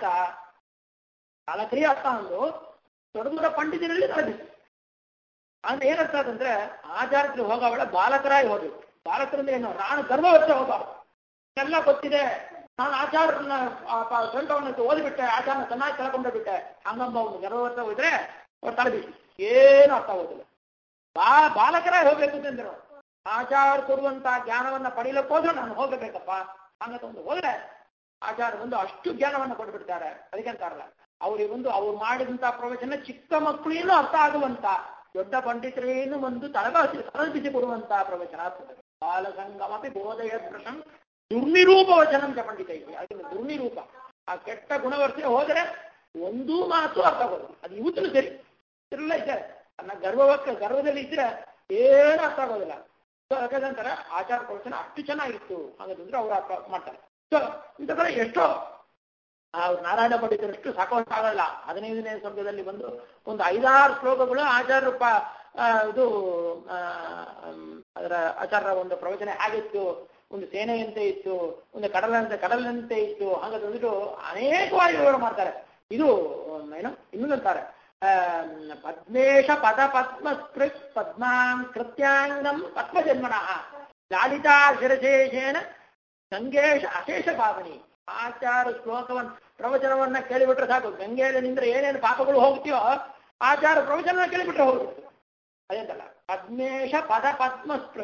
ಬಾಲಕರಿಗೆ ಅರ್ಥ ಅಂದು ದೊಡ್ಡ ದೊಡ್ಡ ಪಂಡಿತರಲ್ಲಿ ಸಾಧಿಸಿ ಅಂದ್ರೆ ಏನರ್ಥ ಅಂತಂದ್ರೆ ಆಚಾರಕ್ಕೆ ಹೋಗವಳ ಬಾಲಕರಾಗಿ ಹೋಗ್ಬೇಕು ಬಾಲಕರಿಂದ ಏನು ನಾನು ಗರ್ವವಚ್ಚ ಹೋಗ ಎಲ್ಲ ಗೊತ್ತಿದೆ ನಾನು ಆಚಾರನ ಗ್ರಂಥವನ್ನು ಓದಿಬಿಟ್ಟೆ ಆಚಾರನ ಚೆನ್ನಾಗಿ ತಿಳ್ಕೊಂಡು ಬಿಟ್ಟೆ ಹಂಗಂಬ ಒಂದು ಗರ್ವವತ್ತ ಹೋದ್ರೆ ಅವ್ರು ತಲೆಬಿಸಿ ಏನು ಅರ್ಥ ಆಗೋದಿಲ್ಲ ಬಾ ಬಾಲಕರಾಗಿ ಹೋಗ್ಬೇಕು ಅಂತಂದ್ರು ಆಚಾರ ಕೊಡುವಂತ ಜ್ಞಾನವನ್ನ ಪಡೀಲಕ್ಕೋದ್ರು ನಾನು ಹೋಗಬೇಕಪ್ಪ ಹಂಗಂತ ಒಂದು ಹೋದ್ರೆ ಆಚಾರ ಬಂದು ಅಷ್ಟು ಜ್ಞಾನವನ್ನ ಕೊಟ್ಬಿಡ್ತಾರೆ ಅದಕ್ಕೆ ಅಂತಾರಲ್ಲ ಅವ್ರಿಗೆ ಒಂದು ಅವ್ರು ಮಾಡಿದಂತ ಪ್ರವಚನ ಚಿಕ್ಕ ಮಕ್ಕಳೇನು ಅರ್ಥ ಆಗುವಂತ ದೊಡ್ಡ ಪಂಡಿತರೇನು ಒಂದು ತಳಬಾಸಿ ತಲಬಿಸಿ ಕೊಡುವಂತ ಪ್ರವಚನ ಆಗ್ತದೆ ಬಾಲಸಂಗಮಪಿ ಬೋಧಯ ಪ್ರಶಂ ದುರ್ನಿರೂಪ ವಚನಂ ಚ ಪಂಡಿತ ಇದೆ ಅದನ್ನು ದುರ್ನಿರೂಪ ಆ ಕೆಟ್ಟ ಗುಣವರ್ತೆ ಹೋದರೆ ಒಂದೂ ಮಾತು ಅರ್ಥ ಆಗೋದು ಅದು ಇವತ್ತು ಸರಿ ಎಲ್ಲ ಇದ್ದಾರೆ ನನ್ನ ಗರ್ವಕ್ಕೆ ಗರ್ವದಲ್ಲಿ ಇದ್ರೆ ಏನು ಅರ್ಥ ಆಗೋದಿಲ್ಲ ಸೊ ಯಾಕಂದ್ರೆ ಆಚಾರ ಪ್ರವಚನ ಅಷ್ಟು ಚೆನ್ನಾಗಿತ್ತು ಹಾಗಾದ್ರೆ ಅವ್ರು ಅರ್ಥ ಮಾಡ್ತಾರೆ ಸೊ ಇಂಥ ಕಡೆ ಎಷ್ಟೋ ಅವ್ರು ನಾರಾಯಣ ಪಂಡಿತರಷ್ಟು ಸಾಕಾಗಲ್ಲ ಹದಿನೈದನೇ ಸರ್ಗದಲ್ಲಿ ಬಂದು ಒಂದು ಐದಾರು ಶ್ಲೋಕಗಳು ಆಚಾರ್ಯ ಪ ಆ, ಇದು ಆ, ಮ್, ಅದರ ಆಚಾರ್ಯ ಒಂದು ಪ್ರವಚನ ಹೇಗಿತ್ತು ಒಂದು ಸೇನೆಯಂತೆ ಇತ್ತು ಒಂದು ಕಡಲಂತೆ ಕಡಲಂತೆ ಇತ್ತು ಹಾಗಂದ್ಬಿಟ್ಟು ಅನೇಕವಾಗಿ ವಿವರ ಮಾಡ್ತಾರೆ ಇದು ಮ್, ಏನು ಇನ್ನೊಂದಂತಾರೆ ಆ, ಪದ್ಮೇಶ ಪದ ಪದ್ಮ ಸ್ಕೃತ್ ಪದ್ಮಾಂ ಕೃತ್ಯಾಂಗಂ ಪದ್ಮಜನ್ಮನಃ ಲಾಲಿತಾ ಶಿರಶೇಷೇನ ಗಂಗೇಶ ಅಶೇಷ ಪಾವನಿ ಆಚಾರ ಶ್ಲೋಕವನ್ನ ಪ್ರವಚನವನ್ನ ಕೇಳಿಬಿಟ್ರೆ ಸಾಕು ಗಂಗೆಯಲ್ಲಿ ನಿಂದ್ರೆ ಏನೇನು ಪಾಪಗಳು ಹೋಗ್ತೀಯೋ ಆಚಾರ ಪ್ರವಚನ ಕೇಳಿಬಿಟ್ರೆ ಹೋಗುತ್ತೆ ಅದೇಂತಲ್ಲ ಪದ್ಮೇಶ ಪದ ಪದ್ಮಸ್ಪೃ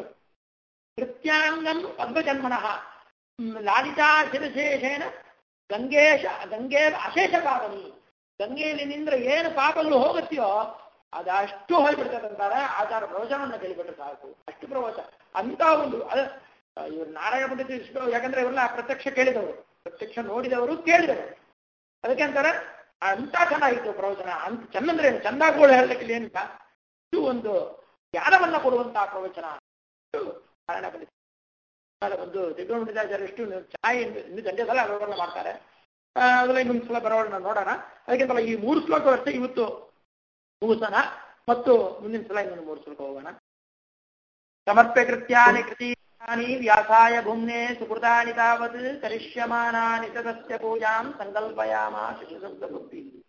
ಕೃತ್ಯಾಂಗಂ ಪದ್ಮಜನ್ಮನಃ ಹ್ಮ್, ಲಾಲಿತಾ ಶಿರಶೇಷೇನ ಗಂಗೇಶ ಗಂಗೆ ಅಶೇಷ ಪಾವನಿ ಗಂಗೆಯಲ್ಲಿ ನಿಂದ್ರೆ ಏನು ಪಾಪಗಳು ಹೋಗುತ್ತೆಯೋ ಅದಷ್ಟು ಹೋಗ್ಬಿಡ್ತದಂತಾರೆ ಆಚಾರ ಪ್ರವಚನವನ್ನ ಕೇಳಿಬಿಟ್ರೆ ಸಾಕು ಅಷ್ಟು ಪ್ರವಚನ ಅಂತ ಒಂದು ಅದ ಇವರು ನಾರಾಯಣ ಪಂಡಿತ ಇಷ್ಟು ಯಾಕಂದ್ರೆ ಇವರೆಲ್ಲ ಪ್ರತ್ಯಕ್ಷ ಕೇಳಿದವರು ಪ್ರತ್ಯಕ್ಷ ನೋಡಿದವರು ಕೇಳಿದವರು ಅದಕ್ಕೆ ಅಂತಾರೆ ಅಂತ ಚೆನ್ನಾಗಿತ್ತು ಪ್ರವಚನ ಅಂತ ಚಂದಂದ್ರೆ ಏನು ಚಂದಾಗೋಳು ಹೇಳಲಿಕ್ಕೆ ಏನಿಲ್ಲ ಇದು ಒಂದು ಜ್ಞಾನವನ್ನ ಕೊಡುವಂತಹ ಪ್ರವಚನ ಇದು ನಾರಾಯಣ ಪಂಡಿತ ಆಮೇಲೆ ಒಂದು ದಿಗ್ಗಮಂಡಿತಾಚಾರ್ಯ ಎಷ್ಟು ಚೆನ್ನಾಗಿ ಇನ್ನು ಗಂಟೆ ಸಲ ಅವರನ್ನ ಮಾಡ್ತಾರೆ ಆ, ಅದೆಲ್ಲ ಇನ್ನೊಂದು ಸಲ ಬರೋಣ ನೋಡೋಣ ಅದಕ್ಕಿಂತಲ್ಲ ಈ ಮೂರು ಶ್ಲೋಕ ಅಷ್ಟೇ ಇವತ್ತು ಮುಗಿಸೋಣ ಮತ್ತು ಮುಂದಿನ ಸಲ ಇನ್ನೊಂದು ಮೂರು ಶ್ಲೋಕ ಹೋಗೋಣ ಸಮರ್ಪ್ಯ ಕೃತ್ಯಾನಿ ಕೃತೀಯಾನಿ ವ್ಯಾಸಾಯ ಭುಮ್ನೆ ಸುಕೃತಾನಿ ತಾವತ್ ಕರಿಷ್ಯಮಾನಾನಿ ಸದಸ್ಯ ಪೂಜಾಂ ಸಂಕಲ್ಪಯಾಮ ಶಿಶುಶಬ್ದ ಬುದ್ಧಿ